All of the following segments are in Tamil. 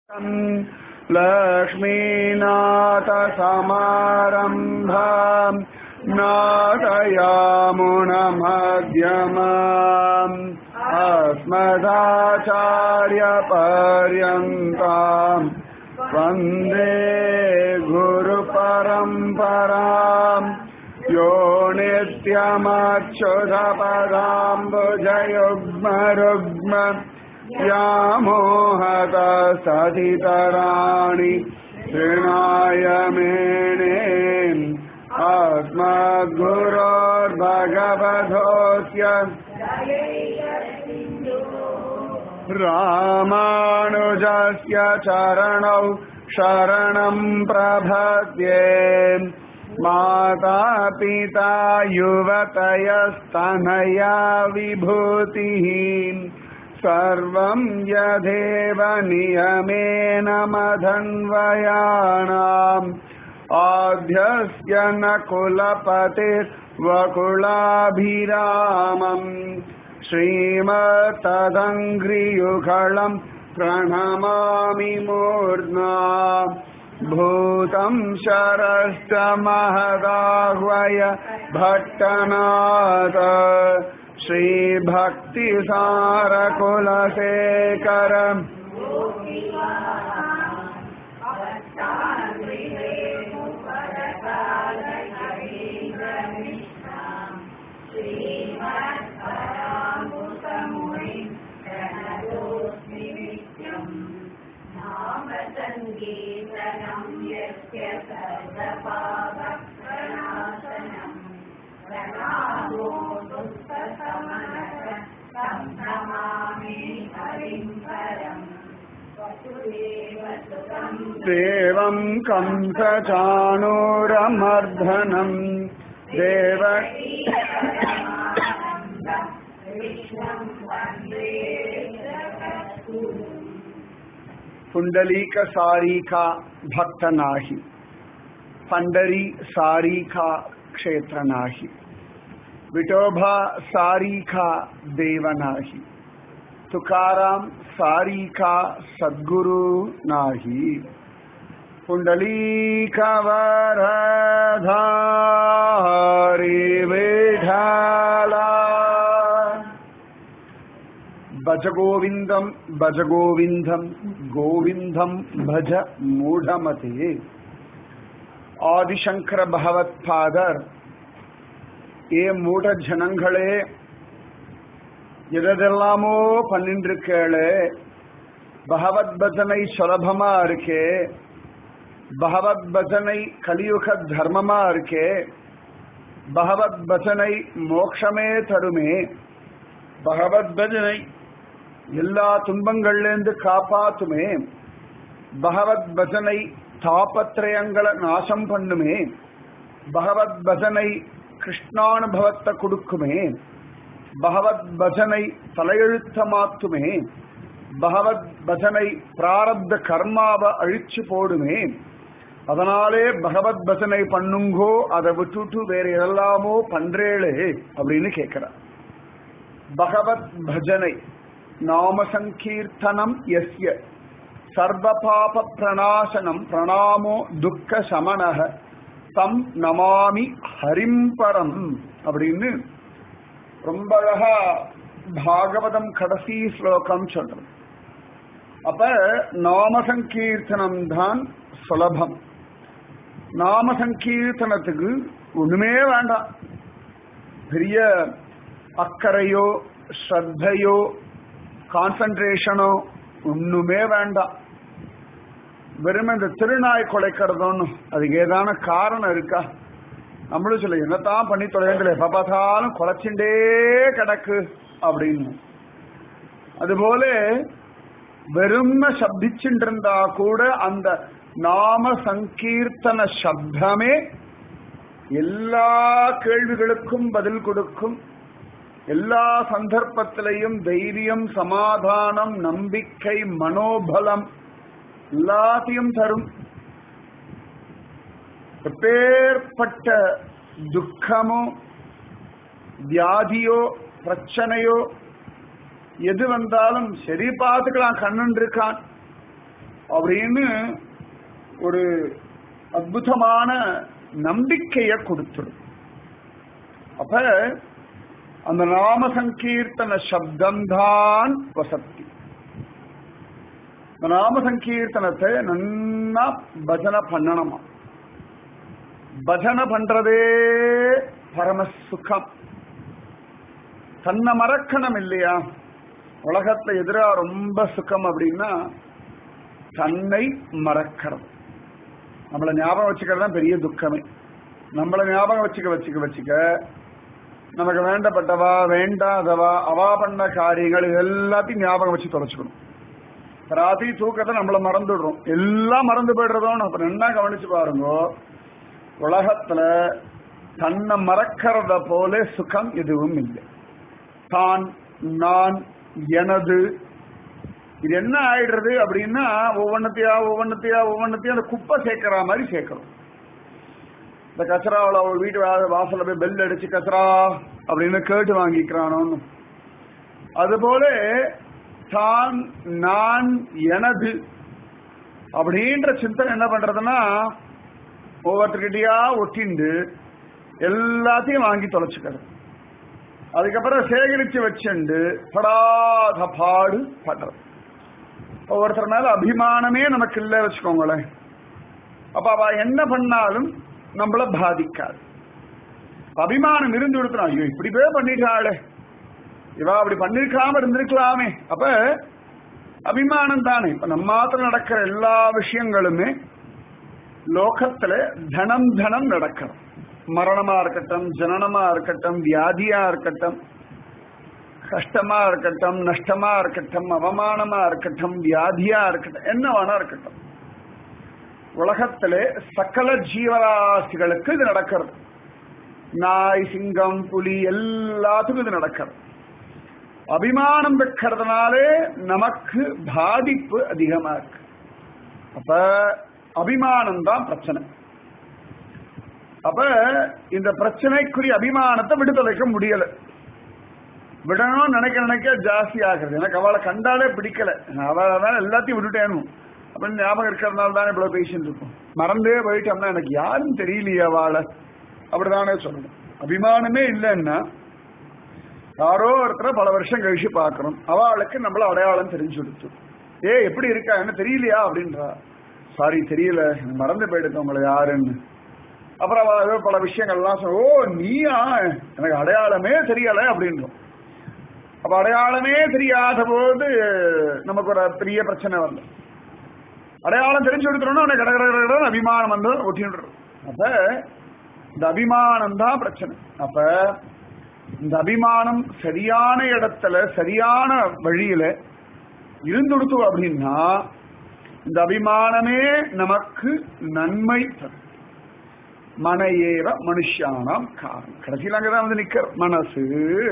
लक्ष्मीनाथसमारम्भाम् नादयामुणमध्यमाम् अस्मदाचार्यपर्यन्ताम् वन्दे गुरुपरम्पराम् यो नित्यमच्युतपदाम्बुजयुग्मरुग्म व्यामोहतसतितराणि तृणाय मेणे अस्मद्गुरोर्भगवधोऽस्य रामानुजस्य चरणौ शरणम् प्रभद्ये माता पिता युवतयस्तनया विभूतिः सर्वं यदेव नियमेन मधन्वयाणाम् आद्यस्य न कुलपतिर्वकुलाभिरामम् श्रीमत्तदङ्घ्रियुगळम् प्रणमामि मूर्ध्ना भूतं शरश्च महदाह्वय भट्टनाथ श्रीभक्तिसारकुलशेखर सङ्गीतनं यस्य सर्वपापप्रणाशनम् प्रणामो दुःखसमनः तं नमामि हरिं परम् वसुदेवसुतं देवं कंसचाणूरमर्धनम् देव परमानन्दं कृष्णं वन्दे जगद्गुरुम् पुंडलीक सारिका भक्त नाही पंढरी सारिका क्षेत्र नाही विठोबा सारिका देव नाही तुकाराम सारिका सद्गुरु नाही पुंडलीक वरधारी विठाला భజ గోవిందం భజ గోవిందం గోవిందం భజ மூடமதே ஆதிசங்கர பகவத்பாதர் ஏ மூட ஜனங்களே எதெல்லாமோ பண்ணிட்டு இருக்கேளே பகவத் பஜனை சுலபமா இருக்கே பகவத் பஜனை கலியுக தர்மமா இருக்கே பகவத் பஜனை மோக்ஷமே தருமே பகவத் பஜனை எல்லா துன்பங்கள்லேருந்து காப்பாத்துமே பகவத் பஜனை தாபத்திரயங்களை நாசம் பண்ணுமே பகவத் பஜனை கிருஷ்ணானுபவத்தை கொடுக்குமே பகவத் பஜனை தலையெழுத்த மாத்துமே பகவத் பஜனை பிராரப்த கர்மாவை அழிச்சு போடுமே அதனாலே பகவத் பஜனை பண்ணுங்கோ அதை விட்டுட்டு வேற எதெல்லாமோ பண்றேளே அப்படின்னு கேட்கிறார் பகவத் பஜனை நாம சங்கீர்த்தனம் எஸ்ய சர்வ பாப பிரணாசனம் பிரணாமோ துக்க சமனக தம் நமாமி ஹரிம்பரம் அப்படின்னு ரொம்ப அழகா பாகவதம் கடைசி ஸ்லோகம் சொல்றது அப்ப நாம சங்கீர்த்தனம் தான் சுலபம் நாம சங்கீர்த்தனத்துக்கு ஒண்ணுமே வேண்டாம் பெரிய அக்கறையோ ஸ்ரத்தையோ கான்சன்ட்ரேஷனோ ஒண்ணுமே வேண்டாம் வெறும் இந்த திருநாய் குலைக்கிறதோன்னு அதுக்கு ஏதான காரணம் இருக்கா நம்மளும் சொல்ல என்னத்தான் பண்ணி தொலைங்களே எப்ப பார்த்தாலும் குலைச்சுட்டே கிடக்கு அப்படின்னு அதுபோல வெறும சப்திச்சுட்டு இருந்தா கூட அந்த நாம சங்கீர்த்தன சப்தமே எல்லா கேள்விகளுக்கும் பதில் கொடுக்கும் எல்லா சந்தர்ப்பத்திலையும் தைரியம் சமாதானம் நம்பிக்கை மனோபலம் எல்லாத்தையும் தரும் எப்பேற்பட்ட துக்கமோ வியாதியோ பிரச்சனையோ எது வந்தாலும் சரி பார்த்துக்கலாம் கண்ணன் இருக்கான் அப்படின்னு ஒரு அற்புதமான நம்பிக்கைய கொடுத்துடும் அப்ப அந்த நாம சங்கீர்த்தன சப்தம்தான் வசக்தி இந்த நாம சங்கீர்த்தனத்தை நன்னா பஜனை பண்ணணுமா பஜனை பண்றதே பரம சுகம் தன்னை மறக்கணும் இல்லையா உலகத்துல எதிரா ரொம்ப சுகம் அப்படின்னா தன்னை மறக்கிறது நம்மள ஞாபகம் வச்சுக்கிறது தான் பெரிய துக்கமே நம்மள ஞாபகம் வச்சுக்க வச்சுக்க வச்சுக்க நமக்கு வேண்டப்பட்டவா வேண்டாதவா அவா பண்ண காரியங்கள் இது எல்லாத்தையும் ஞாபகம் வச்சு தொலைச்சுக்கணும் ராத்திரி தூக்கத்தை நம்மள மறந்துடுறோம் எல்லாம் மறந்து போயிடுறதோன்னு அப்ப என்ன கவனிச்சு பாருங்க உலகத்துல தன்னை மறக்கிறத போல சுகம் எதுவும் இல்லை தான் நான் எனது இது என்ன ஆயிடுறது அப்படின்னா ஒவ்வொன்னத்தையா ஒவ்வொன்னத்தையா ஒவ்வொன்னத்தையும் அந்த குப்பை சேர்க்கிற மாதிரி சேர்க்கிறோம் இந்த கச்சராவில் அவள் வீட்டு வா- வாசல்ல போய் பெல் அடிச்சு கச்சரா அப்படின்னு கேட்டு வாங்கிக்கிறானோன்னு அதுபோல தான் நான் எனது அப்படின்ற சிந்தனை என்ன பண்றதுன்னா ஒவ்வொருத்தர்கிட்டயா ஒட்டிண்டு எல்லாத்தையும் வாங்கி தொலைச்சுக்கிறது அதுக்கப்புறம் சேகரிச்சு வச்சுண்டு படாத பாடு படுறது ஒவ்வொருத்தர் மேல அபிமானமே நமக்கு இல்லை வச்சுக்கோங்களேன் அப்ப அவ என்ன பண்ணாலும் நம்மள பாதிக்காது அபிமானம் இருந்து கொடுத்தா ஐயோ இப்படி போய் பண்ணிட்டாளே இவா அப்படி பண்ணிருக்காம இருந்திருக்கலாமே அப்ப அபிமானம் தானே இப்ப நம்ம மாத்திரம் நடக்கிற எல்லா விஷயங்களுமே லோகத்துல தனம் தனம் நடக்கிறது மரணமா இருக்கட்டும் ஜனனமா இருக்கட்டும் வியாதியா இருக்கட்டும் கஷ்டமா இருக்கட்டும் நஷ்டமா இருக்கட்டும் அவமானமா இருக்கட்டும் வியாதியா இருக்கட்டும் என்ன வேணா இருக்கட்டும் உலகத்திலே சகல ஜீவராசிகளுக்கு இது நடக்கிறது நாய் சிங்கம் புலி எல்லாத்துக்கும் இது நடக்கிறது அபிமானம் வைக்கிறதுனாலே நமக்கு பாதிப்பு அதிகமா இருக்கு அப்ப அபிமானம் தான் பிரச்சனை அப்ப இந்த பிரச்சனைக்குரிய அபிமானத்தை விடுதலைக்க முடியல விடணும்னு நினைக்க நினைக்க ஜாஸ்தி ஆகுறது எனக்கு அவளை கண்டாலே பிடிக்கல அவளை தான் எல்லாத்தையும் விட்டுட்டேனும் அப்படின்னு ஞாபகம் இருக்கிறதுனால தானே இவ்வளவு பேசிட்டு இருக்கும் மறந்தே போயிட்டோம்னா எனக்கு யாரும் தெரியலையே அவளை அப்படிதானே சொல்லணும் அபிமானமே இல்லைன்னா யாரோ ஒருத்தரை பல வருஷம் கழிச்சு பார்க்கறோம் அவளுக்கு நம்மள அடையாளம் தெரிஞ்சு கொடுத்து ஏ எப்படி இருக்கா என்ன தெரியலையா அப்படின்றா சாரி தெரியல எனக்கு மறந்து போயிடுது உங்களை யாருன்னு அப்புறம் அவ ஏதோ பல விஷயங்கள்லாம் சொல்ல ஓ நீயா எனக்கு அடையாளமே தெரியல அப்படின்றோம் அப்ப அடையாளமே தெரியாத போது நமக்கு ஒரு பெரிய பிரச்சனை வந்து அடையாளம் தெரிஞ்சு கொடுத்துறோம்னா உனக்கு கட கட கட கடன்னு அபிமானம் வந்து ஒட்டின்றோம் அப்ப இந்த அபிமானம் தான் பிரச்சனை அப்ப இந்த அபிமானம் சரியான இடத்துல சரியான வழியில இருந்துடுத்து அப்படின்னா இந்த அபிமானமே நமக்கு நன்மை தரும் மன ஏவ மனுஷானாம் காரணம் கடைசியில் அங்கதான் வந்து நிக்கிற மனசு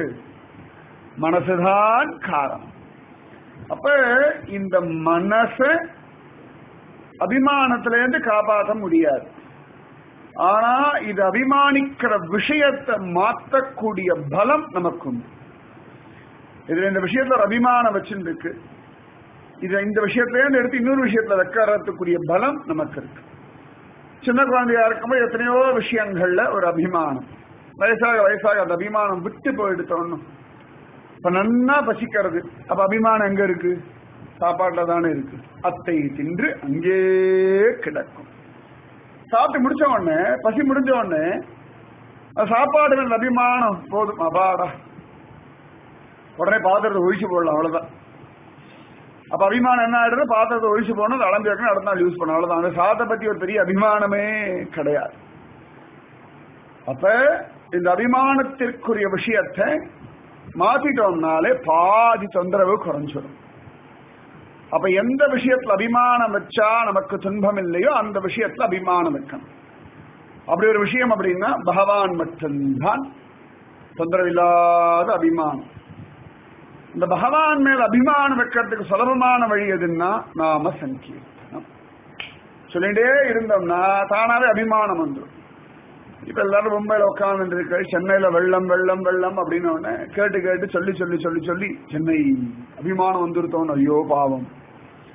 மனசுதான் காரணம் அப்ப இந்த மனச அபிமானத்திலேருந்து காப்பாற்ற முடியாது ஆனா இது அபிமானிக்கிற விஷயத்தை மாற்றக்கூடிய பலம் நமக்கு உண்டு இதுல இந்த விஷயத்துல ஒரு அபிமானம் வச்சிருக்கு இது இந்த விஷயத்துல இருந்து எடுத்து இன்னொரு விஷயத்துல வைக்கிறதுக்குரிய பலம் நமக்கு இருக்கு சின்ன குழந்தையா இருக்கும்போது எத்தனையோ விஷயங்கள்ல ஒரு அபிமானம் வயசாக வயசாக அந்த அபிமானம் விட்டு போயிடுத்தோன்னு இப்ப நன்னா பசிக்கிறது அப்ப அபிமானம் எங்க இருக்கு சாப்பாட்டுல தானே இருக்கு அத்தை தின்று அங்கே கிடக்கும் சாப்பிட்டு முடிச்ச உடனே பசி முடிஞ்ச உடனே அந்த சாப்பாடு மேல அபிமானம் போதும் அபாடா உடனே பாத்திரத்தை ஒழிச்சு போடலாம் அவ்வளவுதான் அப்ப அபிமானம் என்ன ஆயிடுது பாத்திரத்தை ஒழிச்சு போகணும் அதை அளந்து வைக்கணும் அடுத்த நாள் யூஸ் பண்ணணும் அவ்வளவுதான் அந்த சாதத்தை பத்தி ஒரு பெரிய அபிமானமே கிடையாது அப்ப இந்த அபிமானத்திற்குரிய விஷயத்தை மாத்திட்டோம்னாலே பாதி தொந்தரவு குறைஞ்சிடும் அப்ப எந்த விஷயத்துல அபிமானம் வச்சா நமக்கு துன்பம் இல்லையோ அந்த விஷயத்துல அபிமானம் வைக்கணும் அப்படி ஒரு விஷயம் அப்படின்னா பகவான் மட்டும்தான் தொந்தரவு இல்லாத அபிமானம் இந்த பகவான் மேல் அபிமானம் வைக்கிறதுக்கு சுலபமான வழி எதுன்னா நாம சங்கீர்த்தனம் சொல்லிட்டே இருந்தோம்னா தானாவே அபிமானம் வந்துடும் இப்ப எல்லாரும் மும்பையில உட்கார்ந்து இருக்கு சென்னையில வெள்ளம் வெள்ளம் வெள்ளம் அப்படின்னு உடனே கேட்டு கேட்டு சொல்லி சொல்லி சொல்லி சொல்லி சென்னை அபிமானம் வந்துருத்தோன்னு ஐயோ பாவம்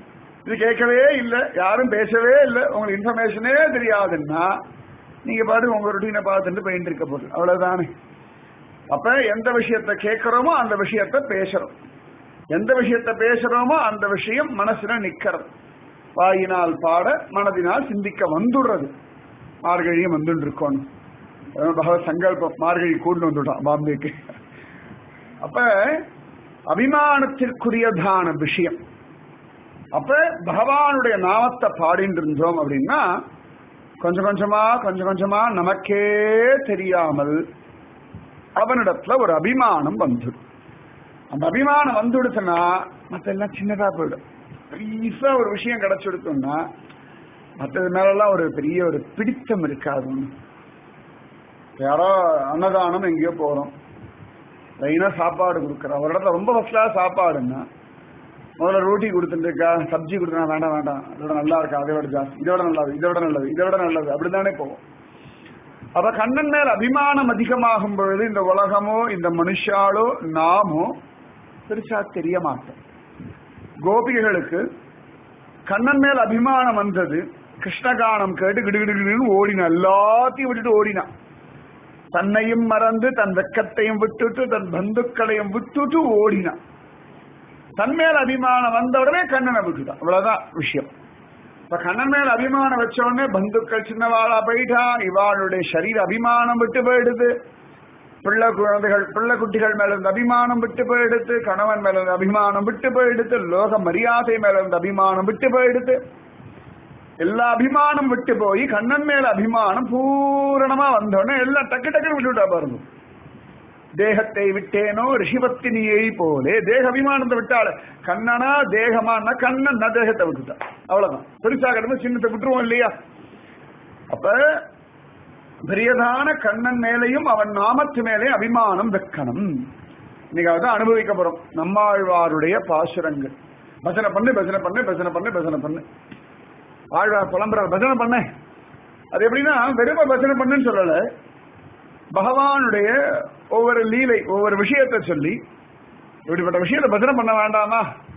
இது கேட்கவே இல்லை யாரும் பேசவே இல்லை உங்களுக்கு இன்ஃபர்மேஷனே தெரியாதுன்னா நீங்க பாட்டு உங்க ரொட்டீனை பார்த்துட்டு போயிட்டு இருக்க போகுது அவ்வளவுதானே அப்ப எந்த விஷயத்த கேட்கிறோமோ அந்த விஷயத்த பேசுறோம் எந்த விஷயத்த பேசுறோமோ அந்த விஷயம் மனசுல நிக்கிறது வாயினால் பாட மனதினால் சிந்திக்க வந்துடுறது மார்கழியும் வந்துட்டு இருக்கணும் அதான் பகவத் சங்கல்பம் மார்கழி கூண்டு வந்துட்டான் பாம்பேக்கு அப்ப அபிமானத்திற்குரியதான விஷயம் அப்ப பகவானுடைய நாமத்தை பாடிட்டு இருந்தோம் அப்படின்னா கொஞ்சம் கொஞ்சமா கொஞ்சம் கொஞ்சமா நமக்கே தெரியாமல் அவனிடத்துல ஒரு அபிமானம் வந்துடும் அந்த அபிமானம் வந்துடுச்சுன்னா மத்த எல்லாம் சின்னதா போயிடும் பெருசா ஒரு விஷயம் கிடைச்சிடுத்தோம்னா மற்றது மேலெல்லாம் ஒரு பெரிய ஒரு பிடித்தம் இருக்காது ஒண்ணு யாரோ அன்னதானம் எங்கேயோ போறோம் லைனா சாப்பாடு கொடுக்குறோம் ஒரு இடத்துல ரொம்ப ஃபர்ஸ்ட்லா சாப்பாடுன்னா முதல்ல ரோட்டி கொடுத்துருக்கா சப்ஜி கொடுத்தா வேண்டாம் வேண்டாம் இதோட நல்லா இருக்கா அதை விட ஜாஸ்தி இதோட நல்லது இதோட நல்லது இதோட நல்லது அப்படித்தானே போவோம் அப்ப கண்ணன் மேல் அபிமானம் அதிகமாகும் பொழுது இந்த உலகமோ இந்த மனுஷாலோ நாமோ பெருசா தெரிய மாட்டோம் கோபிகைகளுக்கு கண்ணன் மேல் அபிமானம் வந்தது கிருஷ்ணகானம் கேட்டு கிடுகிடுன்னு ஓடினான் எல்லாத்தையும் விட்டுட்டு ஓடினான் தன்னையும் மறந்து தன் வெக்கத்தையும் விட்டுட்டு தன் பந்துக்களையும் விட்டுட்டு ஓடினான் தன் மேல் அபிமானம் வந்த உடனே கண்ணனை விட்டுட்டான் அவ்வளவுதான் விஷயம் இப்ப கண்ணன் மேல் அபிமானம் வச்ச உடனே பந்துக்கள் சின்னவாளா போயிட்டா இவாளுடைய சரீர அபிமானம் விட்டு போயிடுது பிள்ளை குழந்தைகள் பிள்ளை குட்டிகள் மேல இருந்த அபிமானம் விட்டு போயிடுத்து கணவன் மேல இருந்த அபிமானம் விட்டு போயிடுத்து லோக மரியாதை மேல இருந்த அபிமானம் விட்டு போயிடுத்து எல்லா அபிமானம் விட்டு போய் கண்ணன் மேல அபிமானம் பூரணமா வந்தோடனே எல்லாம் டக்கு டக்குன்னு விட்டுவிட்டா பாருங்க தேகத்தை விட்டேனோ ரிஷிபத்தினியை போலே தேக அபிமானத்தை விட்டாள் கண்ணனா தேகமானா கண்ணன் தேகத்தை விட்டுட்டான் அவ்வளவுதான் பெருசா கிடந்து சின்னத்தை விட்டுருவோம் இல்லையா அப்ப பெரியதான கண்ணன் மேலையும் அவன் நாமத்து மேலே அபிமானம் வைக்கணும் இன்னைக்கு அதான் அனுபவிக்க போறோம் நம்மாழ்வாருடைய பாசுரங்கள் பஜனை பண்ணு பஜனை பண்ணு பஜனை பண்ணு பஜனை பண்ணு ஆழ்வார் புலம்புற பஜனை பண்ண அது எப்படின்னா வெறும பஜனை பண்ணுன்னு சொல்லல பகவானுடைய ஒவ்வொரு லீலை ஒவ்வொரு விஷயத்தை சொல்லி இப்படிப்பட்ட விஷயத்தை பஜனை பண்ண வேண்டாமா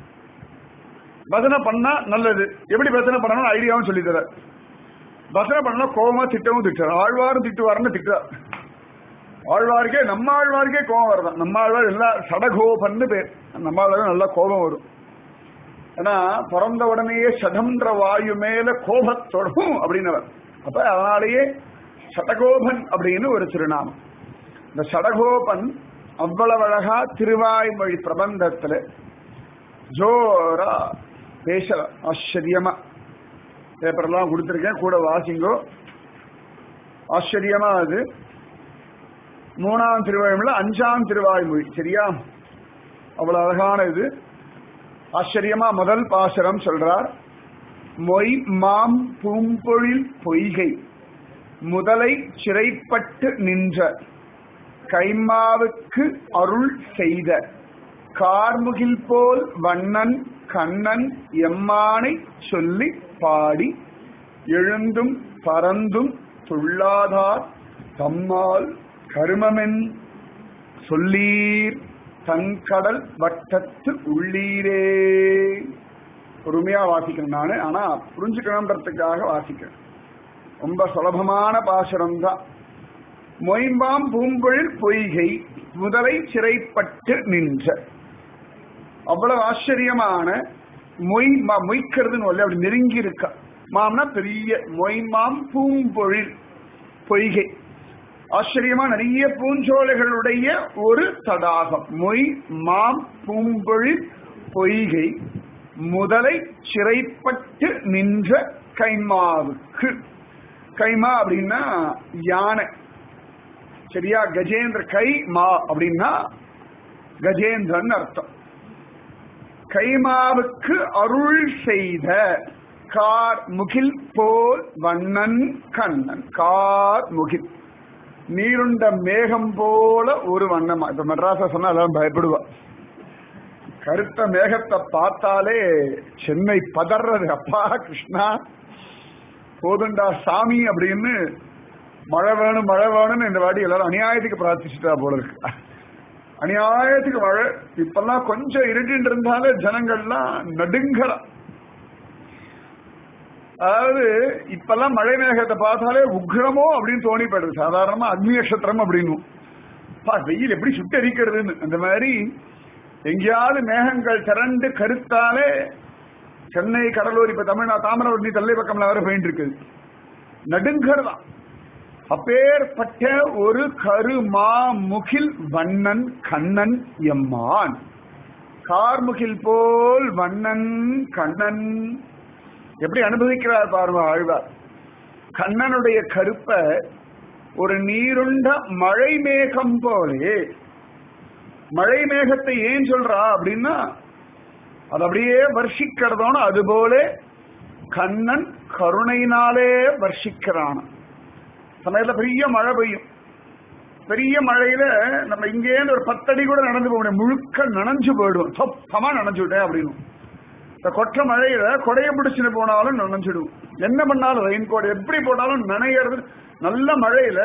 பஜனை பண்ணா நல்லது எப்படி பஜனை பண்ணணும் ஐடியாவும் சொல்லி தர பஜனை பண்ணா கோபமா திட்டவும் திட்டுறார் ஆழ்வாரும் திட்டுவாருன்னு திட்டுறார் ஆழ்வாருக்கே நம்ம ஆழ்வாருக்கே கோபம் வருதான் நம்ம ஆழ்வார் எல்லாம் சடகோபன்னு பேர் நம்ம ஆழ்வார் நல்லா கோபம் வரும் ஏன்னா பிறந்த உடனேயே சடன்ற வாயு மேல கோபத்தொடும் அப்படின்னவர் அப்ப அதனாலேயே சடகோபன் அப்படின்னு ஒரு திருநாமம் இந்த சடகோபன் அவ்வளவு அழகா திருவாய்மொழி பிரபந்தத்துல ஜோரா பேச ஆச்சரியமா பேப்பர்லாம் கொடுத்துருக்கேன் கூட வாசிங்கோ ஆச்சரியமா அது மூணாம் திருவாய்மொழி அஞ்சாம் திருவாய்மொழி சரியா அவ்வளவு அழகான இது ஆச்சரியமா முதல் பாசரம் சொல்றார் மொய் மாம் பூம்பொழில் பொய்கை முதலை சிறைப்பட்டு நின்ற கைமாவுக்கு அருள் செய்த கார்முகில் போல் வண்ணன் கண்ணன் எம்மானை சொல்லி பாடி எழுந்தும் பறந்தும் துள்ளாதார் தம்மால் கருமமென் சொல்லீர் தங்கடல் வட்டத்து உள்ளீரே பொறுமையா வாசிக்கிறேன் நானு ஆனா புரிஞ்சுக்கணுன்றதுக்காக வாசிக்கிறேன் ரொம்ப சுலபமான பாசுரம் தான் மொயம்பாம் பூம்பொழில் பொய்கை முதலை சிறைப்பட்டு நின்ற அவ்வளவு ஆச்சரியமான மொய் மொய்க்கிறதுன்னு ஒல்ல அப்படி நெருங்கி இருக்கா மாம்னா பெரிய மொய்மாம் பூம்பொழில் பொய்கை ஆச்சரியமா நிறைய பூஞ்சோலைகளுடைய ஒரு தடாகம் மொய் மாம் பூம்பொழில் பொய்கை முதலை சிறைப்பட்டு நின்ற கைமாவுக்கு கைமா அப்படின்னா யானை சரியா கஜேந்திர கை மா அப்படின்னா கஜேந்திரன் அர்த்தம் கைமாவுக்கு அருள் செய்த கார் முகில் போல் வண்ணன் கண்ணன் கார் முகில் நீருண்ட மேகம் போல ஒரு வண்ணமா இப்ப மெட்ராஸ சொன்னா எல்லாம் பயப்படுவா கருத்த மேகத்தை பார்த்தாலே சென்னை பதறது அப்பா கிருஷ்ணா போதுண்டா சாமி அப்படின்னு மழை வேணும் மழை வேணும்னு இந்த வாட்டி எல்லாரும் அநியாயத்துக்கு பிரார்த்திச்சுட்டா போல இருக்கு அநியாயத்துக்கு மழை இப்பெல்லாம் கொஞ்சம் இருட்டின்னு இருந்தாலே ஜனங்கள்லாம் நடுங்கலாம் அதாவது இப்பெல்லாம் மழை மேகத்தை பார்த்தாலே உக்ரமோ அப்படின்னு தோணி போயிடுது சாதாரணமா அக்னி நட்சத்திரம் அப்படின்னு பா வெயில் எப்படி சுட்டரிக்கிறதுன்னு அந்த மாதிரி எங்கேயாவது மேகங்கள் திரண்டு கருத்தாலே சென்னை கடலூர் இப்ப தமிழ்நாடு தாமிரபரணி தல்லை பக்கம்ல வர போயிட்டு இருக்குது நடுங்கறதான் அப்பேற்பட்ட ஒரு கருமா முகில் வண்ணன் கண்ணன் எம்மான் கார்முகில் போல் வண்ணன் கண்ணன் எப்படி அனுபவிக்கிறார் பாருங்க ஆழ்வார் கண்ணனுடைய கருப்ப ஒரு நீருண்ட மழை மேகம் போலே மழை மேகத்தை ஏன் சொல்றா அப்படின்னா அது அப்படியே வர்ஷிக்கிறதோன்னு அதுபோல கண்ணன் கருணையினாலே வர்ஷிக்கிறான் சமயத்துல பெரிய மழை பெய்யும் பெரிய மழையில நம்ம இங்கேருந்து ஒரு பத்தடி கூட நடந்து போக முடியும் முழுக்க நனைஞ்சு போயிடுவோம் சொப்பமா நனைஞ்சுட்டேன் அப்படின்னு இந்த கொற்ற மழையில கொடைய பிடிச்சுட்டு போனாலும் நனைஞ்சிடுவோம் என்ன பண்ணாலும் ரெயின் கோட் எப்படி போட்டாலும் நனைகிறது நல்ல மழையில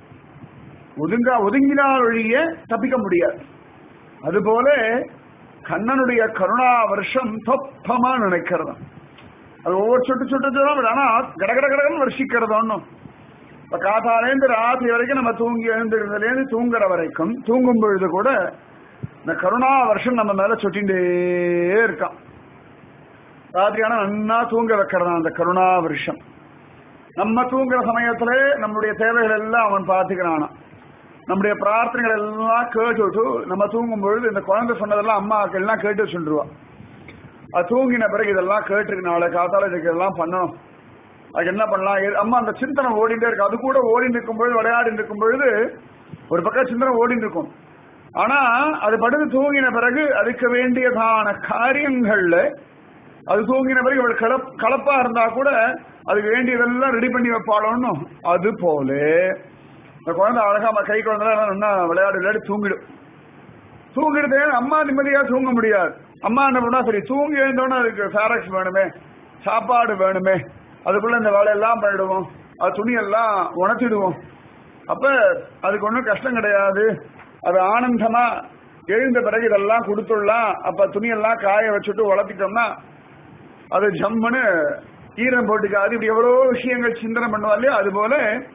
ஒதுங்கா ஒதுங்கினால் ஒழிய தப்பிக்க முடியாது அதுபோல கண்ணனுடைய கருணா வருஷம் தொப்பமா நினைக்கிறதா அது ஒவ்வொரு சொட்டு சொட்டு தான் ஆனா கடகட கடகன்னு வருஷிக்கிறது ஒன்றும் இப்ப காத்தாலேருந்து ராத்திரி வரைக்கும் நம்ம தூங்கி எழுந்திருந்ததுலேருந்து தூங்குற வரைக்கும் தூங்கும் பொழுது கூட இந்த கருணா வருஷம் நம்ம மேல சொட்டிண்டே இருக்கான் ராத்திரி ஆனா நன்னா தூங்க வைக்கிறதா அந்த கருணா வருஷம் நம்ம தூங்குற சமயத்துல நம்முடைய தேவைகள் எல்லாம் அவன் பார்த்துக்கிறானா நம்முடைய பிரார்த்தனைகள் எல்லாம் கேட்டுட்டு நம்ம தூங்கும் பொழுது இந்த குழந்தை சொன்னதெல்லாம் அம்மாக்கள் எல்லாம் கேட்டு சொல்லிடுவா அது தூங்கின பிறகு இதெல்லாம் கேட்டுருக்கு நாளை காத்தால இதுக்கு இதெல்லாம் பண்ணணும் அதுக்கு என்ன பண்ணலாம் எது- அம்மா அந்த சிந்தனை ஓடிட்டே இருக்கு அது கூட ஓடி நிற்கும் பொழுது விளையாடி நிற்கும் பொழுது ஒரு பக்கம் சிந்தனை ஓடி இருக்கும் ஆனா அது படுத்து தூங்கின பிறகு அதுக்கு வேண்டியதான காரியங்கள்ல அது தூங்கின பிறகு இவள் கலப் கலப்பா இருந்தா கூட அதுக்கு வேண்டியதெல்லாம் ரெடி பண்ணி வைப்பாளோன்னு அது போல இந்த குழந்தை அழகா நம்ம கை குழந்தை நல்லா விளையாடி விளையாடி தூங்கிடும் தூங்கிடுதே அம்மா நிம்மதியா தூங்க முடியாது அம்மா என்ன பண்ணா சரி தூங்கி எழுந்தோன்னு அதுக்கு சாரக்ஸ் வேணுமே சாப்பாடு வேணுமே அதுக்குள்ள இந்த வேலையெல்லாம் பண்ணிடுவோம் அது துணியெல்லாம் உணர்த்திடுவோம் அப்ப அதுக்கு ஒன்றும் கஷ்டம் கிடையாது அது ஆனந்தமா எழுந்த பிறகு இதெல்லாம் கொடுத்துடலாம் அப்ப துணியெல்லாம் காய வச்சுட்டு வளர்த்திட்டோம்னா அது ஜம்முன்னு ஈரம் போட்டுக்காது இப்படி எவ்வளவோ விஷயங்கள் சிந்தனை பண்ணுவா இல்லையா அது போல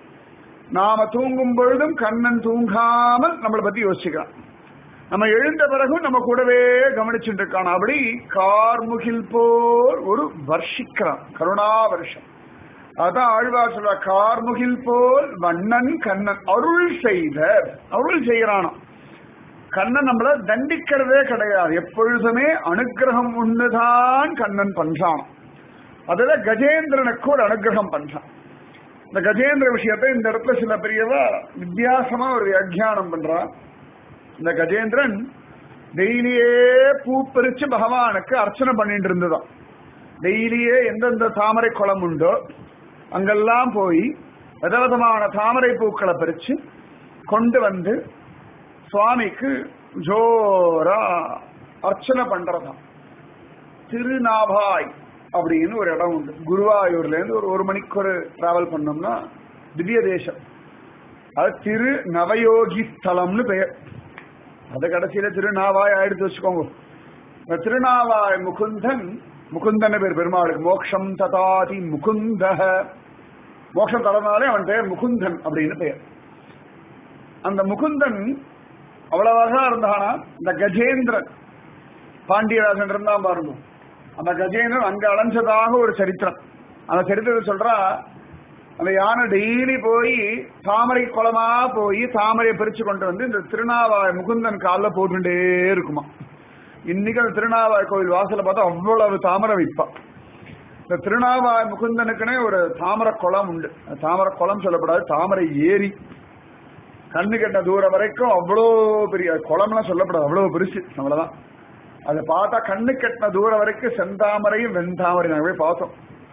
நாம தூங்கும் பொழுதும் கண்ணன் தூங்காமல் நம்மளை பத்தி யோசிக்கலாம் நம்ம எழுந்த பிறகும் நம்ம கூடவே கவனிச்சுட்டு இருக்கான் அப்படி கார்முகில் போல் ஒரு வர்ஷிக்கிறான் கருணா வருஷம் அதான் ஆழ்வார் சொல்ற கார்முகில் போல் வண்ணன் கண்ணன் அருள் செய்த அருள் செய்யறானாம் கண்ணன் நம்மள தண்டிக்கிறதே கிடையாது எப்பொழுதுமே அனுகிரகம் ஒண்ணுதான் கண்ணன் பண்றான் அதுல கஜேந்திரனுக்கு ஒரு அனுகிரகம் பண்றான் இந்த கஜேந்திர விஷயத்தை இந்த இடத்துல சில பெரியவா வித்தியாசமா ஒரு வியாக்கியானம் பண்றான் இந்த கஜேந்திரன் டெய்லியே பூ பறிச்சு பகவானுக்கு அர்ச்சனை பண்ணிட்டு இருந்ததாம் டெய்லியே எந்தெந்த தாமரை குளம் உண்டோ அங்கெல்லாம் போய் விதவிதமான தாமரை பூக்களை பறிச்சு கொண்டு வந்து சுவாமிக்கு ஜோரா அர்ச்சனை பண்றதாம் திருநாபாய் அப்படின்னு ஒரு இடம் உண்டு குருவாயூர்ல இருந்து ஒரு ஒரு மணிக்கு ஒரு டிராவல் பண்ணோம்னா திவ்ய தேசம் அது திரு நவயோகி ஸ்தலம்னு பெயர் அது கடைசியில திருநாவாய் ஆயிடுத்து வச்சுக்கோங்க இந்த திருநாவாய் முகுந்தன் முகுந்தன் பேர் பெருமாளுக்கு மோக்ஷம் ததாதி முகுந்த மோட்சம் தரனாலே அவன் பெயர் முகுந்தன் அப்படின்னு பெயர் அந்த முகுந்தன் அவ்வளவு அழகா இருந்தானா இந்த கஜேந்திரன் பாண்டியராஜன் இருந்தான் பாருங்க அந்த கஜேந்திரன் அங்க அலைஞ்சதாக ஒரு சரித்திரம் அந்த சரித்திரத்தை சொல்றா அந்த யானை டெய்லி போய் தாமரை குளமா போய் தாமரையை பிரிச்சு கொண்டு வந்து இந்த திருநாவாய் முகுந்தன் காலில் போட்டுட்டே இருக்குமா இன்னைக்கு அந்த திருநாவாய் கோவில் வாசல பார்த்தா அவ்வளவு தாமரை வைப்பா இந்த திருநாவாய் முகுந்தனுக்குனே ஒரு தாமரை குளம் உண்டு அந்த தாமரை குளம் சொல்லப்படாது தாமரை ஏரி கண்ணு கெட்ட தூரம் வரைக்கும் அவ்வளோ பெரிய குளம்லாம் சொல்லப்படாது அவ்வளோ பெருசு அவ்வளவுதான் அதை பார்த்தா கண்ணு கெட்டின தூரம் வரைக்கும் செந்தாமரையும் வெண்தாமரை நாங்கள் போய் பார்த்தோம்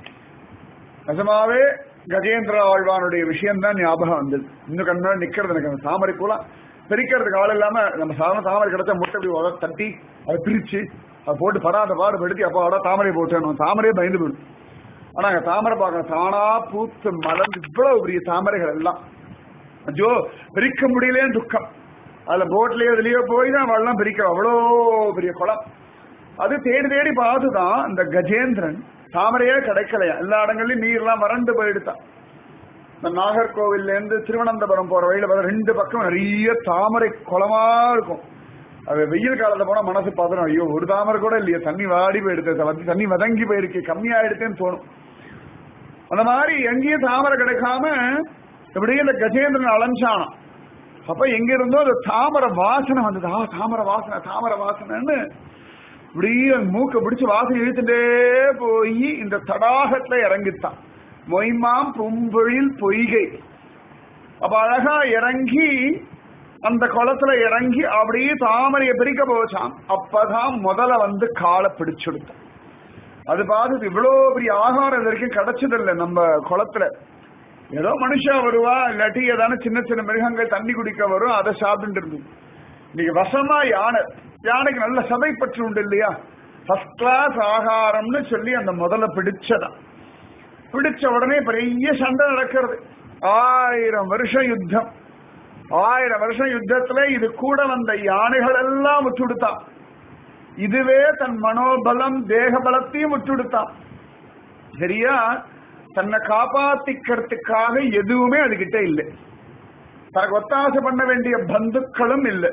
நிஜமாவே கஜேந்திர ஆழ்வானுடைய விஷயம் தான் ஞாபகம் வந்தது இன்னும் கண்ணு முன்னாடி நிக்கிறது எனக்கு அந்த தாமரை பூலாம் பிரிக்கிறதுக்கு ஆள் இல்லாம நம்ம சாதாரண தாமரை கிடைச்சா முட்டை அப்படி உத தட்டி அதை பிரிச்சு அதை போட்டு படாத பாடு படுத்தி அப்போ அட தாமரை போட்டேன் தாமரையே பயந்து போயிடும் ஆனா அங்க தாமரை பார்க்க தானா பூத்து மலர்ந்து இவ்வளவு பெரிய தாமரைகள் எல்லாம் ஐயோ பிரிக்க முடியலேன்னு துக்கம் அதுல போட்லயோ இதுலயோ போய் தான் அவள்லாம் பிரிக்கிறோம் அவ்வளோ பெரிய குளம் அது தேடி தேடி பார்த்துதான் இந்த கஜேந்திரன் தாமரையே கிடைக்கலையா எல்லா இடங்கள்லயும் நீர்லாம் வறண்டு போயிடுதான் இந்த நாகர்கோவில்ல இருந்து திருவனந்தபுரம் போற வழியில பார்த்தா ரெண்டு பக்கம் நிறைய தாமரை குளமா இருக்கும் அது வெயில் காலத்துல போனா மனசு பதறும் ஐயோ ஒரு தாமரை கூட இல்லையே தண்ணி வாடி போயிடுது வந்து தண்ணி வதங்கி போயிருக்கு கம்மியாயிடுதுன்னு தோணும் அந்த மாதிரி எங்கேயும் தாமரை கிடைக்காம இப்படியே இந்த கஜேந்திரன் அலைஞ்சானாம் அப்ப எங்க இருந்தோ அந்த தாமரை வாசனை வந்தது ஆ தாமரை வாசனை தாமரை வாசனைன்னு இப்படியே மூக்க பிடிச்சு வாசனை இழுத்துட்டே போய் இந்த தடாகத்துல இறங்கித்தான் மொய்மாம் பும்பொழில் பொய்கை அப்ப அழகா இறங்கி அந்த குளத்துல இறங்கி அப்படியே தாமரையை பிரிக்க போச்சான் அப்பதான் முதல்ல வந்து காலை பிடிச்சுடுத்தான் அது பார்த்து இவ்வளவு பெரிய ஆகாரம் இது வரைக்கும் கிடைச்சதில்லை நம்ம குளத்துல ஏதோ மனுஷா வருவா இல்லாட்டி ஏதான சின்ன சின்ன மிருகங்கள் தண்ணி குடிக்க வரும் அதை சாப்பிட்டு இருந்தது இன்னைக்கு வசமா யானை யானைக்கு நல்ல சதைப்பற்று உண்டு இல்லையா ஃபர்ஸ்ட் கிளாஸ் ஆகாரம்னு சொல்லி அந்த முதல்ல பிடிச்சதான் பிடிச்ச உடனே பெரிய சண்டை நடக்கிறது ஆயிரம் வருஷம் யுத்தம் ஆயிரம் வருஷம் யுத்தத்துல இது கூட வந்த யானைகள் எல்லாம் விட்டுடுத்தான் இதுவே தன் மனோபலம் தேக பலத்தையும் விட்டுடுத்தான் சரியா தன்னை காப்பாத்திக்கிறதுக்காக எதுவுமே அதுகிட்ட இல்லை தனக்கு ஒத்தாசை பண்ண வேண்டிய பந்துக்களும் இல்லை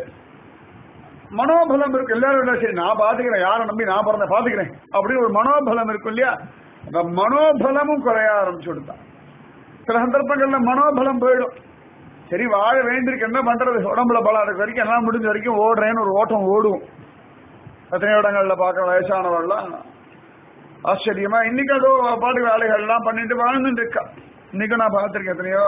மனோபலம் இருக்கு எல்லாரும் என்ன சரி நான் பாத்துக்கிறேன் யாரை நம்பி நான் பிறந்த பாத்துக்கிறேன் அப்படின்னு ஒரு மனோபலம் இருக்கும் இல்லையா அந்த மனோபலமும் குறைய ஆரம்பிச்சு கொடுத்தான் சில சந்தர்ப்பங்கள்ல மனோபலம் போயிடும் சரி வாழ வேண்டியிருக்கு என்ன பண்றது உடம்புல பலம் இருக்க வரைக்கும் எல்லாம் முடிஞ்ச வரைக்கும் ஓடுறேன்னு ஒரு ஓட்டம் ஓடுவோம் எத்தனை இடங்கள்ல பார்க்க வயசானவர்கள்லாம் ஆச்சரியமா இன்னைக்கு அதோ பாட்டு வேலைகள் எல்லாம் பண்ணிட்டு வாழ்ந்துட்டு இருக்கா இன்னைக்கும் நான் பார்த்திருக்கேன் எத்தனையோ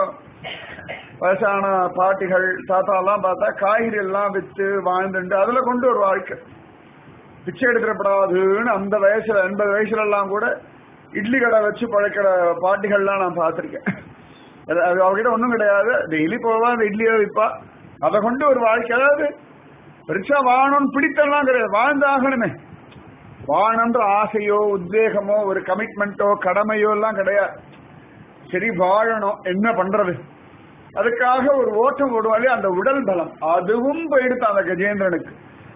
வயசான பாட்டிகள் தாத்தா எல்லாம் பார்த்தா காய்கறி எல்லாம் வித்து வாழ்ந்துட்டு அதுல கொண்டு ஒரு வாழ்க்கை பிச்சை எடுத்துடப்படாதுன்னு அந்த வயசுல எண்பது வயசுல எல்லாம் கூட இட்லி கடை வச்சு பழைக்கிற பாட்டிகள்லாம் நான் பார்த்திருக்கேன் அது அது அவகிட்ட ஒண்ணும் கிடையாது டெய்லி போவா அந்த இட்லியோ விற்பா அதை கொண்டு ஒரு வாழ்க்கை அதாவது பெருசா வாழணும்னு பிடித்தெல்லாம் கிடையாது வாழ்ந்தாகணுமே வாழணுன்ற ஆசையோ உத்வேகமோ ஒரு கமிட்மெண்ட்டோ கடமையோ எல்லாம் கிடையாது சரி வாழணும் என்ன பண்றது அதுக்காக ஒரு ஓட்டம் ஓடுவாலே அந்த உடல் பலம் அதுவும் போயிடுத்து அந்த கஜேந்திரனுக்கு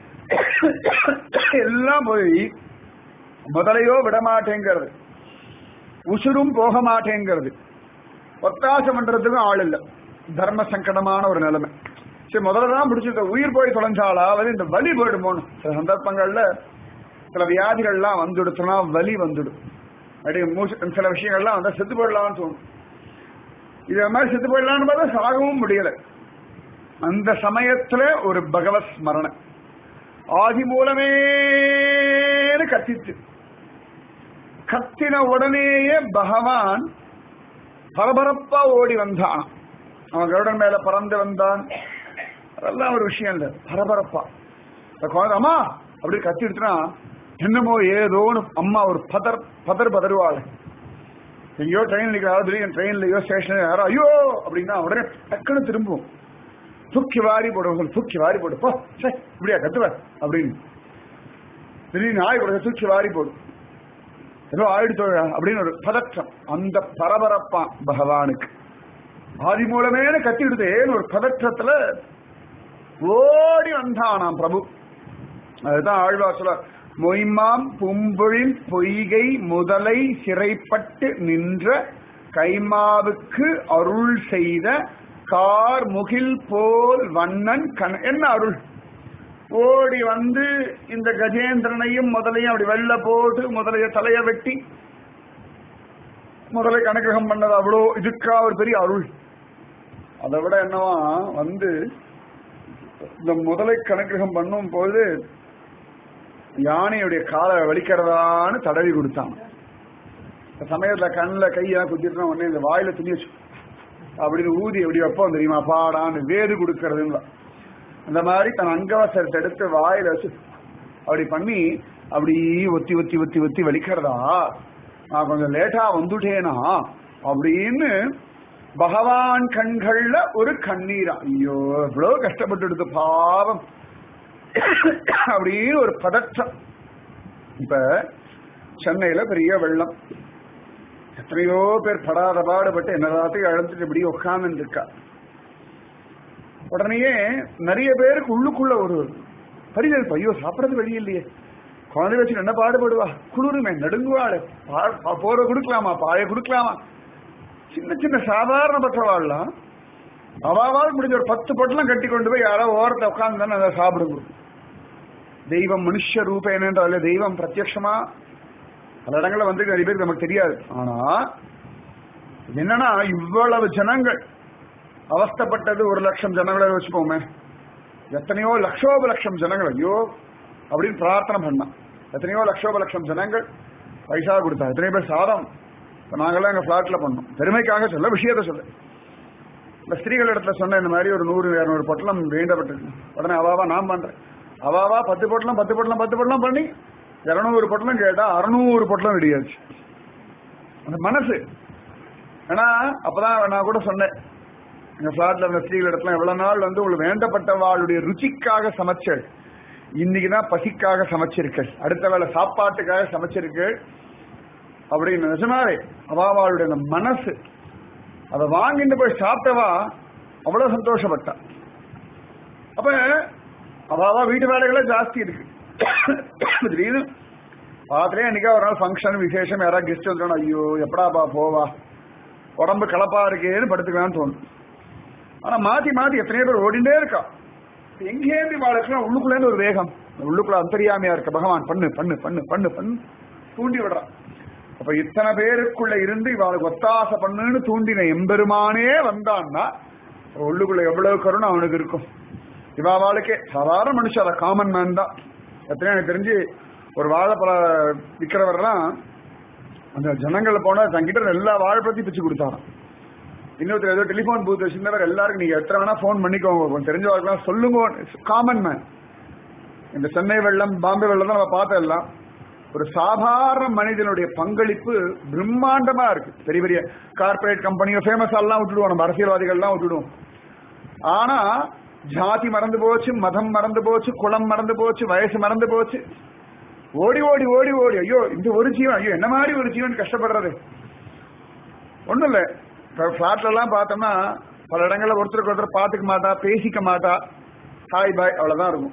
எல்லாம் போய் முதலையோ விடமாட்டேங்கிறது உசுரும் போக மாட்டேங்கிறது ஒத்தாசை பண்றதுக்கும் ஆள் இல்ல தர்ம சங்கடமான ஒரு நிலைமை சரி முதல்ல தான் பிடிச்சது உயிர் போய் தொலைஞ்சாலாவது இந்த வலி போயிடுமோன்னு சில சந்தர்ப்பங்கள்ல சில வியாதிகள்லாம் வந்துடுச்சுன்னா வலி வந்துடும் அப்படி மூச்சு சில விஷயங்கள்லாம் வந்தா செத்து போயிடலாம்னு தோணும் இதே மாதிரி செத்து போயிடலாம்னு பார்த்தா சாகவும் முடியல அந்த சமயத்துல ஒரு பகவத் ஸ்மரணை ஆதி மூலமேனு கத்திச்சு கத்தின உடனேயே பகவான் பரபரப்பா ஓடி வந்தான் அவன் கருடன் மேல பறந்து வந்தான் அதெல்லாம் ஒரு விஷயம் இல்ல பரபரப்பா இந்த குழந்தை அம்மா அப்படி கத்தி எடுத்துனா என்னமோ ஏதோன்னு அம்மா ஒரு பதர் பதர் பதறுவாள் எங்கேயோ ட்ரெயின் நிற்கிறாரோ திடீர்னு ட்ரெயின்லயோ ஸ்டேஷன்ல யாரோ ஐயோ அப்படின்னா உடனே டக்குன்னு திரும்பும் தூக்கி வாரி போடுவோம் தூக்கி வாரி போடு போ சே இப்படியா கத்துவ அப்படின்னு திடீர்னு நாய் போடுற தூக்கி வாரி போடும் ஏதோ ஆயிடுச்சோ அப்படின்னு ஒரு பதற்றம் அந்த பரபரப்பான் பகவானுக்கு ஆதி மூலமேனு கத்திடுதேன்னு ஒரு பதற்றத்துல ஓடி வந்தானாம் பிரபு அதுதான் ஆழ்வா சொல்ல மொய்மாம் பும்பொழில் பொய்கை முதலை சிறைப்பட்டு நின்ற கைமாவுக்கு அருள் செய்த கார் முகில் போல் வண்ணன் கண் என்ன அருள் ஓடி வந்து இந்த கஜேந்திரனையும் முதலையும் அப்படி வெள்ள போட்டு முதலைய தலைய வெட்டி முதலை கணக்கிரகம் பண்ணது அவ்வளோ இதுக்கா ஒரு பெரிய அருள் அதை விட என்னவா வந்து இந்த முதலை கணக்கிரகம் பண்ணும் போது யானையுடைய காலை வலிக்கிறதான்னு தடவி கொடுத்தான் இந்த சமயத்துல கண்ணில் கையெல்லாம் குத்திட்டு உடனே இந்த வாயில துணி வச்சு அப்படின்னு ஊதி எப்படி வைப்போம் தெரியுமா பாடான்னு வேறு கொடுக்கறதுங்களா அந்த மாதிரி தன் அங்கவசரத்தை எடுத்து வாயில வச்சு அப்படி பண்ணி அப்படி ஒத்தி ஒத்தி ஒத்தி ஒத்தி வலிக்கிறதா நான் கொஞ்சம் லேட்டா வந்துட்டேனா அப்படின்னு பகவான் கண்கள்ல ஒரு கண்ணீரா ஐயோ எவ்வளவு கஷ்டப்பட்டு பாவம் அப்படின்னு ஒரு பதற்றம் இப்ப சென்னையில பெரிய வெள்ளம் எத்தனையோ பேர் படாத பாடுபட்டு என்னதாத்தையும் இழந்துட்டு இப்படி உட்கார்ந்து இருக்கா உடனேயே நிறைய பேருக்கு உள்ளுக்குள்ள ஒரு பரிதல் ஐயோ சாப்பிடறது வழி இல்லையே குழந்தை வச்சு என்ன பாடுபடுவா குளிருமே நடுங்குவாள் போற கொடுக்கலாமா பாய கொடுக்கலாமா சின்ன சின்ன சாதாரண பற்றவாள்லாம் அவாவால் முடிஞ்ச ஒரு பத்து பொட்டெல்லாம் கட்டி கொண்டு போய் யாரோ ஓரத்தை உட்கார்ந்து தானே அதை சாப்பிடுங்க தெய்வம் மனுஷ ரூபேனன்றால தெய்வம் பிரத்யட்சமா பல இடங்கள்ல வந்து நிறைய பேருக்கு நமக்கு தெரியாது ஆனா இது என்னன்னா இவ்வளவு ஜனங்கள் அவஸ்தப்பட்டது ஒரு லட்சம் ஜனங்களை வச்சுப்போமே எத்தனையோ லட்சோப லட்சம் ஜனங்கள் ஐயோ அப்படின்னு பிரார்த்தனை பண்ணான் எத்தனையோ லட்சோப லட்சம் ஜனங்கள் பைசா கொடுத்தா எத்தனை பேர் சாதம் இப்ப நாங்கெல்லாம் எங்க பிளாட்ல பண்ணோம் பெருமைக்காக சொல்ல விஷயத்த சொல்ல இந்த ஸ்திரீகள் இடத்துல சொன்ன இந்த மாதிரி ஒரு நூறு இரநூறு பொட்டலம் வேண்டப்பட்டிருக்கு உடனே அவாவா நான் பண்றேன் அவாவா பத்து பொட்டலம் பத்து பொட்டலம் பத்து பொட்டலம் பண்ணி இருநூறு பொட்டலம் கேட்டா அறுநூறு பொட்டலம் ரெடியாச்சு அந்த மனசு ஏன்னா அப்பதான் நான் கூட சொன்னேன் எங்க பிளாட்ல இருந்த ஸ்திரீகள் இடத்துல எவ்வளவு நாள் வந்து உங்களுக்கு வேண்டப்பட்டவாளுடைய ருச்சிக்காக சமைச்சல் இன்னைக்குதான் பசிக்காக சமைச்சிருக்கு அடுத்த வேளை சாப்பாட்டுக்காக சமைச்சிருக்கு அப்படின்னு நிஜமாவே அவாவாளுடைய அந்த மனசு அதை வாங்கிட்டு போய் சாப்பிட்டவா அவ்வளவு சந்தோஷப்பட்டா அப்ப அவாவா வீட்டு வேலைகளே ஜாஸ்தி இருக்கு திடீர்னு பாத்திரே என்னைக்கா ஒரு நாள் ஃபங்க்ஷன் விசேஷம் யாராவது கெஸ்ட் வந்துடணும் ஐயோ எப்படாப்பா போவா உடம்பு கலப்பா இருக்கேன்னு படுத்துக்கலாம்னு தோணும் ஆனா மாத்தி மாத்தி எத்தனையோ பேர் ஓடிண்டே இருக்கா எங்கேருந்து வாழ்க்கை உள்ளுக்குள்ளேருந்து ஒரு வேகம் உள்ளுக்குள்ள அந்தரியாமையா இருக்க பகவான் பண்ணு பண்ணு பண்ணு பண்ணு பண்ணு தூண்டி விடுறான் அப்ப இத்தனை பேருக்குள்ள இருந்து இவாளுக்கு ஒத்தாசை பண்ணுன்னு தூண்டின எம்பெருமானே வந்தான்னா உள்ளுக்குள்ள எவ்வளவு கருணை அவனுக்கு இருக்கும் இவா வாழ்க்கை சாதாரண மனுஷன் காமன் மேன் தான் எத்தனையோ எனக்கு தெரிஞ்சு ஒரு வாழைப்பழ விற்கிறவர்லாம் அந்த ஜனங்களை போனா தங்கிட்ட எல்லா வாழைப்பழத்தையும் பிச்சு கொடுத்தாராம் இன்னொருத்தர் ஏதோ டெலிபோன் பூத் வச்சிருந்தவர் எல்லாருக்கும் நீங்க எத்தனை வேணா போன் பண்ணிக்கோங்க கொஞ்சம் தெரிஞ்சவர்களும் சொல்லுங்க காமன் மேன் இந்த சென்னை வெள்ளம் பாம்பே வெள்ளம் தான் நம்ம பார்த்த எல்லாம் ஒரு சாதாரண மனிதனுடைய பங்களிப்பு பிரம்மாண்டமா இருக்கு பெரிய பெரிய கார்பரேட் கம்பெனிங்க ஃபேமஸ் எல்லாம் விட்டுடுவோம் நம்ம அரசியல்வாதிகள்லாம் விட்டுடுவோம் ஆனா ஜாதி மறந்து போச்சு மதம் மறந்து போச்சு குளம் மறந்து போச்சு வயசு மறந்து போச்சு ஓடி ஓடி ஓடி ஓடி ஐயோ இந்த ஒரு ஜீவன் ஐயோ என்ன மாதிரி ஒரு ஜீவன் கஷ்டப்படுறது ஒண்ணும் இல்ல பிளாட்ல எல்லாம் பார்த்தோம்னா பல இடங்கள்ல ஒருத்தருக்கு ஒருத்தர் பாத்துக்க மாட்டா பேசிக்க மாட்டா ஹாய் பாய் அவ்வளவுதான் இருக்கும்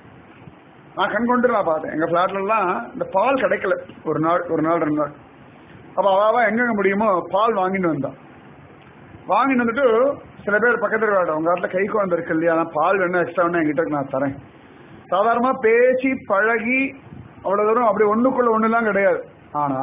நான் கண் கொண்டு நான் பார்த்தேன் எங்க பிளாட்ல எல்லாம் இந்த பால் கிடைக்கல ஒரு நாள் ஒரு நாள் ரெண்டு நாள் அப்ப அவாவா எங்கெங்க முடியுமோ பால் வாங்கிட்டு வந்தான் வாங்கிட்டு வந்துட்டு சில பேர் பக்கத்துல வேண்டாம் உங்க இடத்துல கை குழந்தை இருக்கு இல்லையா நான் பால் வேணும் எக்ஸ்ட்ரா வேணும் என்கிட்ட இருக்கு, நான் தரேன் சாதாரணமா பேசி பழகி அவ்வளவு தூரம் அப்படி ஒண்ணுக்குள்ள ஒண்ணுலாம் கிடையாது ஆனா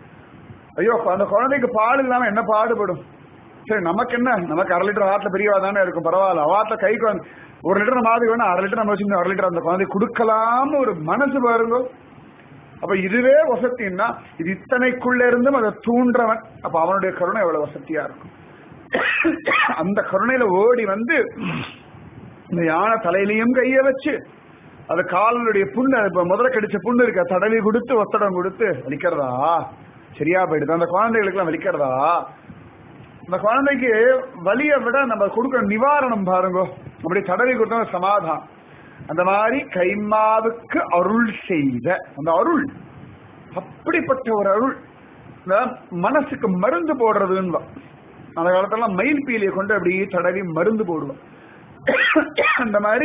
ஐயோ அந்த குழந்தைக்கு பால் இல்லாம என்ன பாடுபடும் சரி நமக்கு என்ன நமக்கு அரை லிட்டர் ஆத்துல பெரியவா தானே இருக்கும் பரவாயில்ல அவாத்துல கை குழந்தை ஒரு லிட்டர் மாதிரி வேணும் அரை லிட்டர் நம்ம வச்சு அரை லிட்டர் அந்த குழந்தை கொடுக்கலாம்னு ஒரு மனசு பாருங்க அப்ப இதுவே வசத்தின்னா இது இத்தனைக்குள்ள இருந்தும் அதை தூண்டுறவன் அப்ப அவனுடைய கருணை எவ்வளவு வசதியா இருக்கும் அந்த கருணையில ஓடி வந்து இந்த யானை தலையிலையும் கைய வச்சு அது காலனுடைய புண்ணு அது இப்ப முதல்ல கடிச்ச புண்ணு இருக்க தடவி கொடுத்து ஒத்தடம் கொடுத்து வலிக்கிறதா சரியா போயிடுது அந்த குழந்தைகளுக்கு எல்லாம் வலிக்கிறதா அந்த குழந்தைக்கு வலியை விட நம்ம கொடுக்கிற நிவாரணம் பாருங்க அப்படி தடவி கொடுத்தா சமாதானம் அந்த மாதிரி கைமாவுக்கு அருள் செய்த அந்த அருள் அப்படிப்பட்ட ஒரு அருள் இந்த மனசுக்கு மருந்து போடுறதுன்னு அந்த காலத்துல மயில் பீலியை கொண்டு அப்படி தடவி மருந்து போடுவோம் அந்த மாதிரி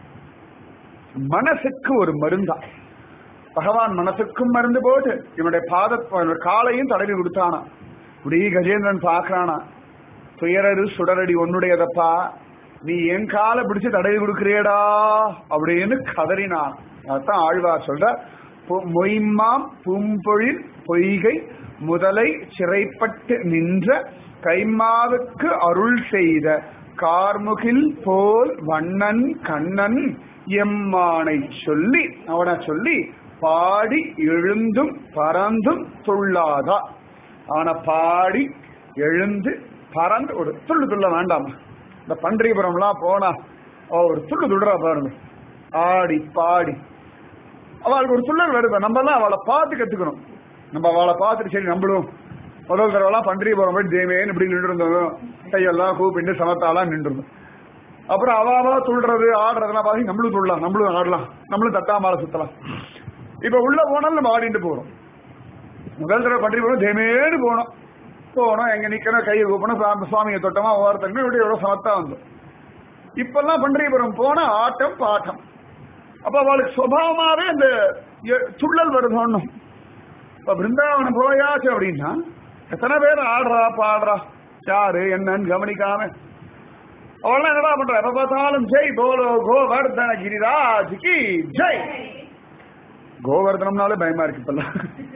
மனசுக்கு ஒரு மருந்தா பகவான் மனசுக்கும் மருந்து போட்டு இவனுடைய பாத காலையும் தடவி கொடுத்தானா இப்படி கஜேந்திரன் பாக்குறானா துயரரு சுடரடி உன்னுடையதப்பா நீ என் காலை பிடிச்சு தடவி கொடுக்கிறியடா அப்படின்னு கதறினான் அதான் ஆழ்வார் சொல்ற பொ- மொய்மாம் பூம்பொழில் பொய்கை முதலை சிறைப்பட்டு நின்ற கைமாவுக்கு அருள் செய்த கார்முகில் போல் வண்ணன் கண்ணன் எம்மானை சொல்லி அவனை சொல்லி பாடி எழுந்தும் பறந்தும் துள்ளாதா அவனை பாடி எழுந்து பறந்து ஒரு துள்ளு துள்ள வேண்டாமா இந்த பன்றிபுரம்லாம் போனா அவ ஒரு துள்ளு துள்ளுறா பாருங்க ஆடி பாடி அவளுக்கு ஒரு துள்ளல் வருது நம்ம எல்லாம் அவளை பார்த்து கத்துக்கணும் நம்ம அவளை பார்த்துட்டு சரி நம்மளும் முதல் தடவைலாம் பன்றிபுரம் போய் தேவேன்னு இப்படி நின்று இருந்தோம் கையெல்லாம் கூப்பிட்டு சமத்தாலாம் நின்று இருந்தோம் அப்புறம் அவாவா துள்ளுறது ஆடுறதெல்லாம் பார்த்து நம்மளும் துள்ளலாம் நம்மளும் ஆடலாம் நம்மளும் தட்டாமால சுத்தலாம் இப்ப உள்ள போனாலும் நம்ம ஆடிட்டு போறோம் முதல் தடவை பன்றி போனோம் தேமேன்னு போனோம் போனோம் எங்க நிக்கணும் கையை கூப்பணும் சுவா- சுவாமியை தொட்டமா ஒவ்வொருத்தருமே இப்படி எவ்வளவு சமத்தா வந்தோம் இப்பெல்லாம் பன்றிபுரம் போனா ஆட்டம் பாட்டம் அப்ப அவளுக்கு சுபாவமாவே அந்த எ- துள்ளல் வருது ஒண்ணும் இப்ப பிருந்தாவனம் போயாச்சு அப்படின்னா எத்தனை பேர் ஆடுறா பாடுறா யாரு என்னன்னு கவனிக்காம அவள் என்னடா பண்றா எப்ப பார்த்தாலும் ஜெய் போலோ கோவர்தன கிரிராஜ்க்கு ஜெய் கோவர்தனம்னாலே பயமா இருக்கு இப்பெல்லாம்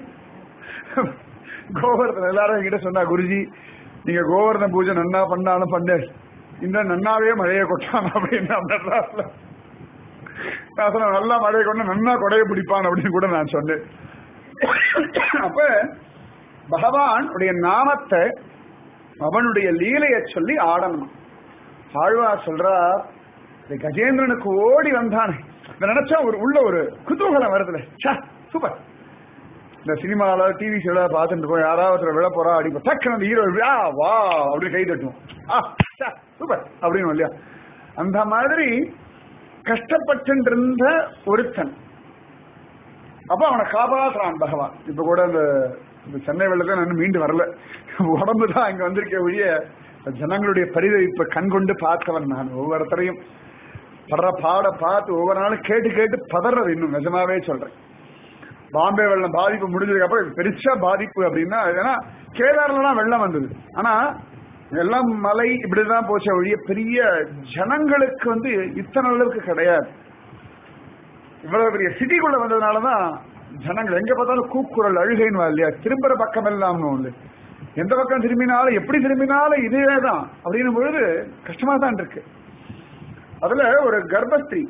கோவர்தனம் எல்லாரும் என்கிட்ட சொன்னா குருஜி நீங்க கோவர்தன பூஜை நன்னா பண்ணாலும் பண்ணு இந்த நன்னாவே மழையை கொட்டான் அப்படின்னு அந்த மெட்ராஸ்ல நான் சொன்னேன் நல்லா மழையை கொண்டு நன்னா கொடையை பிடிப்பான் அப்படின்னு கூட நான் சொன்னேன் அப்ப பகவான் உடைய நாமத்தை அவனுடைய லீலையை சொல்லி ஆடணும் ஆழ்வார் சொல்றார் இந்த கஜேந்திரனுக்கு ஓடி வந்தானே இதை நினைச்சா ஒரு உள்ள ஒரு குதூகலம் வருதுல ச்சே, சூப்பர் இந்த சினிமால டிவி ஷோல பார்த்துட்டு இருக்கோம் யாராவது ஒருத்தர் விழ போறா அடி டக்குனு அந்த ஹீரோ ஆ வா அப்படின்னு கை தட்டுவோம் ஆ ச்சே, சூப்பர் அப்படின்னு இல்லையா அந்த மாதிரி கஷ்டப்பட்டு இருந்த ஒருத்தன் அப்ப அவனை காப்பாற்றுறான் பகவான் இப்ப கூட இந்த இந்த சென்னை வெள்ளத்தை நான் மீண்டு வரல உடம்பு தான் இங்க வந்திருக்க ஒழிய ஜனங்களுடைய பரிதவிப்பை கண் கொண்டு பார்த்தவன் நான் ஒவ்வொருத்தரையும் படுற பாட பார்த்து ஒவ்வொரு நாளும் கேட்டு கேட்டு பதறது இன்னும் நிஜமாவே சொல்றேன் பாம்பே வெள்ளம் பாதிப்பு முடிஞ்சதுக்கு அப்புறம் இது பெருசா பாதிப்பு அப்படின்னா ஏன்னா கேதார்லாம் வெள்ளம் வந்தது ஆனா எல்லாம் மலை இப்படிதான் போச்ச ஒழிய பெரிய ஜனங்களுக்கு வந்து இத்தனை அளவுக்கு கிடையாது இவ்வளவு பெரிய சிட்டிக்குள்ள வந்ததுனாலதான் ஜனங்கள் எங்க பார்த்தாலும் கூக்குரல் அழுகைன்னு இல்லையா திரும்புற பக்கம் எல்லாம் இல்லை எந்த பக்கம் திரும்பினாலும் எப்படி திரும்பினாலும் இதே தான் அப்படின்னும் பொழுது கஷ்டமா தான் இருக்கு அதுல ஒரு கர்ப்பஸ்திரீ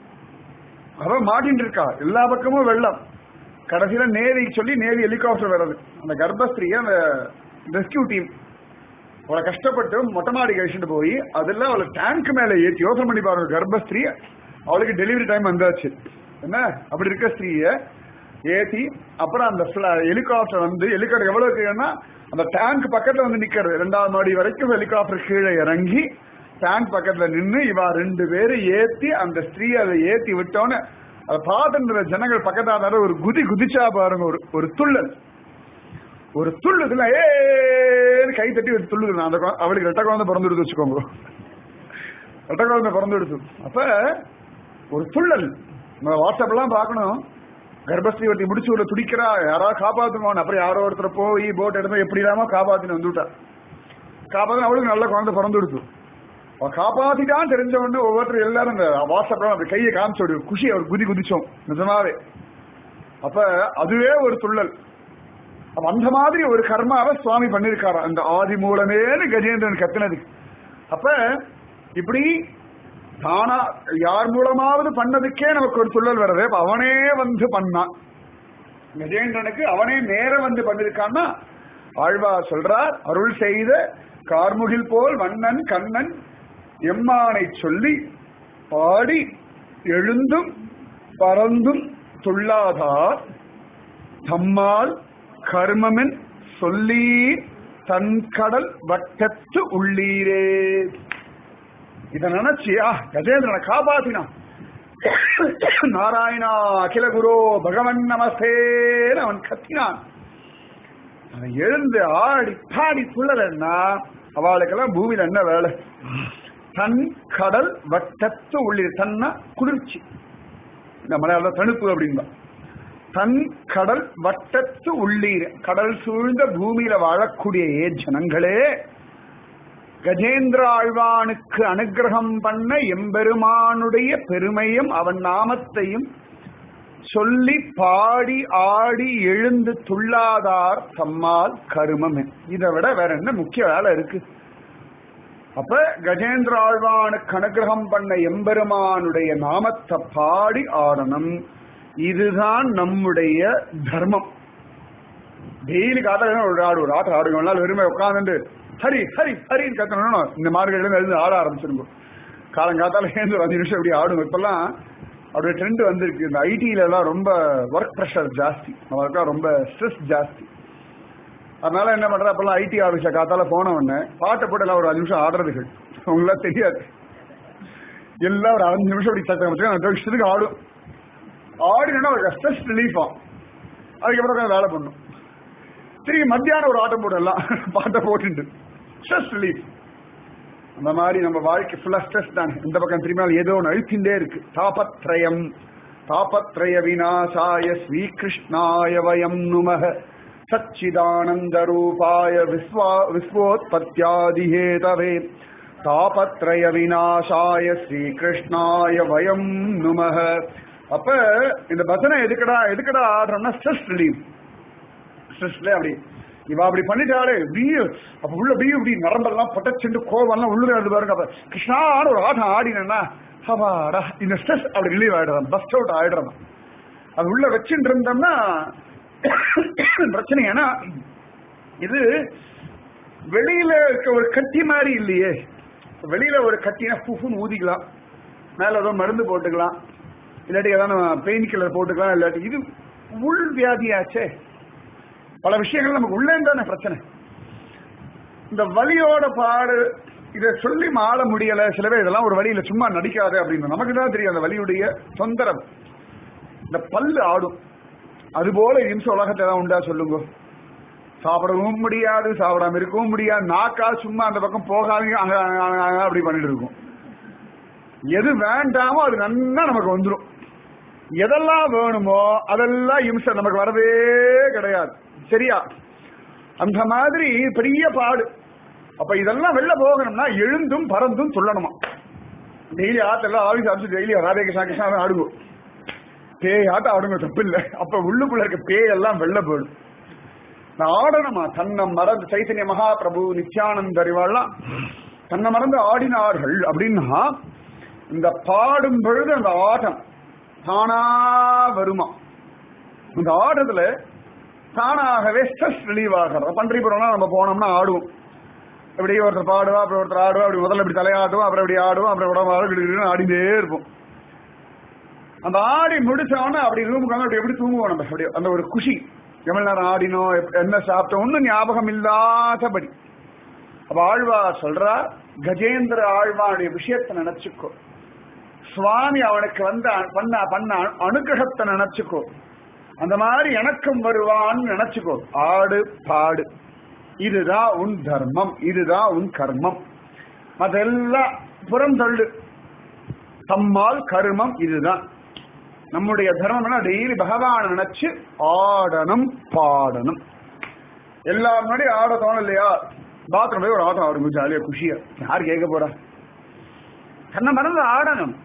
அவ மாட்டின்னு இருக்கா எல்லா பக்கமும் வெள்ளம் கடைசியில நேவி சொல்லி நேவி ஹெலிகாப்டர் வர்றது அந்த கர்ப்பஸ்திரியை அந்த ரெஸ்கியூ டீம் அவளை கஷ்டப்பட்டு மொட்டை மாடி கழிச்சுட்டு போய் அதுல அவளை டேங்க் மேல ஏற்றி யோசனை பண்ணி பாருங்க கர்ப்பஸ்திரீ அவளுக்கு டெலிவரி டைம் வந்தாச்சு என்ன அப்படி இருக்க ஸ்திரீய ஏத்தி அப்புறம் அந்த ஹெலிகாப்டர் வந்து ஹெலிகாப்டர் எவ்வளவு இருக்குன்னா அந்த டேங்க் பக்கத்துல வந்து நிக்கிறது ரெண்டாவது மாடி வரைக்கும் ஹெலிகாப்டர் கீழே இறங்கி டேங்க் பக்கத்துல நின்னு இவா ரெண்டு பேரும் ஏத்தி அந்த ஸ்திரீ அதை ஏத்தி விட்டோன்னு அதை பார்த்துன்ற ஜனங்கள் பக்கத்தால ஒரு குதி குதிச்சா பாருங்க ஒரு ஒரு துள்ளல் ஒரு துள்ளுதுல ஏன்னு கை தட்டி ஒரு துள்ளுது அந்த குழ- அவளுக்கு ரெட்ட குழந்தை பிறந்துடுது வச்சுக்கோங்க ரெட்ட குழந்தை பிறந்துடுது அப்ப ஒரு துள்ளல் நம்ம வாட்ஸ்அப் எல்லாம் பார்க்கணும் கர்ப்பஸ்ரீ ஒருத்தி முடிச்சு உள்ள துடிக்கிறா யாராவது காப்பாத்துவான் அப்புறம் யாரோ ஒருத்தர் போய் போட் எடுத்து எப்படி இல்லாம காப்பாத்தின்னு வந்துட்டா காப்பாத்தின அவளுக்கு நல்ல குழந்தை பிறந்து கொடுத்து அவ காப்பாத்திட்டான் தெரிஞ்ச உடனே ஒவ்வொருத்தர் எல்லாரும் இந்த வாட்ஸ்அப்ல அந்த கையை காமிச்சு ஒரு குஷி அவர் குதி குதிச்சோம் நிஜமாவே அப்ப அதுவே ஒரு துள்ளல் அப்ப அந்த மாதிரி ஒரு கர்மாவை சுவாமி பண்ணிருக்காரு அந்த ஆதி மூலமேனு கஜேந்திரன் கத்தினதுக்கு அப்ப இப்படி தானா யார் மூலமாவது பண்ணதுக்கே நமக்கு ஒரு துள்ளல் வருது அப்ப அவனே வந்து பண்ணான் கஜேந்திரனுக்கு அவனே நேர வந்து பண்ணிருக்கான்னா ஆழ்வா சொல்றார் அருள் செய்த கார்முகில் போல் வண்ணன் கண்ணன் எம்மானை சொல்லி பாடி எழுந்தும் பறந்தும் துள்ளாதார் தம்மால் கர்மமென் சொல்லீர் தன்கடல் வட்டத்து உள்ளீரே இத நினைச்சு ஆ கஜேந்திரனை காப்பாத்தினான் நாராயணா அகில குரோ பகவன் நமஸ்தேன்னு அவன் கத்தினான் அவன் எழுந்து ஆடி பாடி துள்ளலன்னா அவளுக்கெல்லாம் பூமியில என்ன வேலை தன் கடல் வட்டத்து உள்ளீர் தன்னா குளிர்ச்சி இந்த மலையாள தணுப்பு அப்படின்பா தன் கடல் வட்டத்து உள்ளீர் கடல் சூழ்ந்த பூமியில வாழக்கூடிய ஏ ஜனங்களே கஜேந்திர ஆழ்வானுக்கு அனுகிரகம் பண்ண எம்பெருமானுடைய பெருமையும் அவன் நாமத்தையும் சொல்லி பாடி ஆடி எழுந்து துள்ளாதார் தம்மால் கருமம் இதை விட வேற என்ன முக்கிய வேலை இருக்கு அப்ப கஜேந்திர ஆழ்வானுக்கு அனுகிரகம் பண்ண எம்பெருமானுடைய நாமத்தை பாடி ஆடணும் இதுதான் நம்முடைய தர்மம் டெய்லி காத்தால ஒரு ஆடு ஒரு ஆட்டம் ஆடுங்க நாள் வெறுமை உட்காந்துட்டு ஹரி ஹரி ஹரின்னு கத்தணும் இந்த மார்கழியில எழுந்து ஆட ஆரம்பிச்சிருங்க காலங்காத்தால சேர்ந்து ஒரு அஞ்சு நிமிஷம் இப்படி ஆடுங்க இப்பெல்லாம் அவருடைய ட்ரெண்ட் வந்திருக்கு இந்த ஐடியில எல்லாம் ரொம்ப ஒர்க் ப்ரெஷர் ஜாஸ்தி அவருக்கெல்லாம் ரொம்ப ஸ்ட்ரெஸ் ஜாஸ்தி அதனால என்ன பண்ற அப்பெல்லாம் ஐடி ஆபீஸ்ல காத்தால போன உடனே பாட்டை போட்டு எல்லாம் ஒரு அஞ்சு நிமிஷம் ஆடுறதுகள் உங்களுக்கு தெரியாது எல்லாம் ஒரு அஞ்சு நிமிஷம் இப்படி சத்தம் வச்சு அந்த இஷ்டத்துக்கு ஆடும் ஆடினா ஒரு ஸ்ட்ரெஸ் ரிலீஃப் ஆகும் அதுக்கப்புறம் உட்கார்ந்து வேலை பண்ணும் திரும்பி மத்தியானம் ஒரு ஆட்டம் போடலாம் பாட்டை போட்டுட்டு ஸ்ட்ரெஸ் ரிலீஃப் அந்த மாதிரி நம்ம வாழ்க்கை ஃபுல்லா ஸ்ட்ரெஸ் தானே இந்த பக்கம் திரும்பியாலும் ஏதோ ஒன்று அழுத்திண்டே இருக்கு தாபத்ரயம் தாபத்ரய விநாசாய ஸ்ரீகிருஷ்ணாய வயம் நுமः சச்சிதானந்த ரூபாய விஸ்வா விஸ்வோத்பத்தியாதிஹேதவே தாபத்ரய விநாசாய ஸ்ரீகிருஷ்ணாய வயம் நுமः அப்ப இந்த பஜனை எதுக்கடா எதுக்கடா ஆடுறோம்னா ஸ்ட்ரெஸ் ரிலீவ் ஸ்ட்ரெஸ்ல அப்படி இவ அப்படி பண்ணிட்டாலே இப்படியே அப்ப உள்ள அப்படியே இப்படி நரம்பெல்லாம் பட்டச்சுண்டு கோவம்லாம் உள்ளுக இருந்து பாருங்க அப்ப கிருஷ்ணான்னு ஒரு ஆட்டம் ஆடினேன்னா அவாடா இந்த ஸ்ட்ரெஸ் அப்படி ரிலீவ் ஆயிடுறான் பஸ்ட் அவுட் ஆயிடுறான் அது உள்ள வச்சுட்டு இருந்தோம்னா பிரச்சனை ஏன்னா இது வெளியில இருக்க ஒரு கட்டி மாதிரி இல்லையே வெளியில ஒரு கட்டினா புஃபுன்னு ஊதிக்கலாம் மேல ஏதோ மருந்து போட்டுக்கலாம் இல்லாட்டி ஏதாவது பெயின் கில்லர் போட்டுக்கலாம் இல்லாட்டி இது உள் வியாதியாச்சே பல விஷயங்கள் நமக்கு உள்ளே தானே பிரச்சனை இந்த வலியோட பாடு இதை சொல்லி மாள முடியல சில பேர் இதெல்லாம் ஒரு வழியில சும்மா நடிக்காது அப்படின்னு நமக்கு தான் தெரியும் அந்த வலியுடைய தொந்தரவு இந்த பல்லு ஆடும் அது போல இம்ச உலகத்தை தான் உண்டா சொல்லுங்க சாப்பிடவும் முடியாது சாப்பிடாம இருக்கவும் முடியாது நாக்கா சும்மா அந்த பக்கம் போகாதீங்க அங்க அங்க, அங்க அப்படி பண்ணிட்டு இருக்கும் எது வேண்டாமோ அது நன்னா நமக்கு வந்துடும் எதெல்லாம் வேணுமோ அதெல்லாம் இம்சை நமக்கு வரவே கிடையாது சரியா அந்த மாதிரி பெரிய பாடு அப்ப இதெல்லாம் வெளில போகணும்னா எழுந்தும் பறந்தும் சொல்லணுமா டெய்லி ஆத்தெல்லாம் office office daily Radhe Krishna Krishna ஆடுவோம் பேய் ஆட்டம் ஆடுங்க தப்பு இல்ல அப்ப உள்ளுக்குள்ள இருக்க பேய் எல்லாம் வெளில போயிடும் நான் ஆடணுமா தன்னை மறந்து சைத்தன்ய மகாபிரபு நித்யானந்த அறிவாள்லாம் தன்னை மறந்து ஆடினார்கள் அப்படின்னா இந்த பாடும் பொழுது அந்த ஆட்டம் தானா வருமா இந்த ஆட்டத்துல தானாகவே ஸ்ட்ரெஸ் ரிலீவ் ஆகிறது பன்றிபுரம்லாம் நம்ம போனோம்னா ஆடுவோம் இப்படி ஒருத்தர் பாடுவா அப்புறம் ஒருத்தர் ஆடுவா அப்படி முதல்ல இப்படி தலையாட்டுவோம் அப்புறம் இப்படி ஆடுவோம் அப்புறம் உடம்பு ஆடு இப்படி இப்படின்னு ஆடிட்டே இருப்போம் அந்த ஆடி முடிச்சவொடனே அப்படி ரூமுக்கு வந்து அப்படி எப்படி தூங்குவோம் நம்ம அப்படி அந்த ஒரு குஷி எவ்வளவு நேரம் ஆடினோம் எப்ப- என்ன சாப்பிட்டோம் ஒன்னும் ஞாபகம் இல்லாதபடி அப்ப ஆழ்வா சொல்றா கஜேந்திர ஆழ்வானுடைய விஷயத்தை நினைச்சுக்கோ சுவாமி அவனுக்கு வந்து அ- பண்ண பண்ண அனு- அனுகிரகத்தை நினைச்சுக்கோ அந்த மாதிரி எனக்கும் வருவான்னு நினைச்சுக்கோ ஆடு பாடு இதுதான் உன் தர்மம் இதுதான் உன் கர்மம் அதெல்லாம் புறம் தள்ளு தம்மால் கர்மம் இதுதான் நம்முடைய தர்மம்னா டெய்லி பகவான் நினைச்சு ஆடணும் பாடணும் எல்லா முன்னாடி ஆட தோணும் இல்லையா பாத்ரூம் போய் ஒரு ஆட்டம் ஆடுங்க ஜாலியா குஷியா யார் கேட்க போறா தன்னை மறந்து ஆடணும்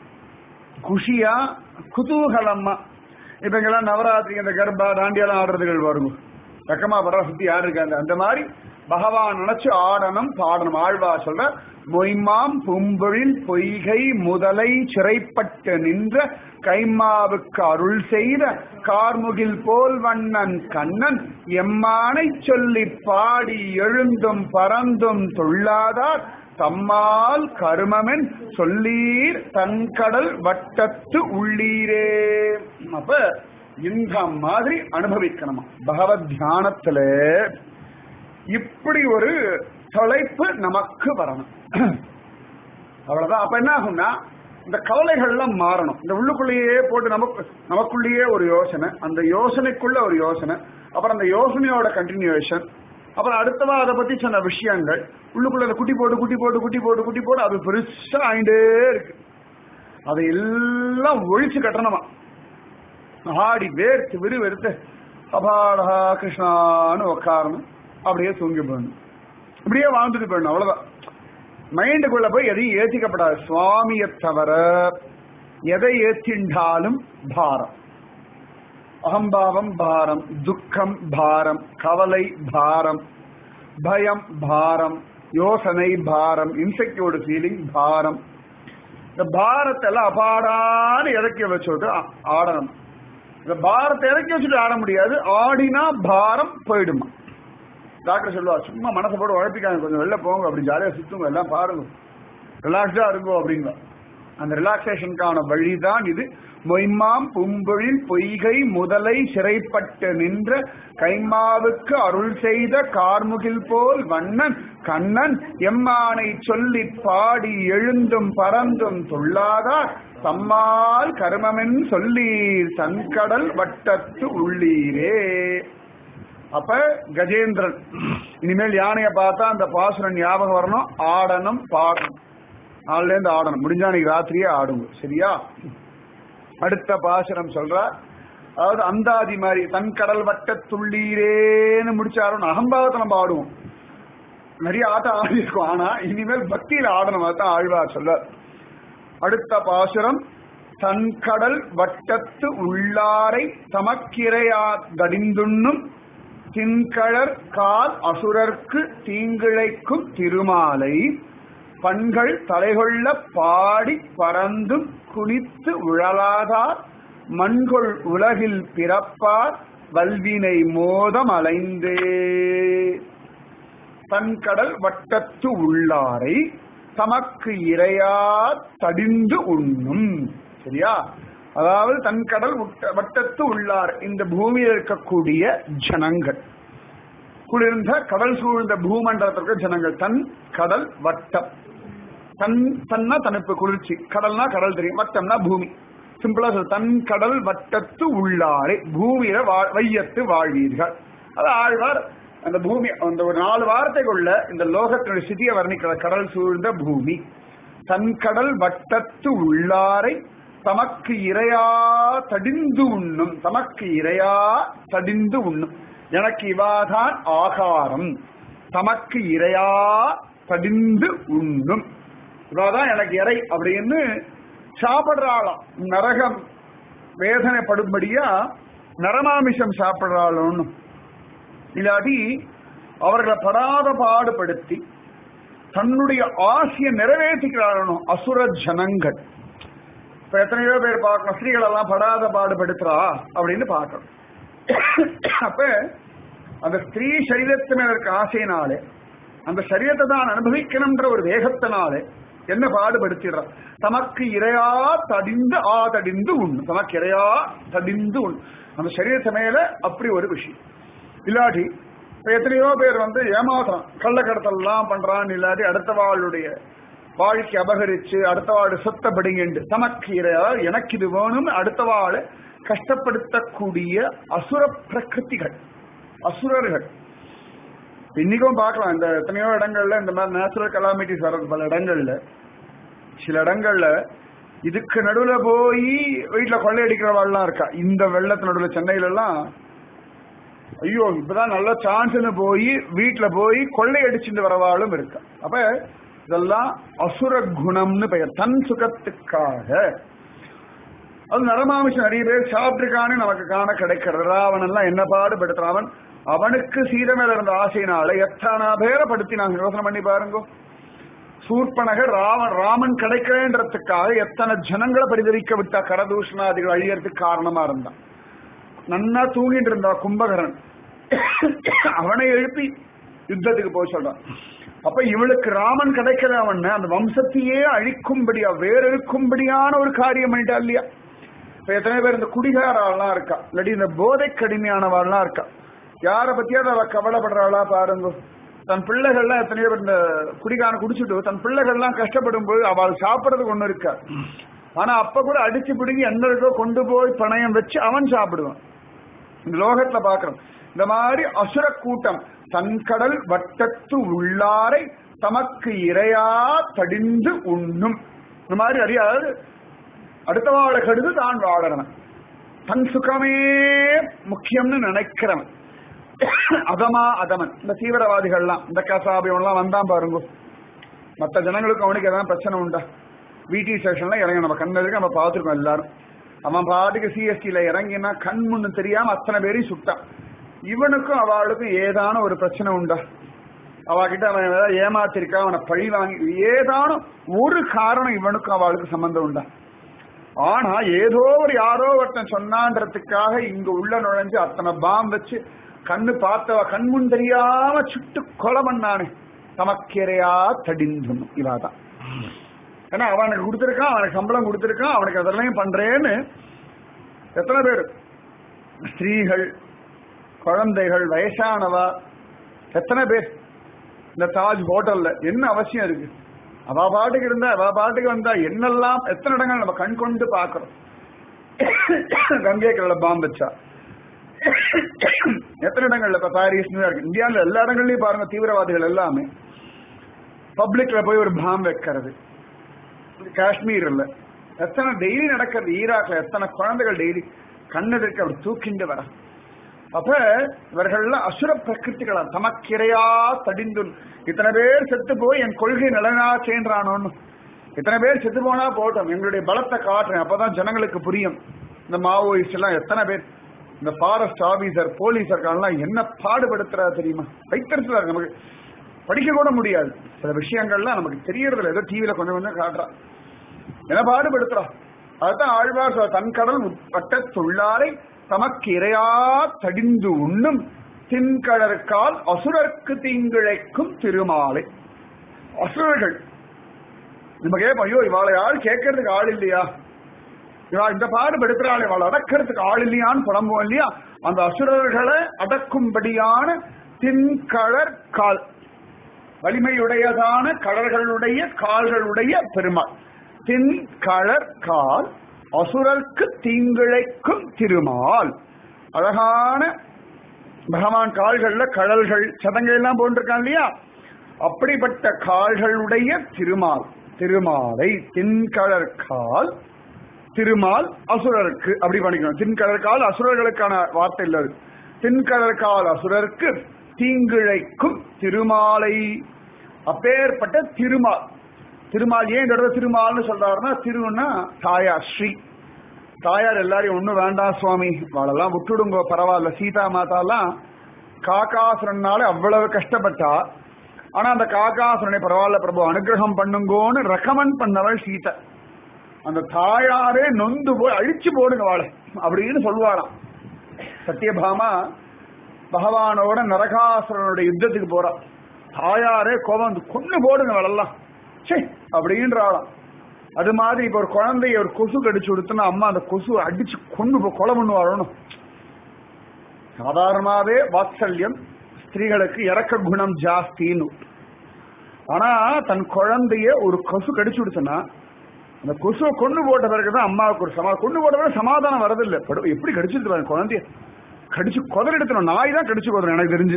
குஷியா குதூகலமா இப்ப இங்கெல்லாம் நவராத்திரி இந்த கர்ப்பா தாண்டியெல்லாம் ஆடுறதுகள் வருங்க வெக்கமா படுற சுத்தி யாரு இருக்காங்க அந்த மாதிரி பகவான் நினைச்சு ஆடணும் பாடணும் ஆழ்வா சொல்ற மொய்மாம் பும்பொழில் பொய்கை முதலை சிறைப்பட்டு நின்ற கைமாவுக்கு அருள் செய்த கார்முகில் போல் வண்ணன் கண்ணன் எம்மானை சொல்லி பாடி எழுந்தும் பறந்தும் தொல்லாதார் தம்மால் கருமமென் சொல்லீர் தன்கடல் வட்டத்து உள்ளீரே அப்ப இந்த மாதிரி அனுபவிக்கணுமா பகவத் தியானத்துல இப்படி ஒரு தொலைப்பு நமக்கு வரணும் அவ்வளவுதான் அப்ப என்ன ஆகும்னா இந்த கவலைகள்லாம் மாறணும் இந்த உள்ளுக்குள்ளேயே போட்டு நமக்கு நமக்குள்ளேயே ஒரு யோசனை அந்த யோசனைக்குள்ள ஒரு யோசனை அப்புறம் அந்த யோசனையோட கண்டினியூஷன் அப்புறம் அடுத்தவா அதை பத்தி சொன்ன விஷயங்கள் உள்ளுக்குள்ள அந்த குட்டி போட்டு குட்டி போட்டு குட்டி போட்டு குட்டி போட்டு அது பெருசா ஆயிட்டே இருக்கு அதை எல்லாம் ஒழிச்சு கட்டணுமா ஆடி வேர்த்து விறு வெறுத்து அபாடா கிருஷ்ணான்னு உக்காரணும் அப்படியே தூங்கி போயிடணும் இப்படியே வாழ்ந்துட்டு போயிடணும் அவ்வளவுதான் மைண்டுக்குள்ள போய் எதையும் ஏற்றிக்கப்படாது சுவாமியை தவிர எதை ஏற்றிண்டாலும் பாரம் அகம்பாவம் பாரம் துக்கம் பாரம் கவலை பாரம் பயம் பாரம் யோசனை பாரம் இன்செக்யூர்டு ஃபீலிங் பாரம் இந்த பாரத்தை எல்லாம் அபாடான்னு இறக்கி வச்சுட்டு ஆ- ஆடணும் இந்த பாரத்தை இறக்கி வச்சுட்டு ஆட முடியாது ஆடினா பாரம் போயிடுமா டாக்டர் சொல்லுவா சும்மா மனசை போட்டு உழைப்பிக்காங்க கொஞ்சம் வெளில போங்க அப்படி ஜாலியாக சுத்துங்க எல்லாம் பாருங்க ரிலாக்ஸா இருங்கோ அப்படிங்க அந்த ரிலாக்ஸேஷனுக்கான வழிதான் இது மொய்மாம் பும்பொழில் பொய்கை முதலை சிறைப்பட்டு நின்ற கைமாவுக்கு அருள் செய்த கார்முகில் போல் வண்ணன் கண்ணன் எம்மானை சொல்லி பாடி எழுந்தும் பறந்தும் துள்ளாதார் தம்மால் கருமமென் சொல்லீர் தன்கடல் வட்டத்து உள்ளீரே அப்ப கஜேந்திரன் இனிமேல் யானையை பார்த்தா அந்த பாசுரன் ஞாபகம் வரணும் ஆடணும் பாடணும் நாளில இருந்து ஆடணும் முடிஞ்சா அன்னைக்கு ராத்திரியே ஆடுங்க சரியா அடுத்த பாசுரம் சொல்றார் அதாவது அந்தாதி மாதிரி தன் கடல் வட்ட துள்ளீரேன்னு முடிச்சாரும் அகம்பாவத்தை நம்ம ஆடுவோம் நிறைய ஆட்டம் ஆடி இருக்கும் ஆனா இனிமேல் பக்தியில ஆடணும் தான் ஆழ்வார் சொல்றார் அடுத்த பாசுரம் தன் கடல் வட்டத்து உள்ளாரை தமக்கிரையா கடிந்துண்ணும் தின்கழற் கால் அசுரர்க்கு தீங்கிழைக்கும் திருமாலை பண்கள் தலைகொள்ள பாடி பறந்தும் குனித்து உழலாதார் மண்கொள் உலகில் பிறப்பார் வல்வினை மோதம் அலைந்தே தன்கடல் வட்டத்து உள்ளாரை தமக்கு இரையா தடிந்து உண்ணும் சரியா அதாவது தன்கடல் உட்ட- வட்டத்து உள்ளார் இந்த பூமியில் இருக்கக்கூடிய ஜனங்கள் குளிர்ந்த கடல் சூழ்ந்த பூமண்டலத்திற்கு ஜனங்கள் தன் கடல் வட்டம் தன் தன்னா தனப்பு குளிர்ச்சி கடல்னா கடல் தெரியும் வட்டம்னா பூமி சிம்பிளா சொல் தன் கடல் வட்டத்து உள்ளாரை பூமியில வா- வையத்து வாழ்வீர்கள் அது ஆழ்வார் அந்த பூமி அந்த ஒரு நாலு வார்த்தைக்குள்ள இந்த லோகத்தினுடைய சிதியை வர்ணிக்கிற கடல் சூழ்ந்த பூமி தன் கடல் வட்டத்து உள்ளாரை தமக்கு இரையா தடிந்து உண்ணும் தமக்கு இரையா தடிந்து உண்ணும் எனக்கு இவாதான் ஆகாரம் தமக்கு இரையா தடிந்து உண்ணும் இவாதான் எனக்கு இறை அப்படின்னு சாப்பிடுறாளாம் நரகம் வேதனைப்படும்படியா நரமாமிஷம் சாப்பிடுறாளோன்னு இல்லாட்டி அவர்களை படாத பாடுபடுத்தி தன்னுடைய ஆசையை நிறைவேற்றிக்கிறாளோ அசுர ஜனங்கள் இப்ப எத்தனையோ பேர் பார்க்கணும் ஸ்திரீகள் எல்லாம் படாத பாடுபடுத்துறா அப்படின்னு பார்க்கணும் அப்ப அந்த ஸ்திரீ சரீரத்து மேல இருக்க ஆசையினாலே அந்த சரீரத்தை தான் அனுபவிக்கணும்ன்ற ஒரு வேகத்தினாலே என்ன பாடுபடுத்திடுறா தமக்கு இரையா தடிந்து ஆ தடிந்து உண்ணு தமக்கு இரையா தடிந்து உண்ணு அந்த சரீரத்து மேல அப்படி ஒரு விஷயம் இல்லாட்டி இப்ப எத்தனையோ பேர் வந்து ஏமாத்துறான் கள்ளக்கடத்தல்லாம் பண்றான் இல்லாட்டி அடுத்த வாளுடைய வாழ்க்கை அபகரிச்சு அடுத்த வாழ சொத்த பிடிங்கிண்டு தமக்கு இரையா எனக்கு இது வேணும் அடுத்த வாழை கஷ்டப்படுத்தக்கூடிய அசுர பிரகிருதிகள் அசுரர்கள் இன்னைக்கும் பார்க்கலாம் இந்த எத்தனையோ இடங்கள்ல இந்த மாதிரி நேச்சுரல் கலாமிட்டிஸ் வர்றது பல இடங்கள்ல சில இடங்கள்ல இதுக்கு நடுவுல போய் வீட்டுல கொள்ளையடிக்கிறவாள்லாம் இருக்கா இந்த வெள்ளத்து நடுவுல சென்னையில எல்லாம் ஐயோ இப்பதான் நல்ல சான்ஸ்னு போய் வீட்டுல போய் கொள்ளையடிச்சுட்டு வரவாளும் இருக்கா அப்ப இதெல்லாம் அசுர குணம்னு பெயர் தன் சுகத்துக்காக அது நரமாமிஷம் நிறைய பேர் சாப்பிட்டுருக்கான்னு நமக்கு காண கிடைக்கிறது ராவன் எல்லாம் என்ன பாடுபடுத்துறான் அவன் அவனுக்கு சீத மேல இருந்த ஆசையினால எத்தனை பேரை படுத்தினாங்க யோசனை பண்ணி பாருங்க சூர்பனகர் ராமன் ராமன் கிடைக்கிறேன்றதுக்காக எத்தனை ஜனங்களை பரிதவிக்க விட்டா கரதூஷணாதிகள் அழியறதுக்கு காரணமா இருந்தான் நன்னா தூங்கிட்டு இருந்தா கும்பகரன் அவனை எழுப்பி யுத்தத்துக்கு போய் சொல்றான் அப்ப இவளுக்கு ராமன் கிடைக்கிறவன் அந்த வம்சத்தையே அழிக்கும்படியா வேறெழுக்கும்படியான ஒரு காரியம் பண்ணிட்டா இல்லையா இப்ப எத்தனை பேர் இந்த குடிகாரெல்லாம் இருக்கா இல்லாட்டி இந்த போதை கடுமையானவாள்லாம் இருக்கா யாரை பத்தியாவது அவ கவலைப்படுறாளா பாருங்க தன் பிள்ளைகள்லாம் எத்தனையோ பேர் இந்த குடிகான குடிச்சிட்டு தன் பிள்ளைகள்லாம் கஷ்டப்படும் போது அவள் சாப்பிடறதுக்கு ஒண்ணு இருக்கா ஆனா அப்ப கூட அடிச்சு பிடுங்கி எந்த இருக்கோ கொண்டு போய் பணயம் வச்சு அவன் சாப்பிடுவான் இந்த லோகத்துல பாக்குறோம் இந்த மாதிரி அசுர கூட்டம் தன்கடல் வட்டத்து உள்ளாரை தமக்கு இரையா தடிந்து உண்ணும் இந்த மாதிரி அறியாது அடுத்த வாழ கடுது தான் வாழறவன் தன் சுகமே முக்கியம்னு நினைக்கிறவன் அதமா அதமன் இந்த தீவிரவாதிகள்லாம் இந்த கசாபியம்லாம் வந்தான் பாருங்க மற்ற ஜனங்களுக்கு அவனுக்கு எதாவது பிரச்சனை உண்டா விடி ஸ்டேஷன்ல இறங்க நம்ம கண்ணதுக்கு நம்ம பார்த்துருக்கோம் எல்லாரும் அவன் பாட்டுக்கு சிஎஸ்டியில இறங்கினா கண் முன்னு தெரியாம அத்தனை பேரையும் சுட்டான் இவனுக்கும் அவளுக்கும் ஏதான ஒரு பிரச்சனை உண்டா அவகிட்ட அவன் ஏதாவது ஏமாத்திருக்கா அவனை பழி வாங்கி ஏதான ஒரு காரணம் இவனுக்கும் அவளுக்கு சம்பந்தம் உண்டா ஆனா ஏதோ ஒரு யாரோ ஒருத்தன் சொன்னான்றதுக்காக இங்க உள்ள நுழைஞ்சு அத்தனை பாம் வச்சு கண்ணு பார்த்தவ கண்முன் தெரியாம சுட்டு கொலை பண்ணானே தமக்கிரையா தடிந்தும் இவாதான் ஏன்னா அவனுக்கு கொடுத்துருக்கான் அவனுக்கு சம்பளம் கொடுத்துருக்கான் அவனுக்கு அதெல்லாம் பண்றேன்னு எத்தனை பேர் ஸ்திரீகள் குழந்தைகள் வயசானவா எத்தனை பேர் இந்த தாஜ் ஹோட்டல்ல என்ன அவசியம் இருக்கு அவ பாட்டுக்கு இருந்தா அவ பாட்டுக்கு வந்தா என்னெல்லாம் எத்தனை இடங்கள் நம்ம கண் கொண்டு பாக்குறோம் கங்கை கடல பாம்பு வச்சா எத்தனை இடங்கள்ல இப்ப பாரிஸ் நியூயார்க் இந்தியாவில் எல்லா இடங்கள்லயும் பாருங்க தீவிரவாதிகள் எல்லாமே பப்ளிக்ல போய் ஒரு பாம் வைக்கிறது காஷ்மீர்ல எத்தனை டெய்லி நடக்கிறது ஈராக்ல எத்தனை குழந்தைகள் டெய்லி கண்ணெடுக்க அப்படி தூக்கிண்டு வர அப்ப இவர்கள்லாம் அசுர பிரகிருத்திகளா தமக்கிரையா தடிந்து இத்தனை பேர் செத்து போய் என் கொள்கை நலனாச்சேன்றானோன்னு இத்தனை பேர் செத்து போனா போட்டோம் எங்களுடைய பலத்தை காட்டுறேன் அப்பதான் ஜனங்களுக்கு புரியும் இந்த மாவோயிஸ்ட் எல்லாம் எத்தனை பேர் இந்த ஃபாரஸ்ட் ஆபீசர் போலீஸர்காரெல்லாம் என்ன பாடுபடுத்துறா தெரியுமா வைத்திருக்கிறார் நமக்கு படிக்க கூட முடியாது சில விஷயங்கள்லாம் நமக்கு தெரியறதில்ல ஏதோ டிவியில கொஞ்சம் கொஞ்சம் காட்டுறா என்ன பாடுபடுத்துறா அதுதான் ஆழ்வார் சொல்ற, தன் கடல் உட்பட்ட தொள்ளாரை தமக்கு இரையா தடிந்து உண்ணும் தின்கடற்கால் அசுரர்க்கு தீங்கிழைக்கும் திருமாலை அசுரர்கள் நம்ம கேட்போம் ஐயோ இவாளை ஆள் கேட்கறதுக்கு ஆள் இல்லையா இவா இந்த பாடுபடுத்துறாள் இவாளை அடக்கிறதுக்கு ஆள் இல்லையான்னு புலம்புவோம் இல்லையா அந்த அசுரர்களை அடக்கும்படியான தின்கழற் கால் வலிமையுடையதான கடல்களுடைய கால்களுடைய பெருமாள் தின் கழற் கால் அசுரர்க்கு தீங்கிழைக்கும் திருமால் அழகான பகவான் கால்கள்ல கடல்கள் சதங்கை எல்லாம் போட்டிருக்கான் இல்லையா அப்படிப்பட்ட கால்களுடைய திருமால் திருமாலை தின்கழற் கால் திருமால் அசுரருக்கு அப்படி பண்ணிக்கணும் தின்கடற்கால் அசுரர்களுக்கான வார்த்தை இல்ல அது தின்கடற்கால் அசுரருக்கு தீங்கிழைக்கும் திருமாலை அப்பேற்பட்ட திருமால் திருமால் ஏன் இந்த தடவை திருமால்னு சொல்றாருன்னா திருன்னா தாயார் ஸ்ரீ தாயார் எல்லாரையும் ஒண்ணு வேண்டாம் சுவாமி வாழெல்லாம் விட்டுடுங்க பரவாயில்ல சீதா மாதாலாம் காக்காசுரனால அவ்வளவு கஷ்டப்பட்டா ஆனா அந்த காக்காசுரனை பரவாயில்ல பிரபு அனுகிரகம் பண்ணுங்கோன்னு ரெக்கமெண்ட் பண்ணவள் சீதை அந்த தாயாரே நொந்து போய் அழிச்சு போடுங்க வாழை அப்படின்னு சொல்லுவாளாம் சத்யபாமா பகவானோட நரகாசுரனுடைய யுத்தத்துக்கு போறா தாயாரே கோபம் வந்து கொண்டு போடுங்க வாழெல்லாம் சே அப்படின்றாளாம் அது மாதிரி இப்ப ஒரு குழந்தைய ஒரு கொசு கடிச்சு கொடுத்தோன்னா அம்மா அந்த கொசு அடிச்சு கொண்டு போய் கொலை பண்ணுவாரணும் சாதாரணமாவே வாத்சல்யம் ஸ்திரீகளுக்கு இறக்க குணம் ஜாஸ்தின்னு ஆனா தன் குழந்தைய ஒரு கொசு கடிச்சு கொடுத்தனா அந்த கொசுவை கொண்டு போட்ட பிறகுதான் அம்மாவுக்கு ஒரு சமா கொண்டு போட்ட பிறகு சமாதானம் வரதில்லை படு எப்படி கடிச்சிட்டு பாருங்க குழந்தைய கடிச்சு குதற எடுத்துடும் நாய் தான் கடிச்சு குதறணும் எனக்கு தெரிஞ்சு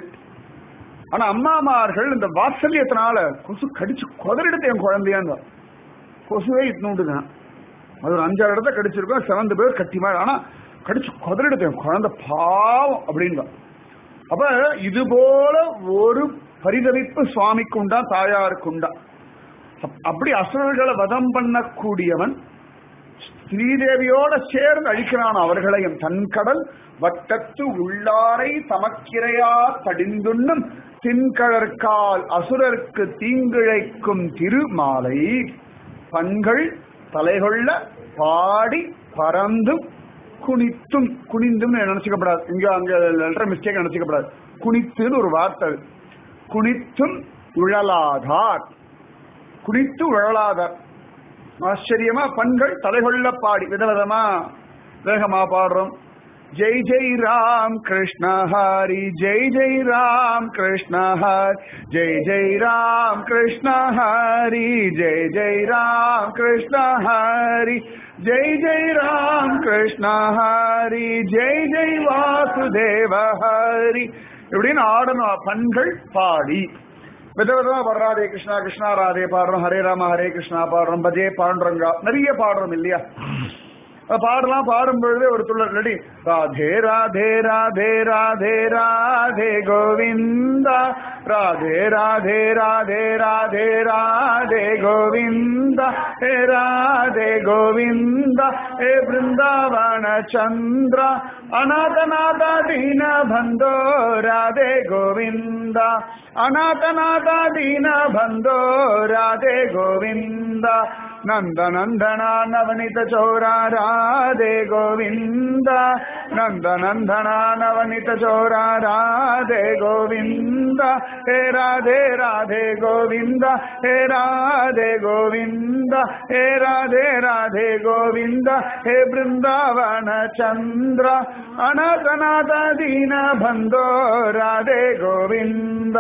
ஆனா அம்மாமார்கள் இந்த வாத்சல்யத்தினால கொசு கடிச்சு குதற எடுத்து என் குழந்தையான்னு கொசுவே இட்னூண்டு தான் அது ஒரு அஞ்சாறு இடத்த கடிச்சிருக்கோம் செவந்து பேர் கட்டி மாதிரி ஆனா கடிச்சு குதற எடுத்து என் குழந்தை பாவம் அப்படின்னு அப்ப இது போல ஒரு பரிதவிப்பு சுவாமிக்கு உண்டா தாயாருக்கு உண்டா அப்- அப்படி அசுரர்களை வதம் பண்ணக்கூடியவன் ஸ்ரீதேவியோட சேர்ந்து அழிக்கிறான் அவர்களையும் தன்கடல் வட்டத்து உள்ளாரை தமக்கிரையா தடிந்துண்ணும் தின்கழற்கால் அசுரர்க்கு தீங்கிழைக்கும் திருமாலை பண்கள் தலைகொள்ள பாடி பறந்தும் குனித்தும் குனிந்தும் நினைச்சுக்கப்படாது இங்க அங்க லெட்டர் மிஸ்டேக் நினைச்சுக்கப்படாது குனித்துன்னு ஒரு வார்த்தை அது. குனித்தும் உழலாதார் குனித்து உழலாதார் ஆச்சரியமா பண்கள் தலைகொள்ள பாடி விதவிதமா வேகமா பாடுறோம் ஜெய் ஜெய் ராம் கிருஷ்ண ஹரி ஜெய் ஜெய் ராம் கிருஷ்ண ஹரி ஜெய் ஜெய் ராம் கிருஷ்ண ஹரி ஜெய் ஜெய் ராம் கிருஷ்ண ஹரி ஜெய் ஜெய் ராம் கிருஷ்ண ஹரி ஜெய் ஜெய் வாசுதேவ ஹரி இப்படின்னு ஆடணும் பண்கள் பாடி விதவிதமா பாடுறோம் ராதே கிருஷ்ணா கிருஷ்ணா ராதே பாடுறோம் ஹரே ராம ஹரே கிருஷ்ணா பாடுறோம் பஜே பாடுறோங்க நிறைய பாடுறோம் இல்லையா அது பாடலாம் பாடும் பொழுதே ஒரு துள்ளல் ரெடி ராதே ராதே ராதே ராதே ராதே கோவிந்தா ராதே ராதே ராதே ராதே ராதே கோவிந்தா ஹே ராதே கோவிந்தா ஹே பிருந்தாவன சந்திர அநாதநாத ದೀನ ಬಂದೋ ರಾಧೆ ಗೋವಿಂದ ಅನಾಥನಾಥ ದೀನ ಬಂದೋ ರಾಧೆ ಗೋವಿಂದ ನಂದ ನಂದನ ನವನಿತ ಚೌರ ರಾಧೆ ಗೋವಿಂದ ನಂದ ನಂದನ ನವನಿತ ಚೌರ ರಾಧೆ ಗೋವಿಂದ ಹೇ ರಾಧೆ ರಾಧೆ ಗೋವಿಂದ ಹೇ ರಾಧೆ ಗೋವಿಂದ ಹೇ ರಾಧೆ ರಾಧೆ ಗೋವಿಂದ ಹೇ ಬೃಂದಾವನ ಚಂದ್ರ ಅನಾಥನಾಥ ದೀನ ಬಂದೋ ರಾಧೆ ಗೋವಿಂದ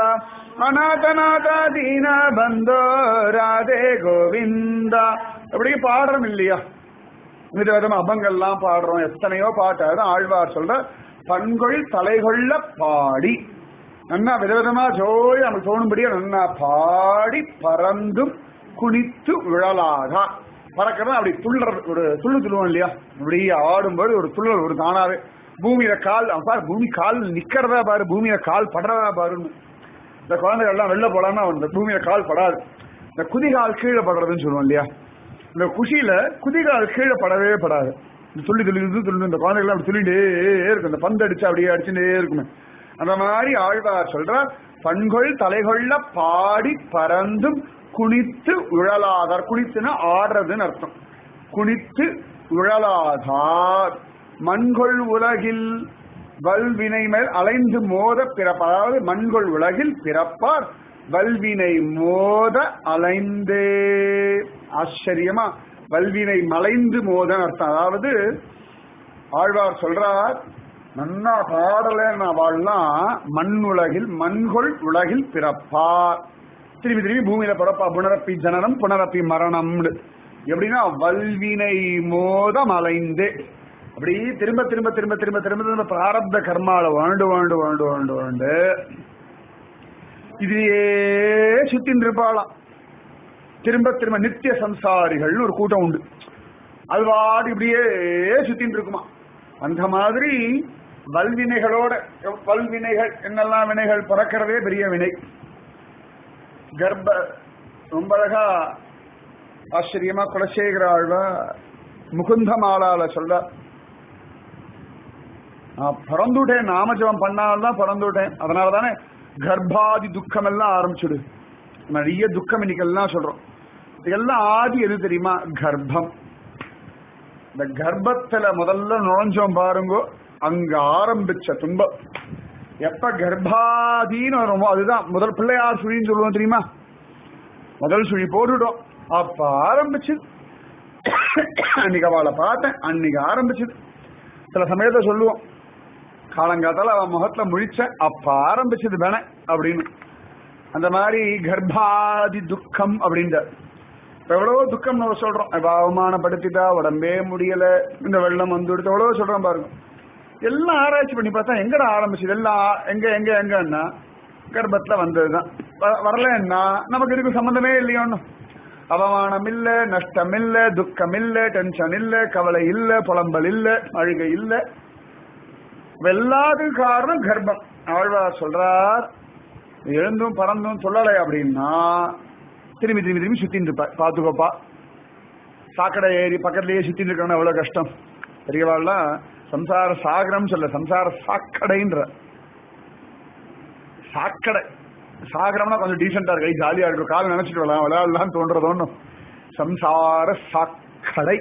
அநாதநாத தீன பந்தோ ராதே கோவிந்தா அப்படி பாடுறோம் இல்லையா விதவிதமா அபங்கள்லாம் பாடுறோம் எத்தனையோ பாட்டு அதுதான் ஆழ்வார் சொல்ற பண்கொள் தலைகொள்ள பாடி நன்னா விதவிதமா ஜோய் நமக்கு தோணும்படியா நன்னா பாடி பறந்தும் குனித்து விழலாக பறக்கிறதா அப்படி துள்ளர் ஒரு துள்ளு துள்ளுவோம் இல்லையா அப்படி ஆடும்போது ஒரு துள்ளல் ஒரு தானாவே பூமியில கால் அவன் பாரு பூமி கால் நிக்கிறதா பாரு பூமியில கால் படுறதா பாருன்னு இந்த குழந்தைகள் எல்லாம் வெளில போலான்னா இந்த பூமியில கால் படாது இந்த குதிகால் கீழே படுறதுன்னு சொல்லுவோம் இல்லையா இந்த குஷியில குதிகால் கீழே படவே படாது இந்த துள்ளி துள்ளி இது துள்ளி இந்த குழந்தைகள் அப்படி துள்ளிட்டே இருக்கும் இந்த பந்து அடிச்சு அப்படியே அடிச்சுட்டே இருக்குமே அந்த மாதிரி ஆழ்வார் சொல்றார் பண்கொள் தலைகொள்ள பாடி பறந்தும் குனித்து உழலாதார் குனித்துனா ஆடுறதுன்னு அர்த்தம் குனித்து உழலாதார் மண்கொள் உலகில் வல்வினை மேல் அலைந்து மோத பிறப்பார் அதாவது மண்கொள் உலகில் பிறப்பார் வல்வினை மோத அலைந்தே ஆச்சரியமா வல்வினை மலைந்து மோதன்னு அர்த்தம் அதாவது ஆழ்வார் சொல்றார் நன்னா பாடலன்னா வாழலாம் மண் உலகில் மண்கொள் உலகில் பிறப்பார் திரும்பி திரும்பி பூமியில பிறப்பா புனரப்பி ஜனனம் புனரப்பி மரணம் எப்படின்னா வல்வினை மோத மலைந்து அப்படி திரும்ப திரும்ப திரும்ப திரும்ப திரும்ப திரும்ப பிராரப்த கர்மால வாழ்ந்து வாழ்ந்து வாழ்ந்து வாழ்ந்து வாழ்ந்து இதையே சுத்தின் இருப்பாளாம் திரும்ப திரும்ப நித்திய சம்சாரிகள்னு ஒரு கூட்டம் உண்டு அது வாடி இப்படியே சுத்தின் இருக்குமா அந்த மாதிரி வல்வினைகளோட வல்வினைகள் என்னெல்லாம் வினைகள் பிறக்கிறதே பெரிய வினை கர்ப்ப ரொம்ப அழகா ஆச்சரியமா குலசேகர ஆழ்வா முகுந்த மாலால சொல்ற நான் பிறந்துட்டேன் நாமஜபம் பண்ணால்தான் பிறந்துட்டேன் அதனால தானே கர்ப்பாதி துக்கம் எல்லாம் ஆரம்பிச்சுடு நிறைய துக்கம் இன்னைக்கெல்லாம் சொல்றோம் இதெல்லாம் ஆதி எது தெரியுமா கர்ப்பம் இந்த கர்ப்பத்துல முதல்ல நுழைஞ்சோம் பாருங்க அங்க ஆரம்பிச்ச துன்பம் எப்ப கர்ப்பாதின்னு வருமோ அதுதான் முதல் பிள்ளையார் சுழின்னு சொல்லுவோம் தெரியுமா முதல் சுழி போட்டுட்டோம் அப்ப ஆரம்பிச்சது அன்னைக்கு அவளை பார்த்தேன் அன்னைக்கு ஆரம்பிச்சது சில சமயத்தை சொல்லுவோம் காலங்காத்தால அவன் முகத்துல முழிச்ச அப்ப ஆரம்பிச்சது வேண அப்படின்னு அந்த மாதிரி கர்ப்பாதி துக்கம் அப்படின்ற இப்ப எவ்வளவோ துக்கம் நம்ம சொல்றோம் இப்ப அவமானப்படுத்திட்டா உடம்பே முடியல இந்த வெள்ளம் வந்து எடுத்து எவ்வளவோ சொல்றோம் பாருங்க எல்லாம் ஆராய்ச்சி பண்ணி பார்த்தா எங்கடா ஆரம்பிச்சது எல்லாம் எங்க எங்க எங்கன்னா கர்ப்பத்துல வந்ததுதான் வ- வரலன்னா நமக்கு இதுக்கு சம்பந்தமே இல்லையோன்னு அவமானம் இல்ல நஷ்டம் இல்ல துக்கம் இல்ல டென்ஷன் இல்ல கவலை இல்ல புலம்பல் இல்ல அழுகை இல்ல இப்ப எல்லாத்துக்கும் காரணம் கர்ப்பம் ஆழ்வார் சொல்றார் எழுந்தும் பறந்தும் சொல்லலை அப்படின்னா திரும்பி திரும்பி திரும்பி சுத்தின்னு இருப்பார் பாத்துக்கோப்பா சாக்கடை ஏறி பக்கத்துலயே சுத்தின்னு இருக்கணும் எவ்வளவு கஷ்டம் பெரியவாள்லாம் சம்சார சாகரம் சொல்ல சம்சார சாக்கடைன்ற சாக்கடை சாகரம்னா கொஞ்சம் டீசெண்டா இருக்கு ஜாலியா இருக்கும் கால் நினைச்சிட்டு வரலாம் விளையாடலாம் தோன்றது ஒண்ணும் சம்சார சாக்கடை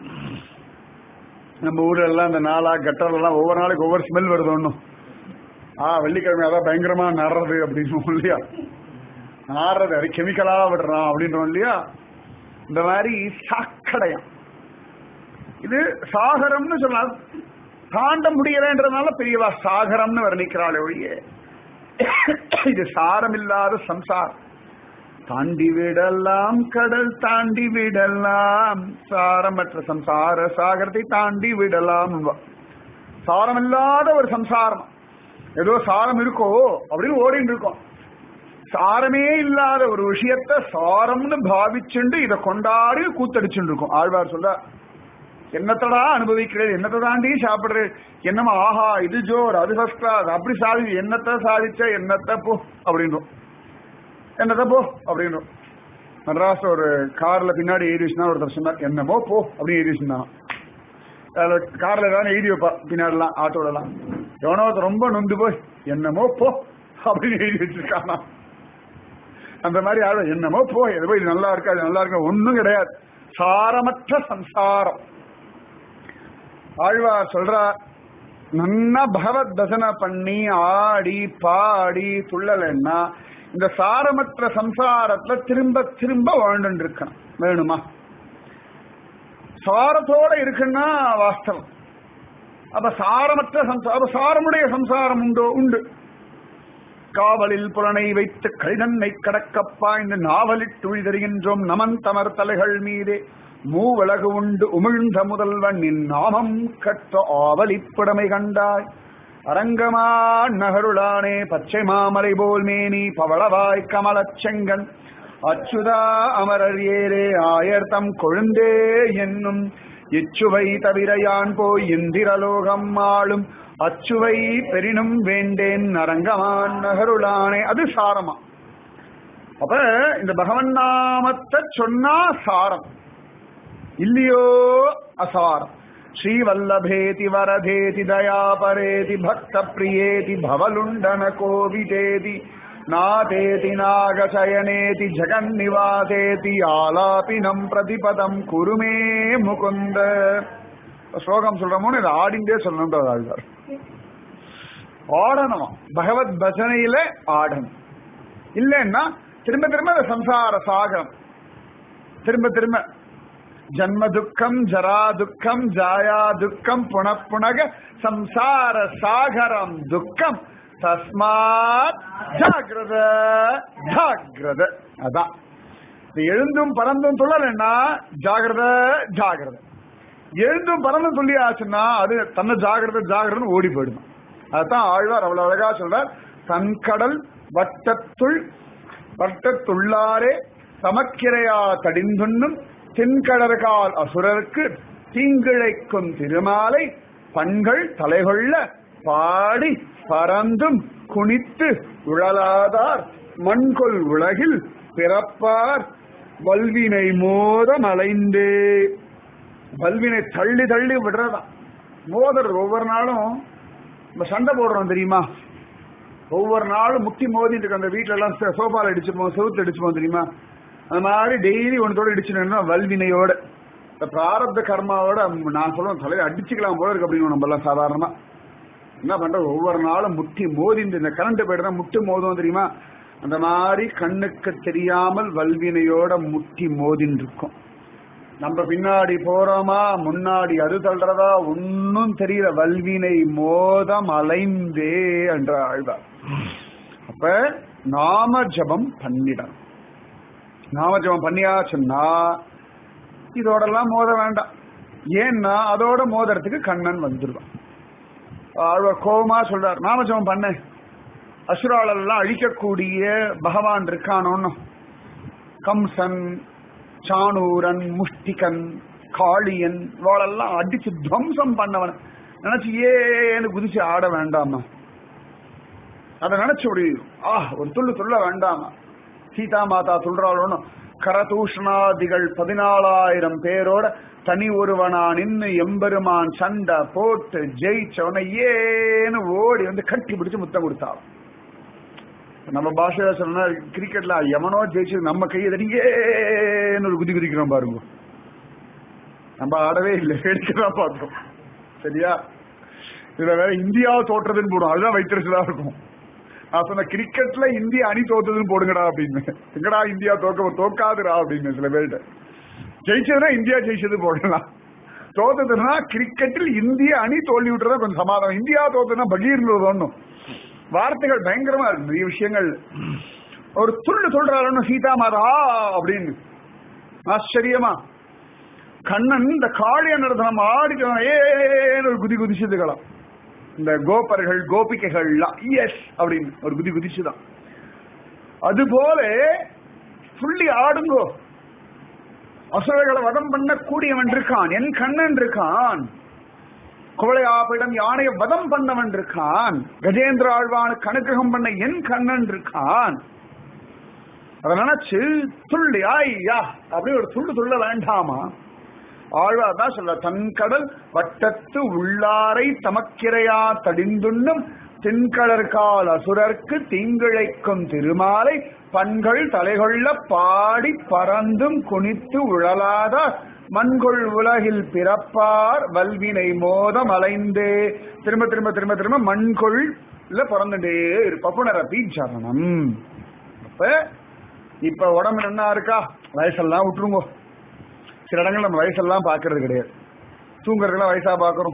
நம்ம ஊர்ல எல்லாம் இந்த நாளா கட்டல் எல்லாம் ஒவ்வொரு நாளைக்கு ஒவ்வொரு ஸ்மெல் வருது ஒண்ணும் ஆ வெள்ளிக்கிழமை அதான் பயங்கரமா நடுறது அப்படின்னு இல்லையா நாடுறது அது கெமிக்கலா விடுறான் அப்படின்றோம் இல்லையா இந்த மாதிரி சாக்கடையாம் இது சாகரம்னு சொல்லலாம் தாண்ட முடியலன்றதுனால பெரியவா சாகரம்னு வர்ணிக்கிறாள் ஒழிய இது சாரமில்லாத சம்சாரம் தாண்டி விடலாம் கடல் தாண்டி விடலாம் சாரமற்ற சம்சார சாகரத்தை தாண்டி விடலாம் சாரமில்லாத ஒரு சம்சாரம் ஏதோ சாரம் இருக்கோ அப்படின்னு ஓடிட்டு இருக்கோம் சாரமே இல்லாத ஒரு விஷயத்த சாரம்னு பாவிச்சுண்டு இதை கொண்டாடி கூத்தடிச்சுட்டு இருக்கோம் ஆழ்வார் சொல்ற என்னத்தடா அனுபவிக்கிறேன் என்னத்தை தாண்டி சாப்பிடுறேன் என்னமா ஆஹா இது ஜோர் அது ஃபர்ஸ்ட் கிளாஸ் அப்படி சாதி என்னத்தை சாதிச்ச என்னத்த போ அப்படின்றோம் என்னத்த போ அப்படின்றோம் மெட்ராஸ் ஒரு கார்ல பின்னாடி ஏறி வச்சுனா ஒருத்தர் சொன்னார் என்னமோ போ அப்படின்னு ஏறி வச்சுருந்தான் அதுல கார்ல ஏதாவது எழுதி வைப்பா பின்னாடிலாம் ஆட்டோடலாம் எவனோ ஒருத்தன் ரொம்ப நொந்து போய் என்னமோ போ அப்படின்னு எழுதி வச்சிருக்கானா அந்த மாதிரி ஆள் என்னமோ போ எது இது நல்லா இருக்கா இது நல்லா இருக்கா ஒண்ணும் கிடையாது சாரமற்ற சம்சாரம் ஆழ்வார் சொல்றார் நன்னா பகவத் தசனை பண்ணி ஆடி பாடி துள்ளலைன்னா இந்த சாரமற்ற சம்சாரத்துல திரும்ப திரும்ப வாழ்ந்துட்டு இருக்கணும் வேணுமா சாரத்தோட இருக்குன்னா வாஸ்தவம் அப்ப சாரமற்ற சம்சாரம் அப்ப சாரமுடைய சம்சாரம் உண்டோ உண்டு காவலில் புலனை வைத்து கழிதன்னை கடக்கப்பா இந்த நாவலிட்டு உழிதறிகின்றோம் நமன் தமர் தலைகள் மீதே மூவலகு உண்டு உமிழ்ந்த முதல்வன் நின் நாமம் கற்ற ஆவலிப்புடமை கண்டாய் அரங்கமா நகருளானே பச்சை மாமலை போல் மேனி பவளவாய் கமலச் செங்கன் அச்சுதா அமரர் ஏரே ஆயர்தம் கொழுந்தே என்னும் இச்சுவை தவிர யான் போய் இந்திரலோகம் ஆளும் அச்சுவை பெரினும் வேண்டேன் நரங்கமான் நகருளானே அது சாரமா அப்ப இந்த பகவன் நாமத்தை சொன்னா சாரம் இல்லையோ அசாரம் ஸ்ரீவல்லபேதி வரதேதி தயாபரேதி பக்த பிரியேதி பவலுண்டன கோவிதேதி நாதேதி நாகசயனேதி ஜெகன்னிவாசேதி ஆலாபினம் பிரதிபதம் குருமே முகுந்த ஸ்லோகம் சொல்றமோ இது ஆடிண்டே சொல்லணும்ன்றது ஆழ்வார் ஆடணும் பகவத் பஜனையில ஆடணும் இல்லைன்னா திரும்ப திரும்ப அந்த சம்சார சாகரம் திரும்ப திரும்ப ஜன்ம துக்கம் ஜரா துக்கம் ஜாயா துக்கம் புனப்புனக சம்சார சாகரம் துக்கம் தஸ்மாத் ஜாகிரத ஜாகிரத அதான் இது எழுந்தும் பறந்தும் துள்ளலன்னா ஜாகிரத ஜாகிரத எழுந்தும் பறந்தும் துள்ளியாச்சுன்னா அது தன்னை ஜாகிரத ஜாகிரதன்னு ஓடி போயிடும் அதுதான் ஆழ்வார் அவ்வளவு அழகா சொல்றார் தன்கடல் வட்டத்துள் வட்டத்துள்ளாரே சமக்கிரையா தடிந்துண்ணும் தென்கடற்கால் அசுரருக்கு தீங்கிழைக்கும் திருமாலை பண்கள் தலைகொள்ள பாடி பறந்தும் குனித்து உழலாதார் மண்கொள் உலகில் பிறப்பார் வல்வினை மோதம் அலைந்தே வல்வினை தள்ளி தள்ளி விடுறதா மோதர் ஒவ்வொரு நாளும் நம்ம சண்டை போடுறோம் தெரியுமா ஒவ்வொரு நாளும் முட்டி மோதிட்டு இருக்க அந்த வீட்டுல எல்லாம் சோபால அடிச்சுப்போம் செவுத்து அடிச்சுப்போம் தெரியுமா அந்த மாதிரி டெய்லி ஒன்றோட இடிச்சுனா வல்வினையோட இந்த பிராரப்த கர்மாவோட நான் சொல்லுவேன் தலையை அடிச்சுக்கலாம் போல இருக்கு அப்படின்னு நம்ம எல்லாம் சாதாரணமா என்ன பண்றது ஒவ்வொரு நாளும் முட்டி மோதிந்து இந்த கரண்ட் போயிட்டு முட்டு மோதும் தெரியுமா அந்த மாதிரி கண்ணுக்கு தெரியாமல் வல்வினையோட முட்டி மோதின்னு இருக்கும் நம்ம பின்னாடி போறோமா முன்னாடி அது தள்ளுறதா ஒன்னும் தெரியல வல்வினை மோதம் அலைந்தே என்ற ஆழ்வார் அப்ப நாம ஜபம் பண்ணிடணும் நாம ஜபம் பண்ணியாச்சுன்னா இதோடெல்லாம் மோத வேண்டாம் ஏன்னா அதோட மோதுறதுக்கு கண்ணன் வந்துடுவான் ஆழ்வார் கோபமா சொல்றார் நாம ஜபம் பண்ண அசுராளெல்லாம் அழிக்கக்கூடிய பகவான் இருக்கானோன்னு கம்சன் சாணூரன் முஷ்டிகன் காளியன் இவாளெல்லாம் அடிச்சு துவம்சம் பண்ணவன் நினைச்சு ஏன்னு குதிச்சு ஆட வேண்டாமா அதை நினைச்சு ஒரு ஆ ஒரு துள்ளு துள்ள வேண்டாமா சீதா மாதா சொல்றாளோன்னு கரதூஷ்ணாதிகள் பதினாலாயிரம் பேரோட தனி ஒருவனா நின்னு எம்பெருமான் சண்டை போட்டு ஜெயிச்சவனை ஏன்னு ஓடி வந்து கட்டி பிடிச்சு முத்தம் கொடுத்தாள் நம்ம பாஷையில சொன்னா கிரிக்கெட்ல எவனோ ஜெயிச்சு நம்ம கையை தடிங்கன்னு ஒரு குதி குதிக்கிறோம் பாருங்க நம்ம ஆடவே இல்லை எடுக்கிறதா பார்த்தோம் சரியா இதுல வேற இந்தியா தோற்றதுன்னு போடும் அதுதான் வைத்திருச்சதா இருக்கும் நான் சொன்ன கிரிக்கெட்ல இந்தியா அணி தோத்ததுன்னு போடுங்கடா அப்படின்னு எங்கடா இந்தியா தோக்க தோக்காதுடா அப்படின்னு சில பேர்கிட்ட ஜெயிச்சதுன்னா இந்தியா ஜெயிச்சது போடலாம் தோத்ததுன்னா கிரிக்கெட்டில் இந்திய அணி தோல்வி விட்டுறதா கொஞ்சம் சமாதானம் இந்தியா தோத்ததுன்னா பகீர்ன்றது ஒண்ணும் வார்த்தைகள் பயங்கரமா இருக்கு நிறைய விஷயங்கள் ஒரு துள்ளு சொல்றாரு சீதா மாதா அப்படின்னு ஆச்சரியமா கண்ணன் இந்த காளிய நடத்தனம் ஆடிக்கலாம் ஏன்னு ஒரு குதி குதிச்சதுக்கலாம் இந்த கோபர்கள் கோபிகைகள்லாம் எஸ் அப்படின்னு ஒரு குதி குதிச்சுதான் அதுபோல துள்ளி ஆடுங்கோ அசுரர்களை வதம் பண்ண கூடியவன் இருக்கான் என் கண்ணன் இருக்கான் குவளையாப்பிடம் யானையை வதம் பண்ணவன் இருக்கான் கஜேந்திர ஆழ்வானுக்கு அனுகிரகம் பண்ண என் கண்ணன் இருக்கான் அதை நினைச்சு துள்ளி ஐயா அப்படி ஒரு துள்ளு துள்ள வேண்டாமா ஆழ்வார் தான் சொல்ல தன் கடல் வட்டத்து உள்ளாரை தமக்கிரையா தடிந்துண்ணும் தென்கடற்கால் அசுரர்க்கு தீங்கிழைக்கும் திருமாலை பண்கள் தலைகொள்ள பாடி பறந்தும் குனித்து உழலாத மண்கொள் உலகில் பிறப்பார் வல்வினை மோதம் அலைந்தே திரும்ப திரும்ப திரும்ப திரும்ப மண்கொள் இல்ல பிறந்துட்டே இருப்ப புனரப்பி சரணம் அப்ப இப்ப உடம்பு என்ன இருக்கா வயசெல்லாம் விட்டுருங்கோ சில இடங்கள் நம்ம வயசெல்லாம் பாக்குறது கிடையாது தூங்குறதுலாம் வயசா பாக்குறோம்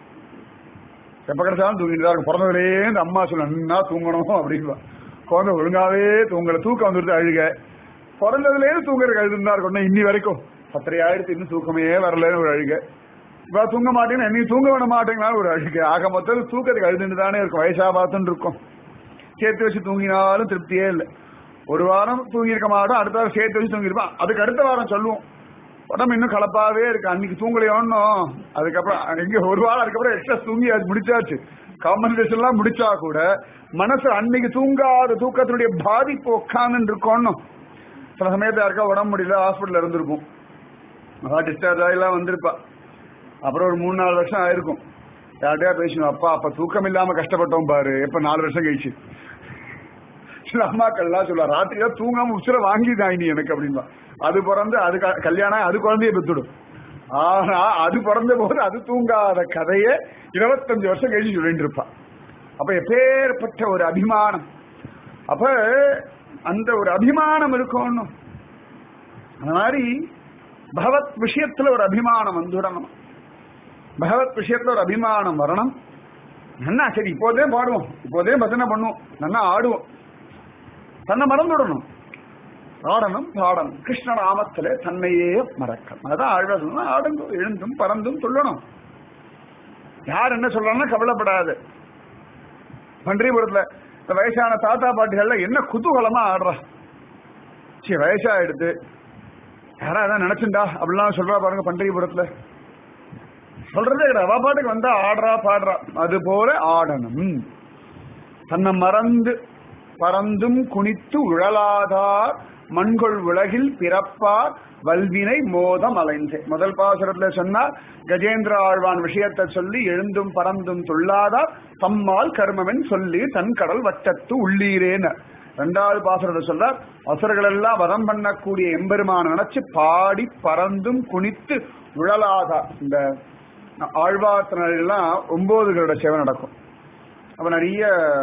எப்ப கிடைச்சாலும் தூங்கிட்டு தான் இருக்கும் பிறந்ததுலேயே இந்த அம்மா சொல்ல நன்னா தூங்கணும் அப்படின்னு குழந்தை ஒழுங்காவே தூங்கல தூக்கம் வந்துருது அழுக பிறந்ததுலேயே தூங்குறதுக்கு அழுதுன்னு தான் இருக்கும் இன்னி வரைக்கும் பத்தரை ஆயிரத்து இன்னும் தூக்கமே வரலன்னு ஒரு அழுக இப்ப தூங்க மாட்டேன்னு நீ தூங்க விட மாட்டேங்கனாலும் ஒரு அழுக ஆக மொத்தம் தூக்கத்துக்கு அழுதுன்னு தானே இருக்கும் வயசா பார்த்துன்னு இருக்கும் சேர்த்து வச்சு தூங்கினாலும் திருப்தியே இல்லை ஒரு வாரம் தூங்கியிருக்க மாட்டோம் அடுத்த வாரம் சேர்த்து வச்சு தூங்கியிருப்பான் அதுக்கு அடுத்த வாரம் சொல்லுவோம் உடம்பு இன்னும் கலப்பாவே இருக்கு அன்னைக்கு தூங்கலையோன்னு அதுக்கப்புறம் எங்க ஒரு வாரம் அதுக்கப்புறம் எக்ஸ்ட்ரா தூங்கி அது முடிச்சாச்சு காம்பன்சேஷன் எல்லாம் முடிச்சா கூட மனசு அன்னைக்கு தூங்காத தூக்கத்தினுடைய பாதிப்பு உட்காந்து இருக்கணும் சில சமயத்துல யாருக்கா உடம்பு முடியல ஹாஸ்பிட்டல் இருந்திருக்கும் அதான் டிஸ்சார்ஜ் ஆகிலாம் வந்திருப்பா அப்புறம் ஒரு மூணு நாலு வருஷம் ஆயிருக்கும் யார்கிட்டயா பேசணும் அப்பா அப்ப தூக்கம் இல்லாம கஷ்டப்பட்டோம் பாரு எப்ப நாலு வருஷம் கழிச்சு சில அம்மாக்கள்லாம் சொல்லுவா ராத்திரியா தூங்காம உச்சிர வாங்கிதான் நீ எனக்கு அப்படின்பா அது பிறந்து அது க- கல்யாணம் ஆகி அது குழந்தைய பெத்துடும் ஆனா அது பிறந்த போது அது தூங்காத கதையை இருபத்தஞ்சு வருஷம் கழிச்சு சொல்லிட்டு இருப்பா அப்ப எப்பேற்பட்ட ஒரு அபிமானம் அப்ப அந்த ஒரு அபிமானம் இருக்கணும் அந்த மாதிரி பகவத் விஷயத்துல ஒரு அபிமானம் வந்துடணும் பகவத் விஷயத்துல ஒரு அபிமானம் வரணும் நன்னா சரி இப்போதே பாடுவோம் இப்போதே பஜனை பண்ணுவோம் நன்னா ஆடுவோம் தன்னை மறந்துடணும் ஆடணும் பாடணும் கிருஷ்ண நாமத்திலே தன்னையே மறக்கணும் அதான் ஆழ்வா சொன்னா ஆடுங்க எழுந்தும் பறந்தும் சொல்லணும் யார் என்ன சொல்றாங்கன்னா கவலைப்படாது பன்றிபுரத்துல இந்த வயசான தாத்தா பாட்டிகள்ல என்ன குதூகலமா ஆடுறா சரி வயசாயிடுது யாரா அதான் நினைச்சுண்டா அப்படிலாம் சொல்றா பாருங்க பன்றிபுரத்துல சொல்றதே கிடையாது அவ பாட்டுக்கு வந்தா ஆடுறா பாடுறா அது போல ஆடணும் தன்னை மறந்து பறந்தும் குனித்து உழலாதார் மண்கொள் உலகில் பிறப்பார் வல்வினை மோதம் அலைந்தே முதல் பாசுரத்துல சொன்னார் கஜேந்திர ஆழ்வான் விஷயத்தை சொல்லி எழுந்தும் பறந்தும் துள்ளாதார் தம்மால் கர்மவன் சொல்லி தன் கடல் வட்டத்து உள்ளீரேன ரெண்டாவது பாசுரத்தை சொல்றார் அசுரர்கள் எல்லாம் வதம் பண்ணக்கூடிய எம்பெருமான நினைச்சு பாடி பறந்தும் குனித்து உழலாதார் இந்த ஆழ்வார்த்தனெல்லாம் ஒன்பது கருட சேவை நடக்கும் அப்ப நிறைய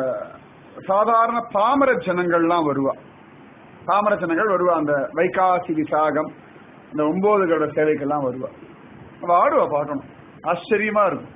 சாதாரண பாமர ஜனங்கள்லாம் வருவா பாமர ஜனங்கள் வருவா அந்த வைகாசி விசாகம் இந்த ஒன்பது கருட சேவைக்கெல்லாம் வருவா அவ ஆடுவா பார்க்கணும் ஆச்சரியமா இருக்கும்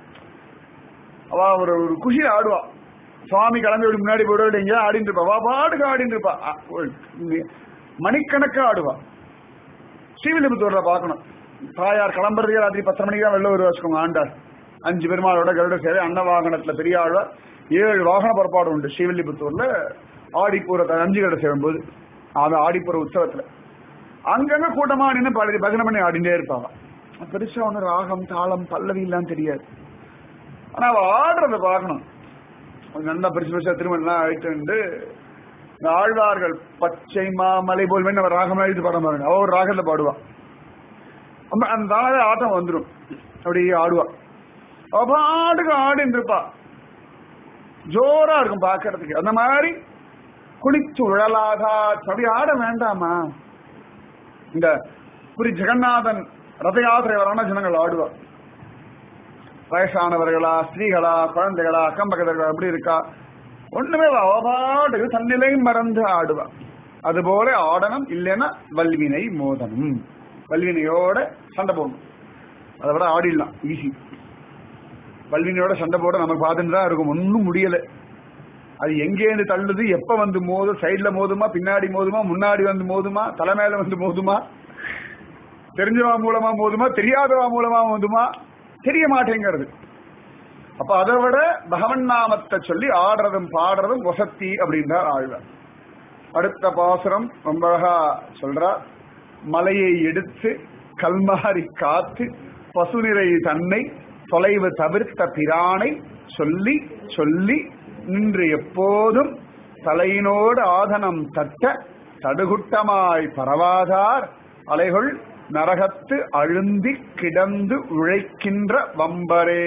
அவ ஒரு ஒரு குஷி ஆடுவா சுவாமி கிளம்பி இப்படி முன்னாடி போய்ட்டு எங்கேயா ஆடிட்டு இருப்பா அவ பாட்டுக்கு ஆடிட்டு இருப்பா அ, ஒரு மணிக்கணக்கா ஆடுவா ஸ்ரீவில்லிபுத்தூர்ல பார்க்கணும் தாயார் கிளம்புறதுக்கே ராத்திரி பத்தரை மணிக்கு தான் வெளில வருவா வச்சுக்கோங்க ஆண்டார் அஞ்சு பெருமாளோட கருட சேவை அன்ன வாகனத்துல பெரிய ஆழ்வார் ஏழு வாகன புறப்பாடு உண்டு ஸ்ரீவில்லிபுத்தூர்ல ஆடிப்பூர அஞ்சு கருட சேவும் போது அது ஆடிப்புற உற்சவத்துல அங்கங்க கூட்டமா நின்று பல பஜனை பண்ணி ஆடிட்டே இருப்பாங்க பெருசா ஒண்ணு ராகம் தாளம் பல்லவி எல்லாம் தெரியாது ஆனா அவ ஆடுறத பார்க்கணும் கொஞ்சம் நல்லா பெருசு பெருசா திருமணம் ஆயிட்டு இந்த ஆழ்வார்கள் பச்சை மாமலை போல் வேணும் அவர் ராகம் எழுதி பாடம் பாருங்க அவ ஒரு ராகத்துல பாடுவா அப்ப அந்த தானே ஆட்டம் வந்துடும் அப்படியே ஆடுவா அவ பாட்டுக்கு ஆடின்னு இருப்பா ஜோரா இருக்கும் பாக்குறதுக்கு அந்த மாதிரி குளித்து உழலாதா அப்படி ஆட வேண்டாமா இந்த புரி ஜெகநாதன் ரத யாத்திரை வரான ஜனங்கள் ஆடுவா வயசானவர்களா ஸ்திரீகளா குழந்தைகளா அக்கம் பக்கத்தர்களா எப்படி இருக்கா ஒண்ணுமே இல்ல. அவ பாட்டுக்கு தன்னிலை மறந்து ஆடுவா அதுபோல ஆடணும் இல்லைன்னா வல்வினை மோதனம் வல்வினையோட சண்டை போடணும் அதை விட ஆடிடலாம் ஈஸி வல்வினையோட சண்டை போட நமக்கு பார்த்துட்டு தான் இருக்கும் ஒன்றும் முடியல அது எங்கேருந்து தள்ளுது எப்ப வந்து மோதும் சைடுல மோதுமா பின்னாடி மோதுமா முன்னாடி வந்து மோதுமா தலை மேல வந்து மோதுமா தெரிஞ்சவா மூலமா மோதுமா தெரியாதவா மூலமா மோதுமா தெரிய மாட்டேங்கிறது அப்ப அதை விட பகவன் நாமத்தை சொல்லி ஆடுறதும் பாடுறதும் வசத்தி அப்படின்றார் ஆழ்வார் அடுத்த பாசுரம் ரொம்ப அழகா சொல்றார் மலையை எடுத்து கல்மாரி காத்து பசுநிறை தன்னை தொலைவு தவிர்த்த பிரானை சொல்லி சொல்லி நின்று எப்போதும் தலையினோடு ஆதனம் தட்ட தடுகுட்டமாய் பரவாதார் அலைகள் நரகத்து அழுந்தி கிடந்து உழைக்கின்ற வம்பரே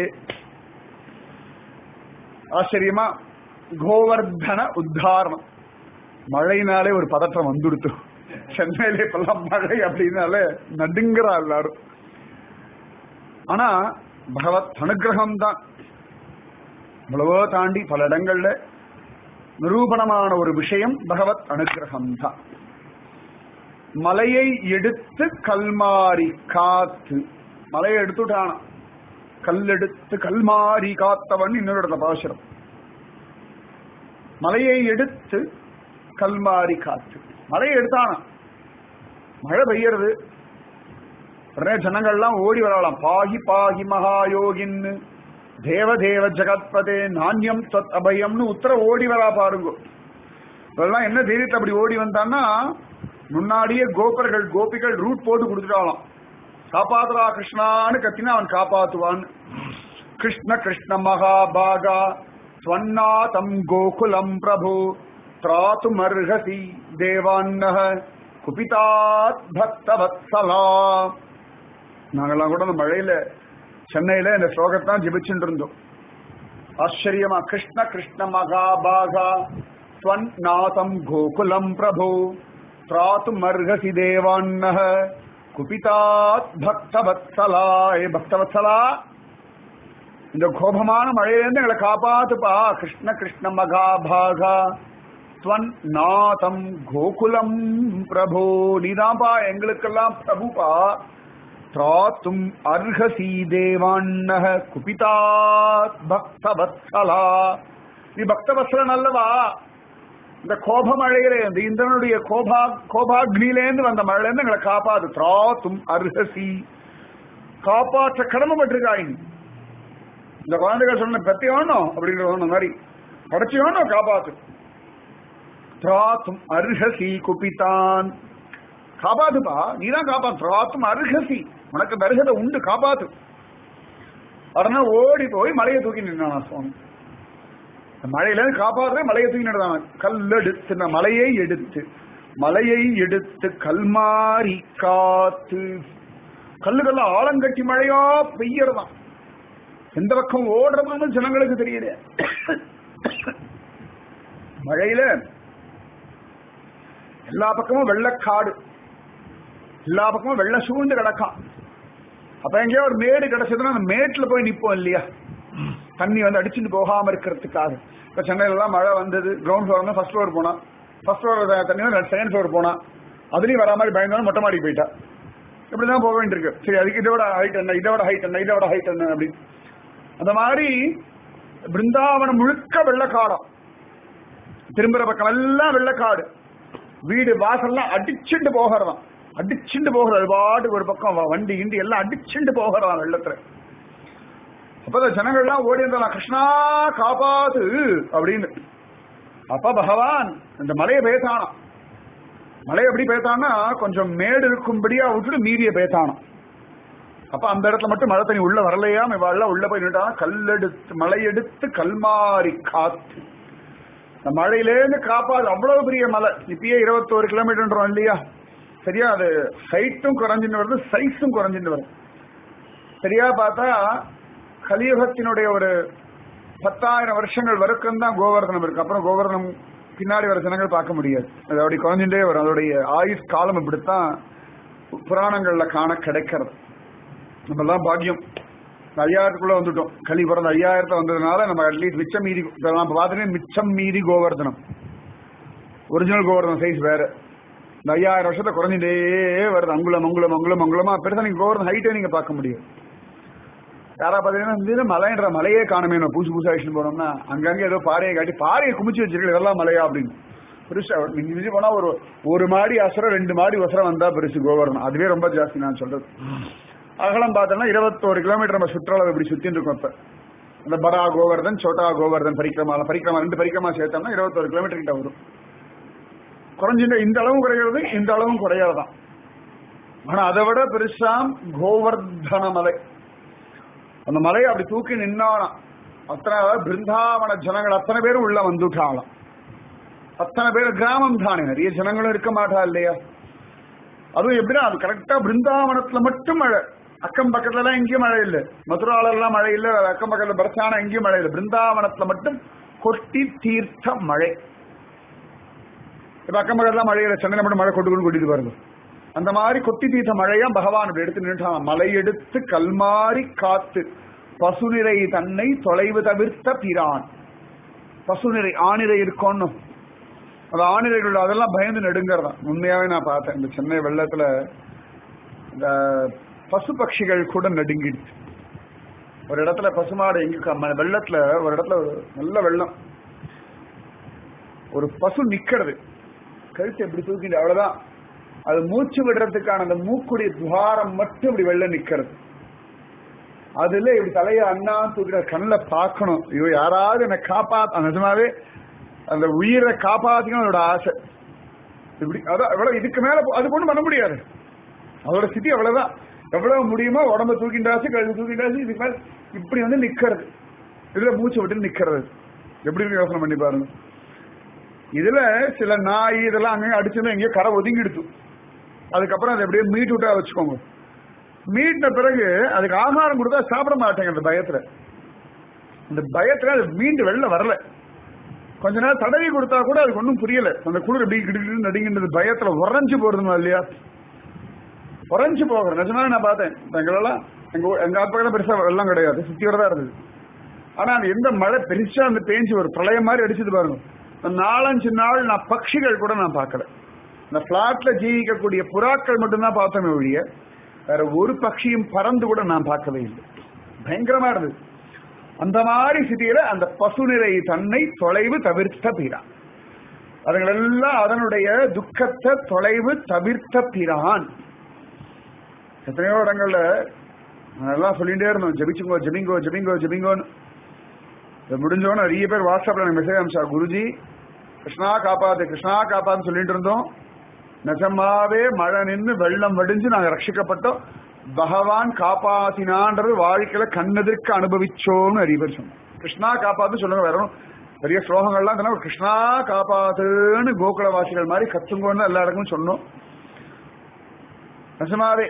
ஆச்சரியமா கோவர்தன உத்தாரணம் மழைனாலே ஒரு பதற்றம் வந்துடுத்து சென்னையில இப்பெல்லாம் மழை அப்படின்னாலே நடுங்கிறா எல்லாரும் ஆனா பகவத் அனுகிரகம் தான் இவ்வளவோ தாண்டி பல இடங்கள்ல நிரூபணமான ஒரு விஷயம் பகவத் அனுகிரகம் தான் மலையை எடுத்து கல்மாரி காத்து மலையை எடுத்துட்டானா கல்லெடுத்து கல்மாரி காத்தவன் இன்னொரு இடத்துல பாசுரம் மலையை எடுத்து கல்மாரி காத்து மலையை எடுத்தானா மழை பெய்யறது உடனே ஜனங்கள்லாம் ஓடி வரலாம் பாகி பாகி மகாயோகின்னு தேவ தேவ ஜெகத்பதே நாண்யம் தத் அபயம்னு உத்தர ஓடி வரா பாருங்க இதெல்லாம் என்ன தைரியத்தை அப்படி ஓடி வந்தான்னா முன்னாடியே கோபர்கள் கோபிகள் ரூட் போட்டு கொடுத்துட்டாலாம் காப்பாத்துறா கிருஷ்ணான்னு கத்தினா அவன் காப்பாத்துவான் கிருஷ்ண கிருஷ்ண மகாபாகா ஸ்வன்னாதம் கோகுலம் பிரபு திராத்துமர்ஹசி தேவான்னஹ குபிதாத் பக்தவத்சலா நாங்கெல்லாம் கூட அந்த மழையில சென்னையில இந்த ஸ்லோகத்தான் ஜெபிச்சுட்டு இருந்தோம் ஆச்சரியமா கிருஷ்ண கிருஷ்ண மகாபாகா ஸ்வன்னாதம் கோகுலம் பிரபு திராத்துமர்ஹசி தேவான்னஹ குபிதாத் பக்தவத்சலா ஏ பக்தவத்சலா இந்த கோபமான மழையிலிருந்து எங்களை காப்பாத்துப்பா கிருஷ்ண கிருஷ்ண மகாபாகா ஸ்வன் நாதம் கோகுலம் பிரபு நீதான்பா எங்களுக்கெல்லாம் பிரபுபா திராத்தும் அர்ஹசி தேவான்னக குபிதாத் பக்தவத்சலா நீ பக்தவத்சலன் அல்லவா இந்த கோப மழையிலே இந்த இந்திரனுடைய கோபா கோபாக்னிலேருந்து வந்த மழையிலேருந்து எங்களை காப்பாது திராத்தும் அர்ஹசி காப்பாற்ற கடமைப்பட்டிருக்காய் நீ இந்த குழந்தைகள் சொன்ன பத்தி வேணும் அப்படிங்கிற சொன்ன மாதிரி படைச்சு வேணும் காப்பாத்து திராத்தும் அர்ஹசி குபிதான் காப்பாத்துப்பா நீதான் காப்பாத்து திராத்தும் அர்ஹசி உனக்கு தருகதை உண்டு காப்பாத்து உடனே ஓடி போய் மலையை தூக்கி நின்றானா சுவாமி இந்த மழையில இருந்து காப்பாத்துறே மலையை தூக்கி நின்றான் கல்லெடுத்து இந்த மலையை எடுத்து மலையை எடுத்து கல்மாரி காத்து கல்லுகள்ல ஆலங்கட்டி மழையா பெய்யறதான் எந்த பக்கம் ஓடுறதுன்னு ஜனங்களுக்கு தெரியல மழையில எல்லா பக்கமும் வெள்ளக்காடு எல்லா பக்கமும் வெள்ள சூழ்ந்து கிடக்கான் அப்ப எங்கேயோ ஒரு மேடு கிடைச்சதுன்னா அந்த மேட்டுல போய் நிப்போம் இல்லையா தண்ணி வந்து அடிச்சுட்டு போகாம இருக்கிறதுக்காக இப்ப சென்னையில எல்லாம் மழை வந்தது கிரவுண்ட் ஃப்ளோர் ஃபர்ஸ்ட் ஃப்ளோர் போனா ஃபர்ஸ்ட் ஃப்ளோர் தண்ணி வந்து செகண்ட் ஃப்ளோர் போனா அதுலயும் வரா மாதிரி பயந்தாலும் மொட்டை மாடி போயிட்டா இப்படிதான் போக வேண்டியிருக்கு சரி அதுக்கு இதோட ஹைட் என்ன இதோட ஹைட் என்ன இதோட ஹைட் என்ன அப்படின்னு அந்த மாதிரி பிருந்தாவனம் முழுக்க வெள்ளக்காடம் திரும்புற பக்கம் எல்லாம் வெள்ளக்காடு வீடு வாசல்லாம் அடிச்சுட்டு போகிறதாம் அடிச்சுட்டு போகிறது பாட்டுக்கு ஒரு பக்கம் வண்டி கிண்டி எல்லாம் அடிச்சுட்டு போகிறதாம் வெள்ளத்துல அப்பதான் ஜனங்கள்லாம் ஓடி இருந்தாலாம் கிருஷ்ணா காப்பாத்து அப்படின்னு அப்ப பகவான் இந்த மலையை பேசானாம் மலையை எப்படி பேசானா கொஞ்சம் மேடு இருக்கும்படியா விட்டுட்டு மீறிய பேசானாம் அப்ப அந்த இடத்துல மட்டும் மழை தண்ணி உள்ள வரலையா இவாள்லாம் உள்ள போய் நின்றான் கல்லெடுத்து மலை எடுத்து கல்மாரி காத்து இந்த மழையிலேருந்து காப்பாது அவ்வளவு பெரிய மலை இப்பயே இருபத்தோரு கிலோமீட்டர்ன்றோம் இல்லையா சரியா அது ஹைட்டும் குறைஞ்சின்னு வருது சைஸும் குறைஞ்சின்னு வருது சரியா பார்த்தா கலியுகத்தினுடைய ஒரு பத்தாயிரம் வருஷங்கள் வரைக்கும் தான் கோவர்தனம் இருக்கு அப்புறம் கோவர்தனம் பின்னாடி வர ஜனங்கள் பார்க்க முடியாது அது அப்படி குறைஞ்சுட்டே வரும் அதோடைய ஆயுஷ் காலம் இப்படித்தான் புராணங்கள்ல காண கிடைக்கிறது நம்ம எல்லாம் பாக்கியம் ஐயாயிரத்துக்குள்ள வந்துட்டோம் களி பிறந்த ஐயாயிரத்தை வந்ததுனால நம்ம அட்லீஸ்ட் மிச்சம் மீறி நான் பார்த்துட்டு மிச்சம் மீறி கோவர்தனம் ஒரிஜினல் கோவர்தனம் சைஸ் வேற இந்த ஐயாயிரம் வருஷத்தை குறைஞ்சிட்டே வருது அங்குலம் அங்குலம் அங்குலம் அங்குலமா பெருசா நீங்க கோவர்தன் ஹைட்டே நீங்க பார்க்க முடியும் யாரா பாத்தீங்கன்னா இந்த மலைன்ற மலையே காணுமே நான் புதுசு புதுசா ஆக்ஷன் போனோம்னா அங்கங்க ஏதோ பாறையை காட்டி பாறையை குமிச்சு வச்சிருக்கு இதெல்லாம் மலையா அப்படின்னு பெருசா மிஞ்சி மிஞ்சி போனா ஒரு ஒரு மாடி அசுரம் ரெண்டு மாடி வசரம் வந்தா பெருசு கோவர்தனம் அதுவே ரொம்ப ஜாஸ்தி நான் சொல்றது அகலம் பார்த்தோம்னா இருபத்தோரு கிலோமீட்டர் நம்ம சுற்றளவு இப்படி சுத்தின்னு இருக்கோம் இப்ப இந்த படா கோவர்தன் சோட்டா கோவர்தன் பரிக்கிரமா பரிக்கிரமா ரெண்டு பரிக்கிரமா சேர்த்தோம்னா இருபத்தோரு கிலோமீட்டர் கிட்ட வரும் குறைஞ்சிட்டு இந்த அளவும் குறைகிறது இந்த அளவும் குறையாதுதான் ஆனா அதை விட பெருசாம் கோவர்தன மலை அந்த மலையை அப்படி தூக்கி நின்னானா அத்தனை பிருந்தாவன ஜனங்கள் அத்தனை பேரும் உள்ள வந்துட்டாலாம் அத்தனை பேர் கிராமம் தானே நிறைய ஜனங்களும் இருக்க மாட்டா இல்லையா அதுவும் எப்படின்னா அது கரெக்டா பிருந்தாவனத்துல மட்டும் மழை அக்கம் பக்கத்துல எல்லாம் எங்கேயும் மழை இல்லை மதுரால எல்லாம் மழை இல்லை அக்கம் பக்கத்துல பிரச்சான எங்கேயும் மழை இல்லை பிருந்தாவனத்துல மட்டும் கொட்டி தீர்த்த மழை இப்ப அக்கம் பக்கத்துல மழை இல்லை சென்னையில மட்டும் மழை கொண்டு கொண்டு கொட்டிட்டு பாருங்க அந்த மாதிரி கொட்டி தீர்த்த மழையா பகவான் இப்படி எடுத்து நின்றான் மலை எடுத்து கல்மாரி காத்து பசுநிறை தன்னை தொலைவு தவிர்த்த பிரான் பசுநிறை ஆணிரை இருக்கணும் அது ஆணிரைகள் அதெல்லாம் பயந்து நெடுங்கிறதா உண்மையாவே நான் பார்த்தேன் இந்த சென்னை வெள்ளத்துல இந்த பசு பட்சிகள் கூட நடுங்கிடுச்சு ஒரு இடத்துல பசுமாடு எங்க க- வெள்ளத்துல ஒரு இடத்துல ஒரு நல்ல வெள்ளம் ஒரு பசு நிக்கிறது கழுத்து எப்படி தூக்கிட்டு அவ்வளவுதான் அது மூச்சு விடுறதுக்கான அந்த மூக்குடி துவாரம் மட்டும் இப்படி வெள்ள நிக்கிறது அதுல இப்படி தலைய அண்ணா தூக்கிற கண்ணில் பார்க்கணும் ஐயோ யாராவது என்னை காப்பாத்த நிஜமாவே அந்த உயிரை காப்பாத்திக்கணும் அதோட ஆசை இப்படி அதான் எவ்வளவு இதுக்கு மேல போ- அது ஒண்ணும் பண்ண முடியாது அதோட ஸ்திதி அவ்வளவுதான் எவ்வளவு முடியுமோ உடம்ப தூக்கிண்டாச்சு கழுவி தூக்கிண்டாச்சு இதுக்கு மேல இப்படி வந்து நிக்கிறது இதுல மூச்சு விட்டு நிக்கிறது எப்படி இருக்கு யோசனை பண்ணி பாருங்க இதுல சில நாய் இதெல்லாம் அங்கங்க அடிச்சுன்னு எங்கேயோ கரை ஒதுங்கிடுச்சு அதுக்கப்புறம் அதை அப்படியே மீட் விட்டா வச்சுக்கோங்க மீட்டின பிறகு அதுக்கு ஆகாரம் கொடுத்தா சாப்பிட மாட்டேங்க அந்த பயத்துல அந்த பயத்துல அது மீண்டு வெளில வரல கொஞ்ச நேரம் தடவி கொடுத்தா கூட அதுக்கு ஒன்றும் புரியல அந்த குளிர் இப்படி கிடுகிடு நடிங்கின்றது பயத்துல உறைஞ்சு போறதுமா இல்லையா உறைஞ்சு போகிறேன் நிஜமாவே நான் பார்த்தேன் எங்களெல்லாம் எங்க ஊ- எங்க ஆத்மகெல்லாம் பெருசா வெள்ளம் கிடையாது சுத்தியோட தான் இருந்தது ஆனா அந்த எந்த மழை பெருசா அந்த பேஞ்சு ஒரு பிரளயம் மாதிரி அடிச்சது பாருங்க அந்த நாலஞ்சு நாள் நான் பட்சிகள் கூட நான் பார்க்கல இந்த பிளாட்ல ஜீவிக்கக்கூடிய புறாக்கள் மட்டும்தான் பார்த்தோமே ஒழிய வேற ஒரு பட்சியும் பறந்து கூட நான் பார்க்கவே இல்லை பயங்கரமா இருந்தது அந்த மாதிரி ஸ்திதியில அந்த பசுநிறை தன்னை தொலைவு தவிர்த்த பிரான் அதுங்களெல்லாம் அதனுடைய துக்கத்தை தொலைவு தவிர்த்த பிரான் எத்தனையோ இடங்கள்ல அதெல்லாம் சொல்லிட்டே இருந்தோம் ஜெபிச்சுங்கோ ஜெபிங்கோ ஜெபிங்கோ ஜெபிங்கோன்னு இது முடிஞ்சோன்னு நிறைய பேர் வாட்ஸ்அப்ல எனக்கு மெசேஜ் அனுப்பிச்சா குருஜி கிருஷ்ணா காப்பாத்து கிருஷ்ணா காப்பாத்து சொல்லிட்டு இருந்தோம் நிஜமாவே மழை நின்று வெள்ளம் வடிஞ்சு நாங்க ரட்சிக்கப்பட்டோம் பகவான் காப்பாத்தினான்றது வாழ்க்கையில கண்ணெதிர்க்க அனுபவிச்சோம்னு நிறைய பேர் சொன்னோம் கிருஷ்ணா காப்பாத்து சொல்லுங்க வேற ஒண்ணும் பெரிய ஸ்லோகங்கள்லாம் தானே கிருஷ்ணா காப்பாத்துன்னு கோகுலவாசிகள் மாதிரி கத்துங்கோன்னு எல்லா இடமும் சொன்னோம் நிஜமாவே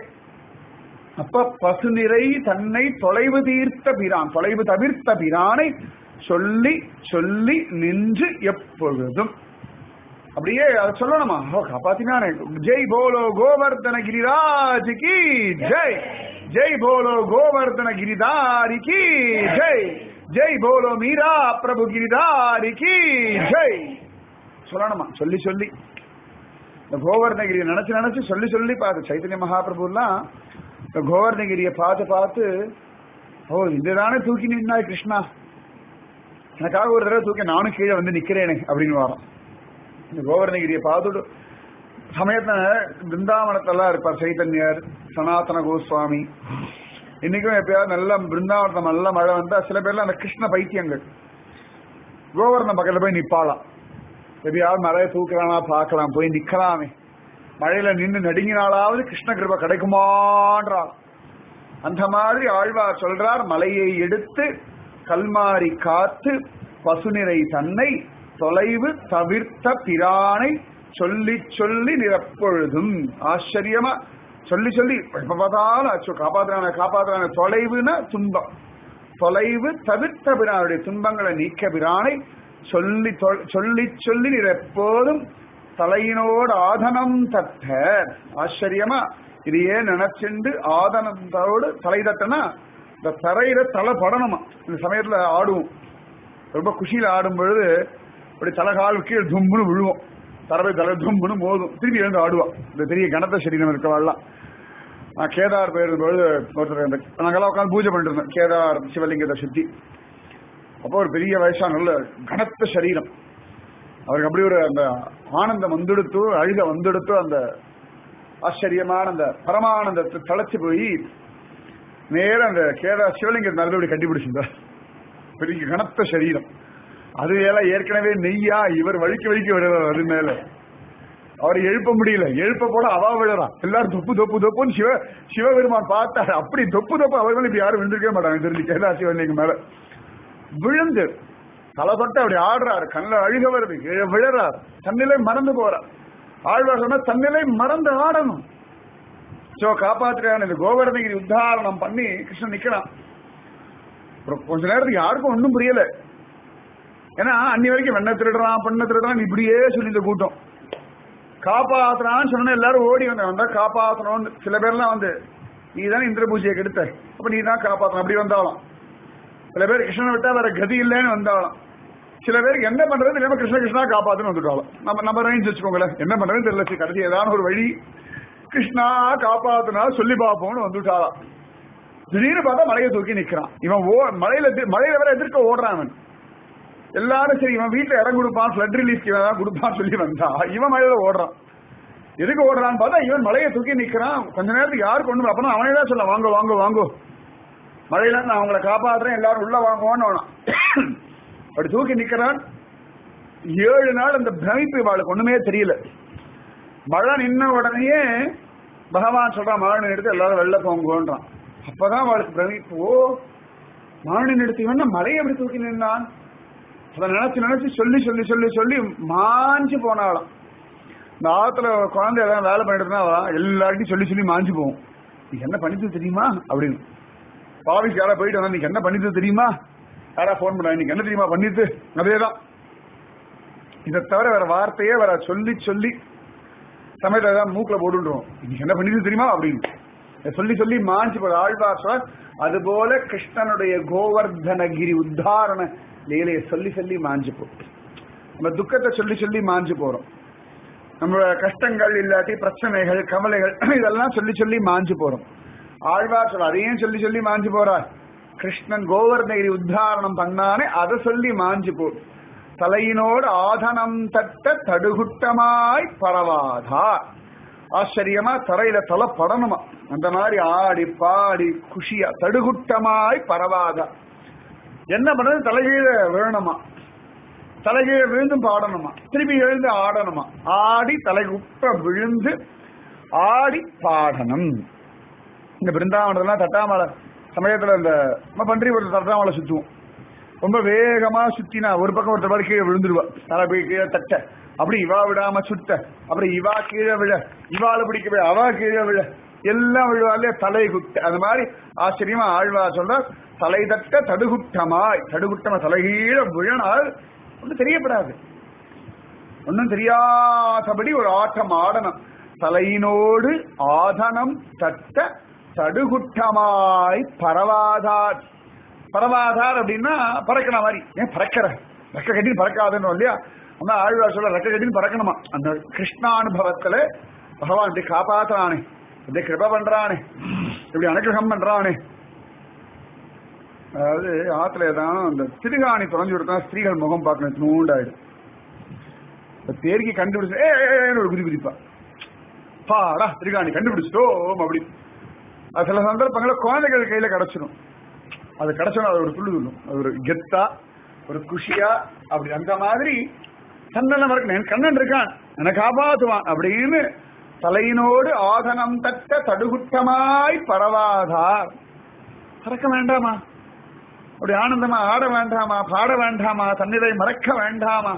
அப்ப பசுநிறை தன்னை தொலைவு தீர்த்த பிரான் தொலைவு தவிர்த்த பிரானை சொல்லி சொல்லி நின்று எப்பொழுதும் அப்படியே அதை சொல்லணுமா ஓ காப்பாத்தினானே ஜெய் போலோ கோவர்தன கிரிராஜ் கி ஜெய் ஜெய் போலோ கோவர்தன கிரிதாரி கி ஜெய் ஜெய் போலோ மீரா பிரபு கிரிதாரி கி ஜெய் சொல்லணுமா சொல்லி சொல்லி இந்த கோவர்ணகிரியை நினைச்சு நினைச்சு சொல்லி சொல்லி பார்த்து சைத்தன்ய மகாபிரபுலாம் இந்த கோவர்ணகிரியை பார்த்து பார்த்து ஓ இதுதானே தூக்கி நின்னாய் கிருஷ்ணா எனக்காக ஒரு தடவை தூக்கி நானும் கீழே வந்து நிக்கிறேனே அப்படின்னு வரோம் இந்த கோவர்ணகிரியை பார்த்துட்டு சமயத்துல பிருந்தாவனத்தெல்லாம் இருப்பார் சைத்தன்யர் சனாதன கோஸ்வாமி இன்னைக்கும் எப்பயாவது நல்ல பிருந்தாவனத்தை நல்ல மழை வந்தா சில பேர்ல அந்த கிருஷ்ண பைத்தியங்கள் கோவர்ணம் பக்கத்துல போய் நிப்பாளாம் எப்பயாவது மழையை தூக்குறானா பார்க்கலாம் போய் நிக்கலாமே மழையில நின்று நடுங்கினாலாவது கிருஷ்ண கிருப கிடைக்குமான்றார் அந்த மாதிரி ஆழ்வார் சொல்றார் மலையை எடுத்து கல்மாரி காத்து பசுநிறை தன்னை தொலைவு தவிர்த்த பிரானை சொல்லி சொல்லி நிரப்பொழுதும் ஆச்சரியமா சொல்லி சொல்லி எப்ப பார்த்தாலும் அச்சோ காப்பாத்துறான காப்பாத்துறான தொலைவுனா துன்பம் தொலைவு தவிர்த்த பிரானுடைய துன்பங்களை நீக்க பிரானை சொல்லி தொ- சொல்லி சொல்லி நீர் எப்போதும் தலையினோடு ஆதனம் தட்ட ஆச்சரியமா இதையே நினைச்சுண்டு ஆதனத்தோடு தலை தட்டனா இந்த தரையில தலை படணுமா இந்த சமயத்துல ஆடுவோம் ரொம்ப குஷியில ஆடும் பொழுது இப்படி தலை கால் கீழே தும்புன்னு விழுவோம் தரவை தலை தும்புன்னு மோதும் திருப்பி எழுந்து ஆடுவான் இந்த பெரிய கனத்த சரீரம் இருக்கவாள்லாம் நான் கேதார் போயிருந்த பொழுது ஒருத்தர் இந்த நாங்கெல்லாம் உட்காந்து பூஜை பண்ணிட்டு இருந்தோம் கேதார் சிவலிங்கத்தை சுத்தி அப்போ ஒரு பெரிய வயசா நல்ல கனத்த சரீரம் அவருக்கு அப்படி ஒரு அந்த ஆனந்தம் வந்துடுத்து அழுக வந்துடுத்து அந்த ஆச்சரியமான அந்த பரமானந்தத்தை தளச்சு போய் நேரா அந்த கேதா சிவலிங்கத்தை நல்லபடி கட்டிப்பிடிச்சிருந்தார் பெரிய கனத்த சரீரம் அது எல்லாம் ஏற்கனவே நெய்யா இவர் வலிக்க வலிக்க விடுறார் அது மேல அவரை எழுப்ப முடியல எழுப்ப போல அவா விழுறான் எல்லாரும் தொப்பு தொப்பு தொப்புன்னு சிவ சிவபெருமான் பார்த்தாரு அப்படி தொப்பு தொப்பு அவர்கள் இப்படி யாரும் விழுந்திருக்கவே மாட்டாங்க தெரிஞ்சு கேதா சிவலிங்க மேல விழுந்து தலை தொட்டு அப்படி ஆடுறாரு கண்ணில் அழுக வருது கீழே விழுறார் தன்னிலை மறந்து போறார் ஆழ்வார் சொன்னா தன்னிலை மறந்து ஆடணும் சோ காப்பாத்துறான் இந்த கோவர்தகிரி உத்தாரணம் பண்ணி கிருஷ்ணன் நிக்கிறான் அப்புறம் கொஞ்ச நேரத்துக்கு யாருக்கும் ஒன்றும் புரியல ஏன்னா அன்னி வரைக்கும் வெண்ண திருடுறான் பண்ண திருடுறான் இப்படியே சொல்லி இந்த கூட்டம் காப்பாத்துறான்னு சொன்ன எல்லாரும் ஓடி வந்தாங்க வந்தா காப்பாத்தணும்னு சில பேர்லாம் வந்து நீ தானே இந்திர பூஜையை கெடுத்த அப்ப நீ தான் காப்பாத்தணும் அப்படி வந்தாலும் சில பேர் கிருஷ்ணனை விட்டா வேற கதி இல்லைன்னு வந்தாலும் சில பேருக்கு என்ன பண்றது தெரியாம கிருஷ்ண கிருஷ்ணா காப்பாத்துன்னு வந்துட்டாலும் நம்ம நம்ம ரேஞ்ச் வச்சுக்கோங்களேன் என்ன பண்றதுன்னு தெரியல சரி, கடைசி ஏதாவது ஒரு வழி கிருஷ்ணா காப்பாத்துனா சொல்லி பார்ப்போம்னு வந்துட்டாளாம் திடீர்னு பார்த்தா மலையை தூக்கி நிக்கிறான் இவன் ஓ மலையில எதிர்- மலையில வேற எதிர்க்க ஓடுறான் அவன் எல்லாரும் சரி இவன் வீட்டுல இடம் கொடுப்பான் ஃபிளட் ரிலீஃப் இவன் கொடுப்பான்னு சொல்லி வந்தா இவன் மலையில ஓடுறான் எதுக்கு ஓடுறான்னு பார்த்தா இவன் மலையை தூக்கி நிக்கிறான் கொஞ்ச நேரத்துக்கு யாருக்கு ஒண்ணு அப்பனா அவனே தான் சொல்ல வாங்க வாங்க வாங்கோ மழையில இருந்து நான் அவங்களை காப்பாத்துறேன் எல்லாரும் உள்ள வாங்குவான்னு அவனாம். அப்படி தூக்கி நிக்கிறான் ஏழு நாள் அந்த பிரமிப்பு இவாளுக்கு ஒண்ணுமே தெரியல மழை நின்ன உடனேயே பகவான் சொல்றான் மழை எடுத்து எல்லாரும் வெளில போங்கன்றான் அப்பதான் அவளுக்கு பிரமிப்பு ஓ மழை எடுத்து இவன் மழையை எப்படி தூக்கி நின்றான் அதை நினைச்சு நினைச்சு சொல்லி சொல்லி சொல்லி சொல்லி மாஞ்சு போனாலாம் இந்த ஆத்துல குழந்தை ஏதாவது வேலை பண்ணிட்டுனா எல்லார்ட்டையும் சொல்லி சொல்லி மாஞ்சு போகும் நீ என்ன பண்ணிட்டு தெரியுமா அப்படின்னு ஆபீஸ் யாரா போயிட்டு வந்தா நீங்க என்ன பண்ணிட்டு தெரியுமா யாரா போன் பண்ணா நீங்க என்ன தெரியுமா பண்ணிட்டு அதேதான் இதை தவிர வேற வார்த்தையே வேற சொல்லி சொல்லி சமயத்துல ஏதாவது மூக்குல போட்டுருவோம் நீங்க என்ன பண்ணிட்டு தெரியுமா அப்படின்னு இதை சொல்லி சொல்லி மாஞ்சு போற ஆழ்வார் சொல்றார், அதுபோல கிருஷ்ணனுடைய கோவர்தனகிரி உத்தாரண லீலையை சொல்லி சொல்லி மாஞ்சு போகும் நம்ம துக்கத்தை சொல்லி சொல்லி மாஞ்சு போறோம் நம்மளோட கஷ்டங்கள் இல்லாட்டி பிரச்சனைகள் கவலைகள் இதெல்லாம் சொல்லி சொல்லி மாஞ்சு போறோம் ஆழ்வார் சொல்ற அதையும் சொல்லி சொல்லி மாஞ்சு போறார் கிருஷ்ணன் கோவர்தகிரி உத்தாரணம் பண்ணானே அதை சொல்லி மாஞ்சு போ தலையினோடு ஆதனம் தட்ட தடுகுட்டமாய் பரவாதா ஆச்சரியமா தரையில தலை படணுமா அந்த மாதிரி ஆடி பாடி குஷியா தடுகுட்டமாய் பரவாதா என்ன பண்றது தலைகீழ விழணுமா தலைகீழ விழுந்தும் பாடணுமா திருப்பி எழுந்து ஆடணுமா ஆடி தலை உப்ப விழுந்து ஆடி பாடணும் இந்த பிருந்தாவனத்தெல்லாம் தட்டாமலை சமயத்துல இந்த நம்ம பன்றி ஒரு தட்டாமலை சுத்துவோம் ரொம்ப வேகமா சுத்தினா ஒரு பக்கம் ஒருத்தர் பாரு கீழே விழுந்துருவா தலை போய் கீழே தட்ட அப்படி இவா விடாம சுத்த அப்புறம் இவா கீழே விழ இவாள பிடிக்கவே அவா கீழே விழ எல்லாம் விழுவாலே தலை குட்ட அது மாதிரி ஆச்சரியமா ஆழ்வா சொல்ற தலை தட்ட தடுகுட்டமாய் தடுகுட்டமா தலைகீழ விழனால் ஒன்றும் தெரியப்படாது ஒன்றும் தெரியாதபடி ஒரு ஆட்டம் ஆடணும் தலையினோடு ஆதனம் தட்ட தடுகுட்டமாய் பரவாதார் பரவாதார் அப்படின்னா பறக்கிற மாதிரி ஏன் பறக்கிற ரெக்க கட்டின்னு பறக்காதுன்னு இல்லையா அந்த ஆழ்வார் சொல்ல ரெக்க கட்டின்னு பறக்கணுமா அந்த கிருஷ்ணானுபவத்துல பகவான் இப்படி காப்பாத்துறானே இப்படி கிருப பண்றானே இப்படி அனுகிரகம் பண்றானே அதாவது ஆத்துல தான் அந்த திருகாணி தொலைஞ்சு விடுத்தா ஸ்திரீகள் முகம் பார்க்கணும் நூண்டாயிடும் இப்ப தேர்க்கி கண்டுபிடிச்சு ஏ ஏ, ஏன்னு ஒரு குதி குதிப்பா பாடா திருகாணி கண்டுபிடிச்சிட்டோம் அப்படி அது சில சந்தர்ப்பங்கள குழந்தைகள் கையில கிடைச்சிடும் அது கிடைச்சோம் அது ஒரு துள்ளு துள்ளும் அது ஒரு கெத்தா ஒரு குஷியா அப்படி அந்த மாதிரி தன்னெல்லாம் மறக்கணும் என் கண்ணன் இருக்கான் என்னை காப்பாத்துவான் அப்படின்னு தலையினோடு ஆதனம் தட்ட தடுகுட்டமாய் பரவாதார் பறக்க வேண்டாமா அப்படி ஆனந்தமா ஆட வேண்டாமா பாட வேண்டாமா தன்னிலை மறக்க வேண்டாமா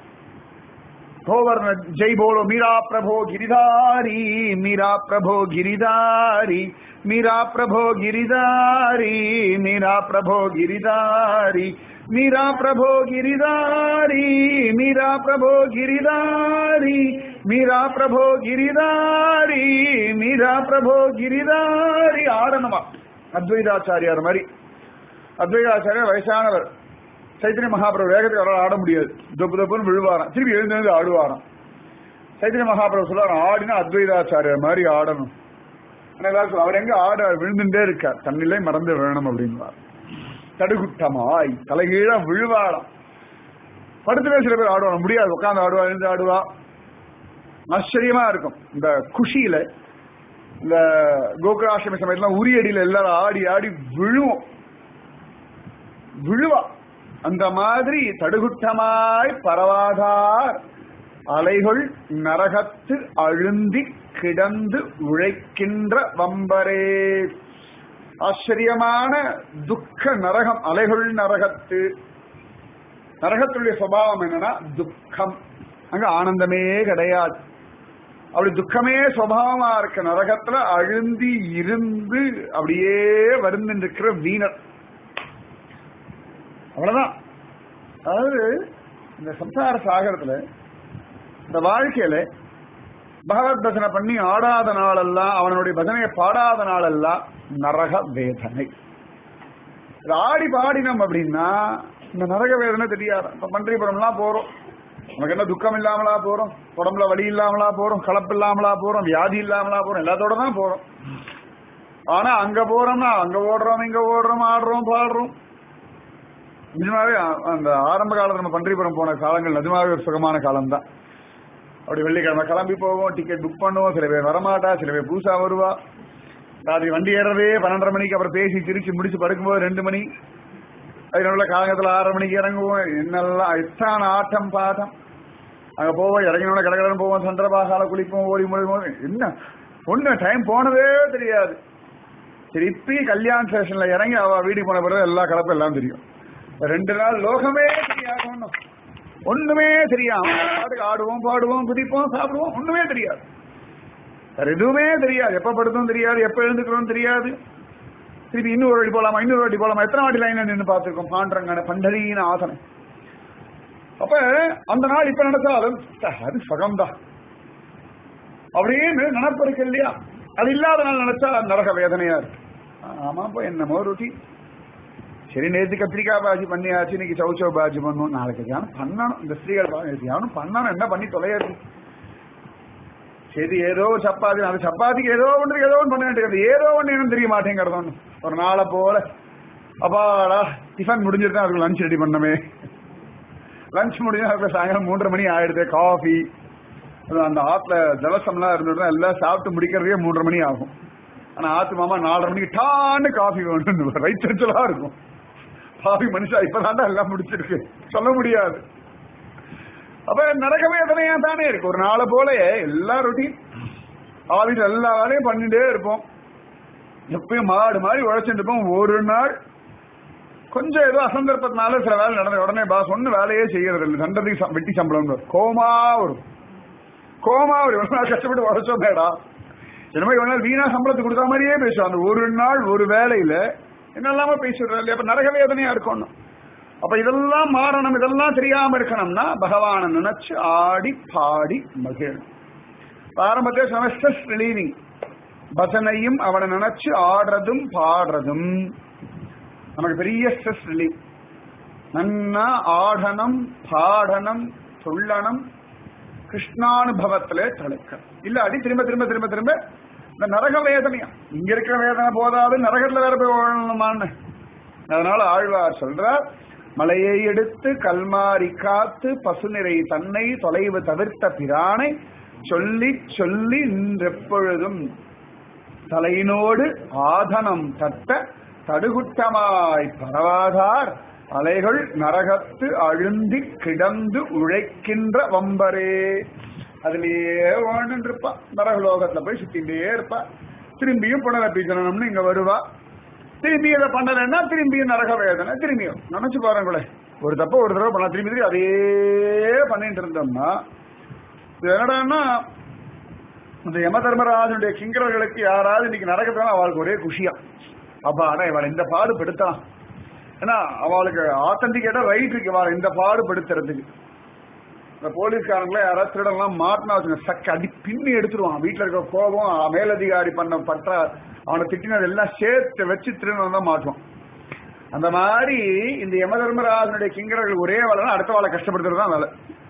गोवर्ण जय बोलो मीरा प्रभो गिरिधारी मीरा प्रभो गिरिधारी मीरा प्रभो गिरिधारी मीरा प्रभो गिरिधारी मीरा प्रभो गिरिधारी मीरा प्रभो गिरिधारी मीरा प्रभो गिरिधारी मीरा प्रभो गिरिधारी ஆடணுமா அத்வைதாச்சாரியார் மாதிரி அத்வைதாச்சாரியார் வயசானவர் சைத்தன்ய மகாபிரபு வேகத்துக்கு அவரால் ஆட முடியாது தொப்பு தொப்புன்னு விழுவாராம் திருப்பி எழுந்து எழுந்து ஆடுவாராம் சைத்தன்ய மகாபிரபு சொல்லுவார் ஆடினா அத்வைதாச்சாரியர் மாதிரி ஆடணும் ஆனா எல்லாரும் சொல்லுவாங்க, அவர் எங்க ஆட விழுந்துட்டே இருக்கார் தன்னிலை மறந்து விழணும் அப்படின்வார் தடுகுட்டமாய் தலைகீழா விழுவாராம் படுத்துவே சில பேர் ஆடுவாங்க முடியாது உட்காந்து ஆடுவா எழுந்து ஆடுவா ஆச்சரியமா இருக்கும் இந்த குஷியில இந்த கோகுலாஷ்டமி சமயத்துல உரியடியில எல்லாரும் ஆடி ஆடி விழுவோம் விழுவா அந்த மாதிரி தடுகுட்டமாய் பரவாதார் அலைகள் நரகத்து அழுந்தி கிடந்து உழைக்கின்ற வம்பரே ஆச்சரியமான துக்க நரகம் அலைகள் நரகத்து நரகத்துடைய சுபாவம் என்னன்னா துக்கம் அங்க ஆனந்தமே கிடையாது அப்படி துக்கமே சுபாவமா இருக்க நரகத்துல அழுந்தி இருந்து அப்படியே வருந்துட்டு இருக்கிற வீணர் அவ்வளவுதான் அதாவது இந்த சம்சார சாகரத்துல இந்த வாழ்க்கையில பகவத் பஜனை பண்ணி ஆடாத நாளெல்லாம் அவனுடைய பஜனையை பாடாத நாளெல்லாம் நரக வேதனை இது ஆடி பாடினோம் அப்படின்னா இந்த நரக வேதனை தெரியாது இப்ப பன்றிபுரம்லாம் போறோம் நமக்கு என்ன துக்கம் இல்லாமலா போறோம் உடம்புல வலி இல்லாமலா போறோம் கலப்பு இல்லாமலா போறோம் வியாதி இல்லாமலா போறோம் எல்லாத்தோட தான் போறோம் ஆனா அங்க போறோம்னா அங்க ஓடுறோம் இங்க ஓடுறோம் ஆடுறோம் பாடுறோம் நிஜமாவே அ- அந்த ஆரம்ப காலத்துல நம்ம பன்றிபுரம் போன காலங்கள் நிஜமாவே ஒரு சுகமான காலம் தான் அப்படி வெள்ளிக்கிழமை கிளம்பி போவோம் டிக்கெட் புக் பண்ணுவோம் சில பேர் வரமாட்டா சில பேர் புதுசா வருவா ராத்திரி வண்டி ஏறவே பன்னெண்டரை மணிக்கு அப்புறம் பேசி சிரிச்சு முடிச்சு படுக்கும்போது ரெண்டு மணி அதனால காலங்கத்துல ஆறரை மணிக்கு இறங்குவோம் என்னெல்லாம் எத்தான ஆட்டம் பாட்டம் அங்க போவோம் இறங்கினோட கடற்கடன் போவோம் சந்திரபாகால குளிப்போம் ஓடி முடிப்போம் என்ன ஒண்ணு டைம் போனதே தெரியாது திருப்பி கல்யாண ஸ்டேஷன்ல இறங்கி அவ வீட்டுக்கு போன பிறகு எல்லா கலப்பும் எல்லாம் தெரியும் ரெண்டு நாள் லோகமே தெரியாது ஒண்ணும் ஒண்ணுமே தெரியாம பாட்டுக்கு ஆடுவோம் பாடுவோம் குதிப்போம் சாப்பிடுவோம் ஒண்ணுமே தெரியாது வேற எதுவுமே தெரியாது எப்ப படுத்தும் தெரியாது எப்ப எழுந்துக்கிறோம் தெரியாது திருப்பி இன்னொரு வாட்டி போலாமா இன்னொரு வாட்டி போலாமா எத்தனை வாட்டி லைன்ல நின்று பார்த்திருக்கோம் பாண்டரங்கன பண்டரீன ஆசனை அப்ப அந்த நாள் இப்ப நினைச்சாலும் ச்ச, அது சுகம்தான் அப்படின்னு நினப்பு இருக்கு இல்லையா அது இல்லாத நாள் நினைச்சா நரக வேதனையா இருக்கு ஆமாப்பா என்னமோ ருட்டி சரி நேத்து கத்திரிக்காய் பாஜி பண்ணியாச்சு இன்னைக்கு சௌச்சவ் பாஜி பண்ணுவோம் நாளைக்கு தியானம் பண்ணணும் இந்த ஸ்திரீகள் பாருங்க, தியானம் பண்ணணும் என்ன பண்ணி தொலையாது சரி ஏதோ ஒரு சப்பாத்தி அந்த சப்பாத்திக்கு ஏதோ ஒன்று ஏதோ ஒன்று பண்ண வேண்டியது ஏதோ ஒன்று என்னன்னு தெரிய மாட்டேங்கிறது ஒண்ணு. ஒரு நாளை போல அப்பாடா டிஃபன் முடிஞ்சிருந்தா அதுக்கு லஞ்ச் ரெடி பண்ணமே லஞ்ச் முடிஞ்சா அதுக்கு சாயங்காலம் மூன்றரை மணி ஆயிடுது காஃபி அந்த ஆத்துல ஜலசம்லாம் இருந்துட்டு எல்லாம் சாப்பிட்டு முடிக்கிறதே மூன்றரை மணி ஆகும் ஆனா ஆத்து மாமா நாலரை மணிக்கு டான்னு காஃபி வேணும் வயிற்றுச்சலா இருக்கும் பாவி மனுஷா இப்பதான்டா எல்லாம் முடிச்சிருக்கு சொல்ல முடியாது அப்ப நரக வேதனையா தானே இருக்கு ஒரு நாளை போல எல்லா ரொட்டீன் ஆவிட்டு எல்லா வேலையும் பண்ணிட்டே இருப்போம் எப்பயும் மாடு மாதிரி உழைச்சிட்டு இருப்போம் ஒரு நாள் கொஞ்சம் ஏதோ அசந்தர்ப்பத்தினால சில வேலை நடந்த உடனே பாஸ் ஒண்ணு வேலையே செய்யறது இல்லை தண்டத்துக்கு சம்- வெட்டி சம்பளம் வரும். கோமா வரும் கோமா வரும் இவ்வளவு நாள் கஷ்டப்பட்டு உழைச்சோம் மேடா என்னமோ இவ்வளவு நாள் வீணா சம்பளத்துக்கு கொடுத்த மாதிரியே பேசுவோம் அந்த ஒரு நாள் ஒரு வேலையில என்னெல்லாம பேசிடுறோம் இல்லையா அப்ப நரக வேதனையா இருக்கணும் அப்ப இதெல்லாம் மாறணும் இதெல்லாம் தெரியாம இருக்கணும்னா பகவானை நினைச்சு ஆடி பாடி மகிழணும் ஆரம்பத்திலே சொன்ன ஸ்ட்ரெஸ் ரிலீவிங் பஜனையும் அவனை நினைச்சு ஆடுறதும் பாடுறதும் நமக்கு பெரிய ஸ்ட்ரெஸ் ரிலீவ் நன்னா ஆடனம் பாடனம் சொல்லணும் கிருஷ்ணானுபவத்திலே தழைக்க இல்ல அடி திரும்ப திரும்ப திரும்ப திரும்ப இந்த நரக வேதனையா இங்க இருக்கிற வேதனை போதாது நரகத்துல வேற போய் வாழணுமான்னு அதனால ஆழ்வார் சொல்றார் மலையை எடுத்து கல்மாரி காத்து பசுநிறை தன்னை தொலைவு தவிர்த்த பிரானை சொல்லி சொல்லி நின்றெப்பொழுதும் தலையினோடு ஆதனம் தட்ட தடுகுட்டமாய் பரவாதார் அலைகள் நரகத்து அழுந்தி கிடந்து உழைக்கின்ற வம்பரே அதுலயே வாழ்ந்துட்டு இருப்பா நரகலோகத்துல போய் சுத்திட்டே இருப்பா திரும்பியும் புனரப்பி ஜனனம்னு இங்க வருவா திரும்பி இதை பண்ணலைன்னா திரும்பியும் நரக வேதனை திரும்பியும் நினைச்சு பாருங்களேன் ஒரு தப்ப ஒரு தடவை பண்ணலாம் திரும்பி திரும்பி அதே பண்ணிட்டு இருந்தோம்னா இது என்னடான்னா இந்த யம தர்மராஜனுடைய கிங்கரர்களுக்கு யாராவது இன்னைக்கு நடக்கிறதுனா அவளுக்கு ஒரே குஷியா அப்பா ஆனா இவள் இந்த பாடு படுத்தலாம் ஏன்னா அவளுக்கு ஆத்தன்டிகேட்டா ரைட் இருக்கு இவளை இந்த பாடு படுத்துறதுக்கு இந்த போலீஸ்காரங்களே யாராவது திருடெல்லாம் மாட்டினா வச்சுங்க சக்க அடி பின்னி எடுத்துருவான் வீட்டுல இருக்க கோபம் மேலதிகாரி பண்ண பற்ற அவனை திட்டினது எல்லாம் சேர்த்து வச்சு திருடன் தான் மாட்டுவான் அந்த மாதிரி இந்த யம தர்மராஜனுடைய கிங்கரர்கள் ஒரே வேலைன்னா அடுத்த வாழை கஷ்டப்படுத்துறது தான் வேலை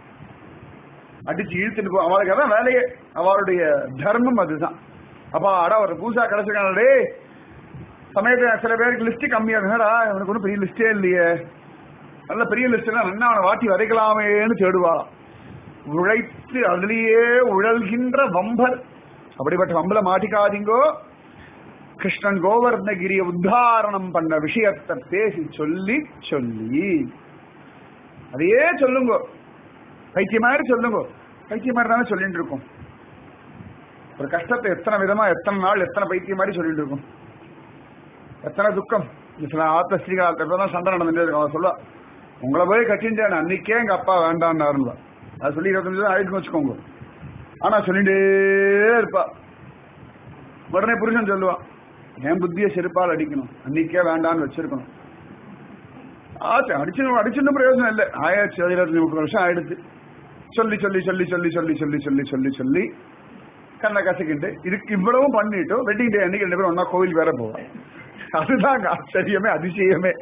அடிச்சு இழுத்துட்டு போ அவளுக்கு அதான் வேலையே அவளுடைய தர்மம் அதுதான் அப்பா அடா ஒரு பூசா கிடைச்சிருக்கானே சமயத்துல சில பேருக்கு லிஸ்ட் கம்மியா இருக்குடா அவனுக்கு ஒன்றும் பெரிய லிஸ்டே இல்லையே நல்ல பெரிய லிஸ்ட் என்ன அவனை வாட்டி வதைக்கலாமேன்னு தேடுவாளாம் உழைத்து அதுலயே உழல்கின்ற வம்பர் அப்படிப்பட்ட வம்பல மாட்டிக்காதீங்கோ கிருஷ்ணன் கோவர்ணகிரிய உத்தாரணம் பண்ண விஷயத்தை பேசி சொல்லி சொல்லி அதையே சொல்லுங்க பைத்திய மாதிரி சொல்லுங்க பைத்திய மாதிரி தானே சொல்லிட்டு இருக்கோம் ஒரு கஷ்டத்தை எத்தனை விதமா எத்தனை நாள் எத்தனை பைத்தியம் மாதிரி சொல்லிட்டு இருக்கோம் எத்தனை துக்கம் இந்த சில ஆத்த ஸ்ரீகாலத்தை தான் சண்டை நடந்துட்டு இருக்கும் அவன் சொல்லுவா உங்களை போய் கட்டிட்டேன் அன்னைக்கே எங்க அப்பா வேண்டான்னு அது சொல்லி இருபத்தஞ்சு தான் ஆயிடுன்னு வச்சுக்கோங்க ஆனா சொல்லிட்டே இருப்பா உடனே புருஷன் சொல்லுவான் என் புத்திய செருப்பால் அடிக்கணும் அன்னைக்கே வேண்டான்னு வச்சிருக்கணும் ஆச்சு அடிச்சு அடிச்சுன்னு பிரயோஜனம் இல்லை ஆயாச்சு இருபத்தஞ்சு முப்பது வருஷம் ஆயிடுச்சு சொல்லி சொல்லி சொல்லி சொல்லி சொல்லி சொல்லி சொல்லி சொல்லி சொல்லி கண்ணை கசக்கிட்டு இதுக்கு இவ்வளவும் பண்ணிட்டு வெட்டிங் டே அன்னைக்கு ரெண்டு பேரும் ஒன்னா கோவில் வேற போவோம் அதுதாங்க ஆச்சரியமே அதிசயமே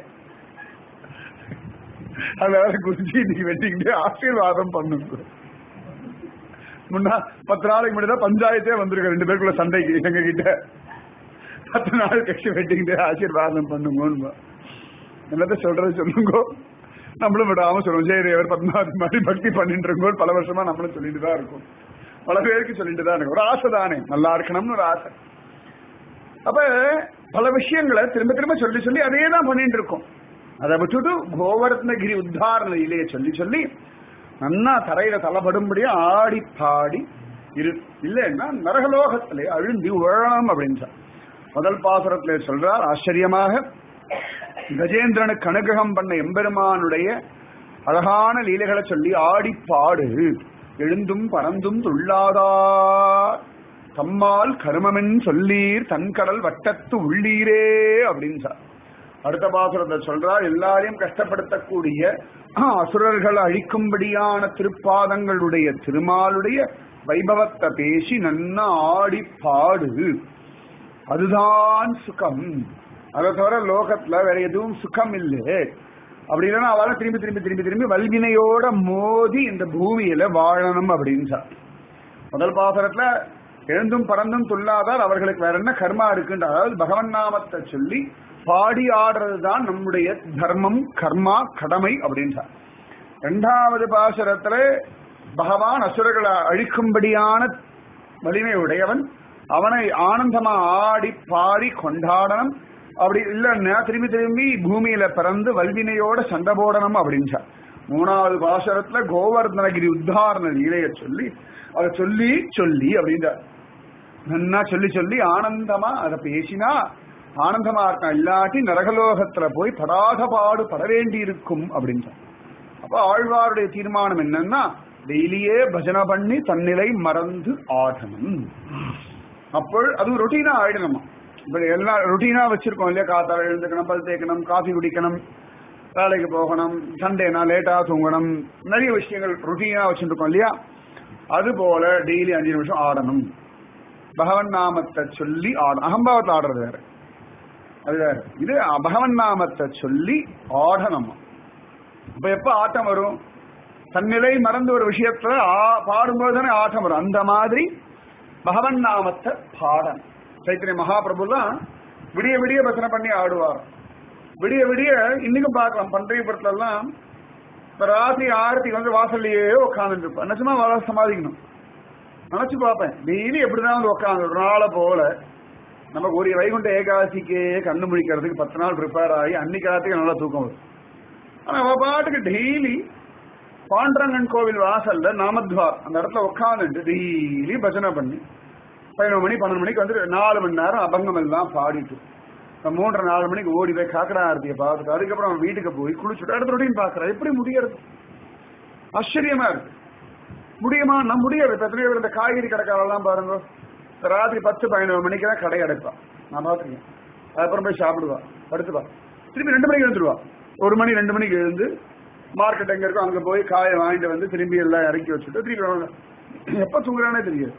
அது வேற குருஜி இன்னைக்கு வெட்டிங் டே ஆசீர்வாதம் பண்ணுங்க முன்னா பத்து நாளைக்கு முன்னாடி தான் பஞ்சாயத்தே வந்திருக்கு ரெண்டு பேருக்குள்ள சண்டைக்கு எங்க கிட்ட பத்து நாள் கழிச்சு வெட்டிங் டே ஆசீர்வாதம் பண்ணுங்க என்னத்த சொல்றது சொல்லுங்க நம்மளும் விடாம சொல்லுவோம் சரி அவர் பத்மாவதி மாதிரி பக்தி பண்ணிட்டு இருக்கோம் பல வருஷமா நம்மளும் சொல்லிட்டு தான் இருக்கும் பல பேருக்கு சொல்லிட்டு தான் இருக்கும் ஒரு ஆசை தானே நல்லா இருக்கணும்னு ஒரு ஆசை அப்ப பல விஷயங்களை திரும்ப திரும்ப சொல்லி சொல்லி அதே தான் பண்ணிட்டு இருக்கோம் அதை விட்டுட்டு கோவர்த்தனகிரி உத்தாரண லீலையை சொல்லி சொல்லி நன்னா தரையில தலைபடும்படியா ஆடி பாடி இரு இல்லைன்னா நரகலோகத்திலே அழுந்தி உழலாம் அப்படின்னு சொன்னார். முதல் பாசுரத்திலே சொல்றார் ஆச்சரியமாக கஜேந்திரனுக்கு அனுகிரகம் பண்ண எம்பெருமானுடைய அழகான லீலைகளை சொல்லி ஆடி பாடு எழுந்தும் பறந்தும் துள்ளாதார் தம்மால் கருமமென் சொல்லீர் தன்கடல் வட்டத்து உள்ளீரே அப்படின்னு சார் அடுத்த பாசுரத்தை சொல்றார் எல்லாரையும் கஷ்டப்படுத்தக்கூடிய அசுரர்களை அழிக்கும்படியான திருப்பாதங்களுடைய திருமாலுடைய வைபவத்தை பேசி நன்னா ஆடி பாடு அதுதான் சுகம் அதை தவிர லோகத்துல வேற எதுவும் சுகம் இல்லை அப்படி இல்லைன்னா அவளை திரும்பி திரும்பி திரும்பி திரும்பி வல்வினையோட மோதி இந்த பூமியில வாழணும் அப்படின்னு சார் முதல் பாசனத்துல எழுந்தும் பறந்தும் துள்ளாதார் அவர்களுக்கு வேற என்ன கர்மா இருக்குன்ற அதாவது பகவன் நாமத்தை சொல்லி பாடி ஆடுறது தான் நம்முடைய தர்மம் கர்மா கடமை அப்படின்றார் இரண்டாவது பாசுரத்துல பகவான் அசுரர்களை அழிக்கும்படியான வலிமை உடையவன் அவனை ஆனந்தமா ஆடி பாடி கொண்டாடணும் அப்படி இல்லைன்னா திரும்பி திரும்பி பூமியில பிறந்து வல்வினையோட சண்டை போடணும் அப்படின்றார் மூணாவது பாசுரத்துல கோவர்தனகிரி உத்தாரண லீலைய சொல்லி அதை சொல்லி சொல்லி அப்படின்றார் நன்னா சொல்லி சொல்லி ஆனந்தமா அதை பேசினா ஆனந்தமா இருக்கான் இல்லாட்டி நரகலோகத்துல போய் படாத பாடு பட வேண்டி இருக்கும் அப்படின்றார் அப்ப ஆழ்வாருடைய தீர்மானம் என்னன்னா டெய்லியே பஜனை பண்ணி தன்னிலை மறந்து ஆடணும் அப்போ அது ரொட்டீனா ஆயிடணுமா இப்ப எல்லாம் ரொட்டீனா வச்சிருக்கோம் இல்லையா காத்தால எழுந்துக்கணும் பல் தேய்க்கணும் காஃபி குடிக்கணும் வேலைக்கு போகணும் சண்டேனா லேட்டா தூங்கணும் நிறைய விஷயங்கள் ரொட்டீனா வச்சுருக்கோம் இல்லையா அது போல டெய்லி அஞ்சு நிமிஷம் ஆடணும் பகவன் நாமத்தை சொல்லி ஆடணும் அகம்பாவத்தில் ஆடுறது வேற அது வேற இது பகவன் நாமத்தை சொல்லி ஆடணும் இப்ப எப்ப ஆட்டம் வரும் தன்னிலை மறந்து ஒரு விஷயத்துல ஆ- பாடும்போது தானே ஆட்டம் வரும் அந்த மாதிரி பகவன் நாமத்தை பாடணும் சைத்தன்ய மகாபிரபுலாம் விடிய விடிய பசனை பண்ணி ஆடுவார் விடிய விடிய இன்னைக்கும் பார்க்கலாம் பண்டையபுரத்துல எல்லாம் இப்ப ராத்திரி ஆரத்தி வந்து வாசல்லையே உட்காந்துட்டு இருப்பேன் நிஜமா வாழ சமாளிக்கணும் நினைச்சு பார்ப்பேன் டெய்லி எப்படிதான் வந்து உட்காந்து ஒரு நாளை போல நமக்கு ஒரு வைகுண்ட ஏகாதசிக்கே கண்ணு முழிக்கிறதுக்கு பத்து நாள் ப்ரிப்பேர் ஆகி அன்னைக்கு ராத்திரிக்கு நல்லா தூக்கம் வரும் ஆனா அவ பாட்டுக்கு டெய்லி பாண்டரங்கன் கோவில் வாசல்ல நாமத்வார் அந்த இடத்துல உட்காந்துட்டு டெய்லி பஜனை பண்ணி பதினொரு மணி பன்னெண்டு மணிக்கு வந்து நாலு மணி நேரம் அபங்கம் எல்லாம் பாடிட்டு இப்ப மூன்றரை நாலு மணிக்கு ஓடி போய் காக்கடா ஆரத்தியை பார்த்துட்டு அதுக்கப்புறம் அவன் வீட்டுக்கு போய் குளிச்சுட்டு அடுத்த ரொட்டீன் பாக்குறான் எப்படி முடியறது ஆச்சரியமா இருக்கு முடியுமா நான் முடியாது இப்ப எத்தனையோ பேர் இந்த காய்கறி கடைக்காரெல்லாம் பாருங்க இந்த ராத்திரி பத்து பதினோரு மணிக்கு தான் கடை அடைப்பா நான் பாத்துருக்கேன் அதுக்கப்புறம் போய் சாப்பிடுவா படுத்துப்பா திரும்பி ரெண்டு மணிக்கு எழுந்துருவா ஒரு மணி ரெண்டு மணிக்கு எழுந்து மார்க்கெட் எங்க இருக்கோ அங்க போய் காயை வாங்கிட்டு வந்து திரும்பி எல்லாம் இறக்கி வச்சுட்டு திரும்பி வாங்க. எப்ப தூங்குறானே தெரியாது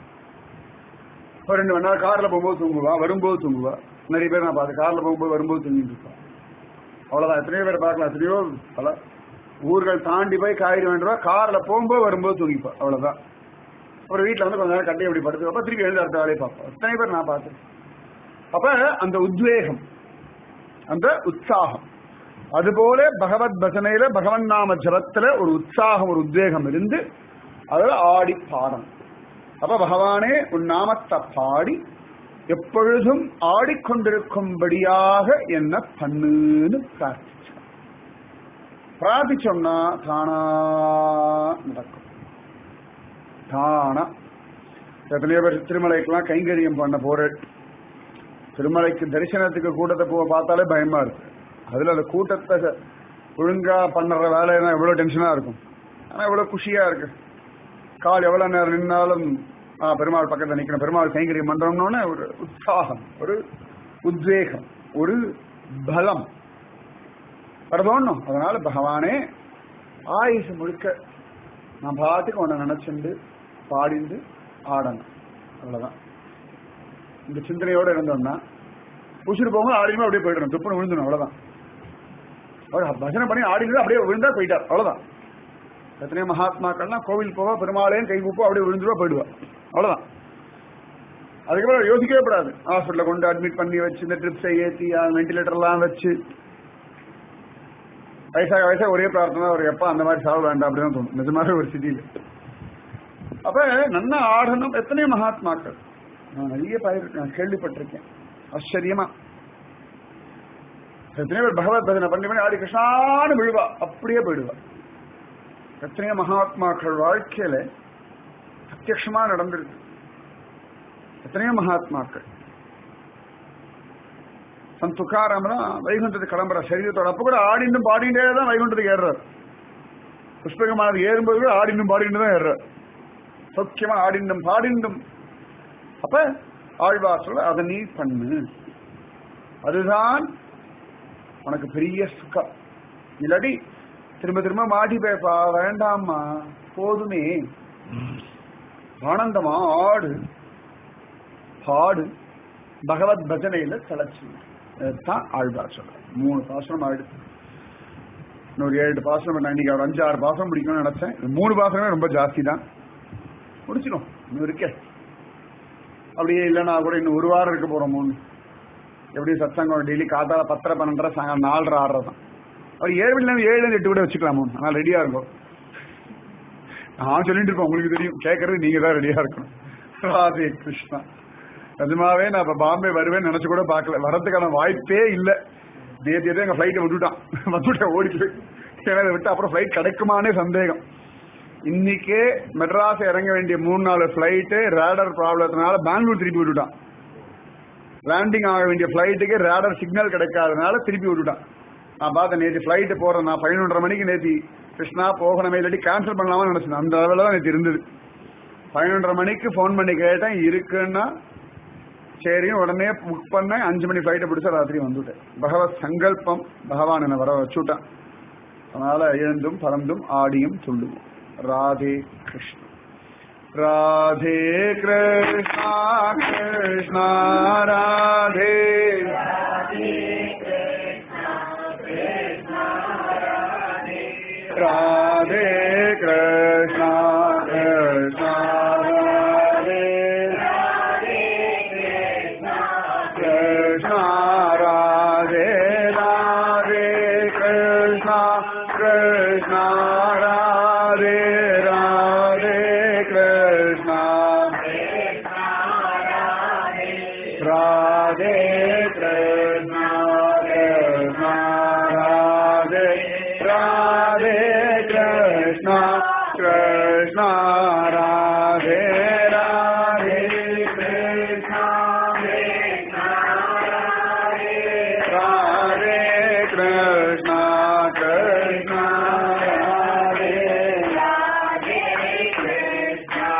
ஒரு ரெண்டு மணி நேரம் கார்ல போகும்போது தூங்குவா வரும்போது தூங்குவா நிறைய பேர் நான் பார்த்து கார்ல போகும்போது வரும்போது தூங்கிட்டு இருப்பா அவ்வளவுதான் எத்தனையோ பேர் பார்க்கலாம் எத்தனையோ பல ஊர்கள் தாண்டி போய் காய்கறி வேண்டுவா கார்ல போகும்போது வரும்போது தூங்கிப்பா அவ்வளவுதான் அப்புறம் வீட்டுல வந்து கொஞ்ச நேரம் கட்டி அப்படி படுத்து திருப்பி எழுந்து அடுத்த வேலையை பார்ப்போம் எத்தனை பேர் நான் பார்த்தேன் அப்ப அந்த உத்வேகம் அந்த உற்சாகம் அதுபோல பகவத் பஜனையில பகவன் நாம ஜபத்துல ஒரு உற்சாகம் ஒரு உத்வேகம் இருந்து அதுல ஆடி பாடணும் அப்ப பகவானே உன் நாமத்தை பாடி எப்பொழுதும் ஆடிக்கொண்டிருக்கும்படியாக என்ன பண்ணுன்னு பிரார்த்திச்சார் பிரார்த்திச்சோம்னா தானா நடக்கும் தானா எத்தனையோ பேர் திருமலைக்கெல்லாம் கைங்கரியம் பண்ண போற திருமலைக்கு தரிசனத்துக்கு கூட்டத்தை போ பார்த்தாலே பயமா இருக்கு அதுல அந்த கூட்டத்தை ஒழுங்கா பண்ணுற வேலையெல்லாம் எவ்வளவு டென்ஷனா இருக்கும் ஆனா எவ்வளவு குஷியா இருக்கு கால் எவ்வளவு நேரம் நின்னாலும் ஆ, பெருமாள் பக்கத்துல நிக்கணும் பெருமாள் கைங்கரியம் பண்றோம்னு ஒரு உற்சாகம் ஒரு உத்வேகம் ஒரு பலம் வரதோன்னும் அதனால பகவானே ஆயுசு முழுக்க நான் பாட்டுக்கு உன்னை நினைச்சுண்டு பாடிண்டு ஆடணும் அவ்வளவுதான் இந்த சிந்தனையோட இருந்தோம்னா உசுறு போகும்போது ஆடினும் அப்படியே போயிடணும் துப்புன்னு விழுந்தணும் அவ்வளவுதான் அவர் பஜனை பண்ணி ஆடினது அப்படியே விழுந்தா போயிட்டார் அவ்வளவுதான் எத்தனையோ மகாத்மாக்கள்லாம் கோவில் போவா பெருமாளையும் கை கூப்போ அப்படியே விழுந்துருவா போயிடுவா அவ்வளவுதான் அதுக்கப்புறம் யோசிக்கவே கூடாது ஹாஸ்பிட்டல கொண்டு அட்மிட் பண்ணி வச்சு இந்த ட்ரிப்ஸை ஏற்றி வெண்டிலேட்டர் எல்லாம் வச்சு வயசாக வயசாக ஒரே பிரார்த்தனை ஒரு எப்ப அந்த மாதிரி சாக வேண்டாம் அப்படின்னு தோணும் நிஜமாக ஒரு சிட்டியில் அப்ப நன்னா ஆடணும் எத்தனையோ மகாத்மாக்கள் நான் நிறைய பயிர் நான் கேள்விப்பட்டிருக்கேன் ஆச்சரியமா எத்தனையோ பேர் பகவத் பஜனை பண்ணி பண்ணி ஆடி கிருஷ்ணான்னு விழுவா அப்படியே போயிடுவா எத்தனையோ மகாத்மாக்கள் வாழ்க்கையில பிரத்யக்ஷமா நடந்திருக்கு எத்தனையோ மகாத்மாக்கள் சன் துக்காராமலாம் வைகுண்டத்துக்கு கிளம்புற சரீரத்தோட அப்ப கூட ஆடிண்டும் பாடிண்டே தான் வைகுண்டத்துக்கு ஏறுறார் புஷ்பகமானது ஏறும்போது கூட ஆடிண்டும் பாடிண்டு தான் ஏறுறார் சௌக்கியமா ஆடிண்டும் பாடிண்டும் அப்ப ஆழ்வார் சொல்ல அதை நீ பண்ணு அதுதான் உனக்கு பெரிய சுகம் இல்லாட்டி திரும்ப திரும்ப மாடி பேப்பா வேண்டாம்மா போதுமே ஆனந்தமா ஆடு பாடு பகவத் பஜனையில தலைச்சு தான் ஆழ்வார் சொல்ற மூணு பாசனம் ஆயிடுச்சு இன்னொரு ஏழு பாசனம் நான் இன்னைக்கு ஒரு அஞ்சு ஆறு பாசனம் பிடிக்கும்னு நினைச்சேன் இது மூணு பாசனமே ரொம்ப ஜாஸ்தி தான் முடிச்சிடும் இன்னும் இருக்கே அப்படியே இல்லைன்னா கூட இன்னும் ஒரு வாரம் இருக்க போறோம் மூணு எப்படி சத்சங்கம் டெய்லி காத்தால பத்தரை பன்னெண்டரை சாயங்காலம் நாலரை ஆறரை தான் அவர் ஏழு மணி ஏழு எட்டு கூட வச்சுக்கலாம் ஆனால் ரெடியா இருக்கும் நான் சொல்லிட்டு இருப்பேன் உங்களுக்கு தெரியும் கேட்கறது நீங்க தான் ரெடியா இருக்கணும் ராதே கிருஷ்ணா நிஜமாவே நான் இப்ப பாம்பே வருவேன்னு நினைச்சு கூட பார்க்கல வரதுக்கான வாய்ப்பே இல்லை நேற்று எங்க ஃபிளைட்டை விட்டுட்டான் வந்துட்டேன் ஓடி போய் ஏன்னா இதை விட்டு அப்புறம் ஃபிளைட் கிடைக்குமானே சந்தேகம் இன்னைக்கே மெட்ராஸ் இறங்க வேண்டிய மூணு நாலு ஃபிளைட்டு ரேடர் ப்ராப்ளத்தினால பெங்களூர் திருப்பி விட்டுட்டான் லேண்டிங் ஆக வேண்டிய ஃபிளைட்டுக்கு ரேடர் சிக்னல் கிடைக்காதனால திருப்பி விட்டுட்டான் நான் பார்த்தேன் நேற்று ஃபிளைட்டு போறேன் நான் பதினொன்றரை மணிக்கு நேற்று கிருஷ்ணா போகணுமே இல்லாட்டி கேன்சல் பண்ணலாமான்னு நினைச்சேன் அந்த அளவில் தான் நேற்று இருந்தது பதினொன்றரை மணிக்கு ஃபோன் பண்ணி கேட்டேன் இருக்குன்னா சரி உடனே புக் பண்ணேன் அஞ்சு மணி ஃபிளைட்டை பிடிச்சா ராத்திரி வந்துட்டேன் பகவத் சங்கல்பம் பகவான் என்னை வர வச்சுட்டான் அதனால எழுந்தும் பறந்தும் ஆடியும் துள்ளுவோம் ராதே கிருஷ்ணா ராதே கிருஷ்ணா கிருஷ்ணா ராதே ராதே கிருஷ்ணா கிருஷ்ணா ராதே கிருஷ்ணா ராதே ராதே கிருஷ்ணா கிருஷ்ணா ராதே ராதே கிருஷ்ணா ராதே கிருஷ்ணா கிருஷ்ணா ராதே ராதே கிருஷ்ணா கிருஷ்ணா ராதே ராதே கிருஷ்ணா ராதே கிருஷ்ணா கிருஷ்ணா ராதே கிருஷ்ணா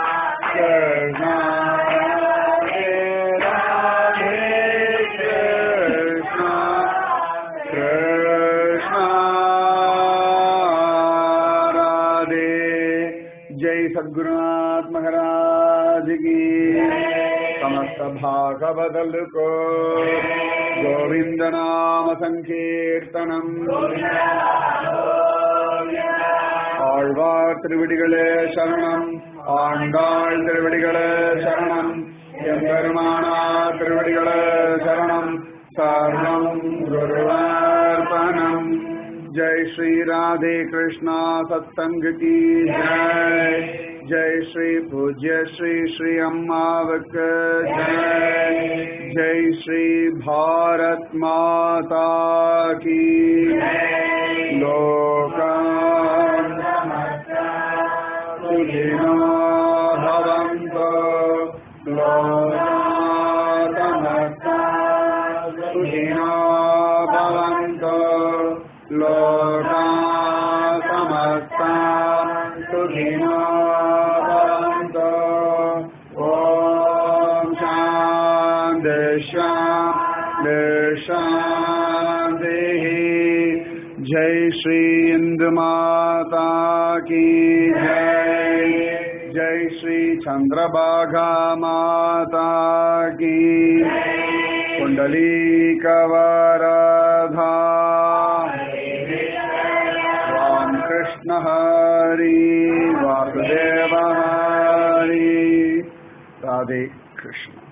ராதே ராதே கிருஷ்ணா கிருஷ்ணா ராதே जय सद्गुरुनाथ महाराज की समस्त भागवदल को गोविंद नाम संकीर्तनम ஆழ்வார் திருவடிகளே சரணம் ஆண்டாள் திருவடிகளே சரணம் எம்பெருமானார் திருவடிகளே சரணம் சர்வம் குருவார்ப்பணம் जय श्री राधे कृष्णा सत्संग की जय जय श्री पूज्य श्री श्री अम्मावक जय जय श्री भारत माता की लोका सुखिनो भवन्तु लोका समस्ता सुखिनो भवन्तु लोका समस्ता सुखिनो भवन्तु ॐ शान्ति शान्ति शान्तिः जय श्री इंदु माता की जय जय श्री चंद्रभागा माता की कुंडली कवरधा राम कृष्ण हरि वासुदेव हरि राधे कृष्ण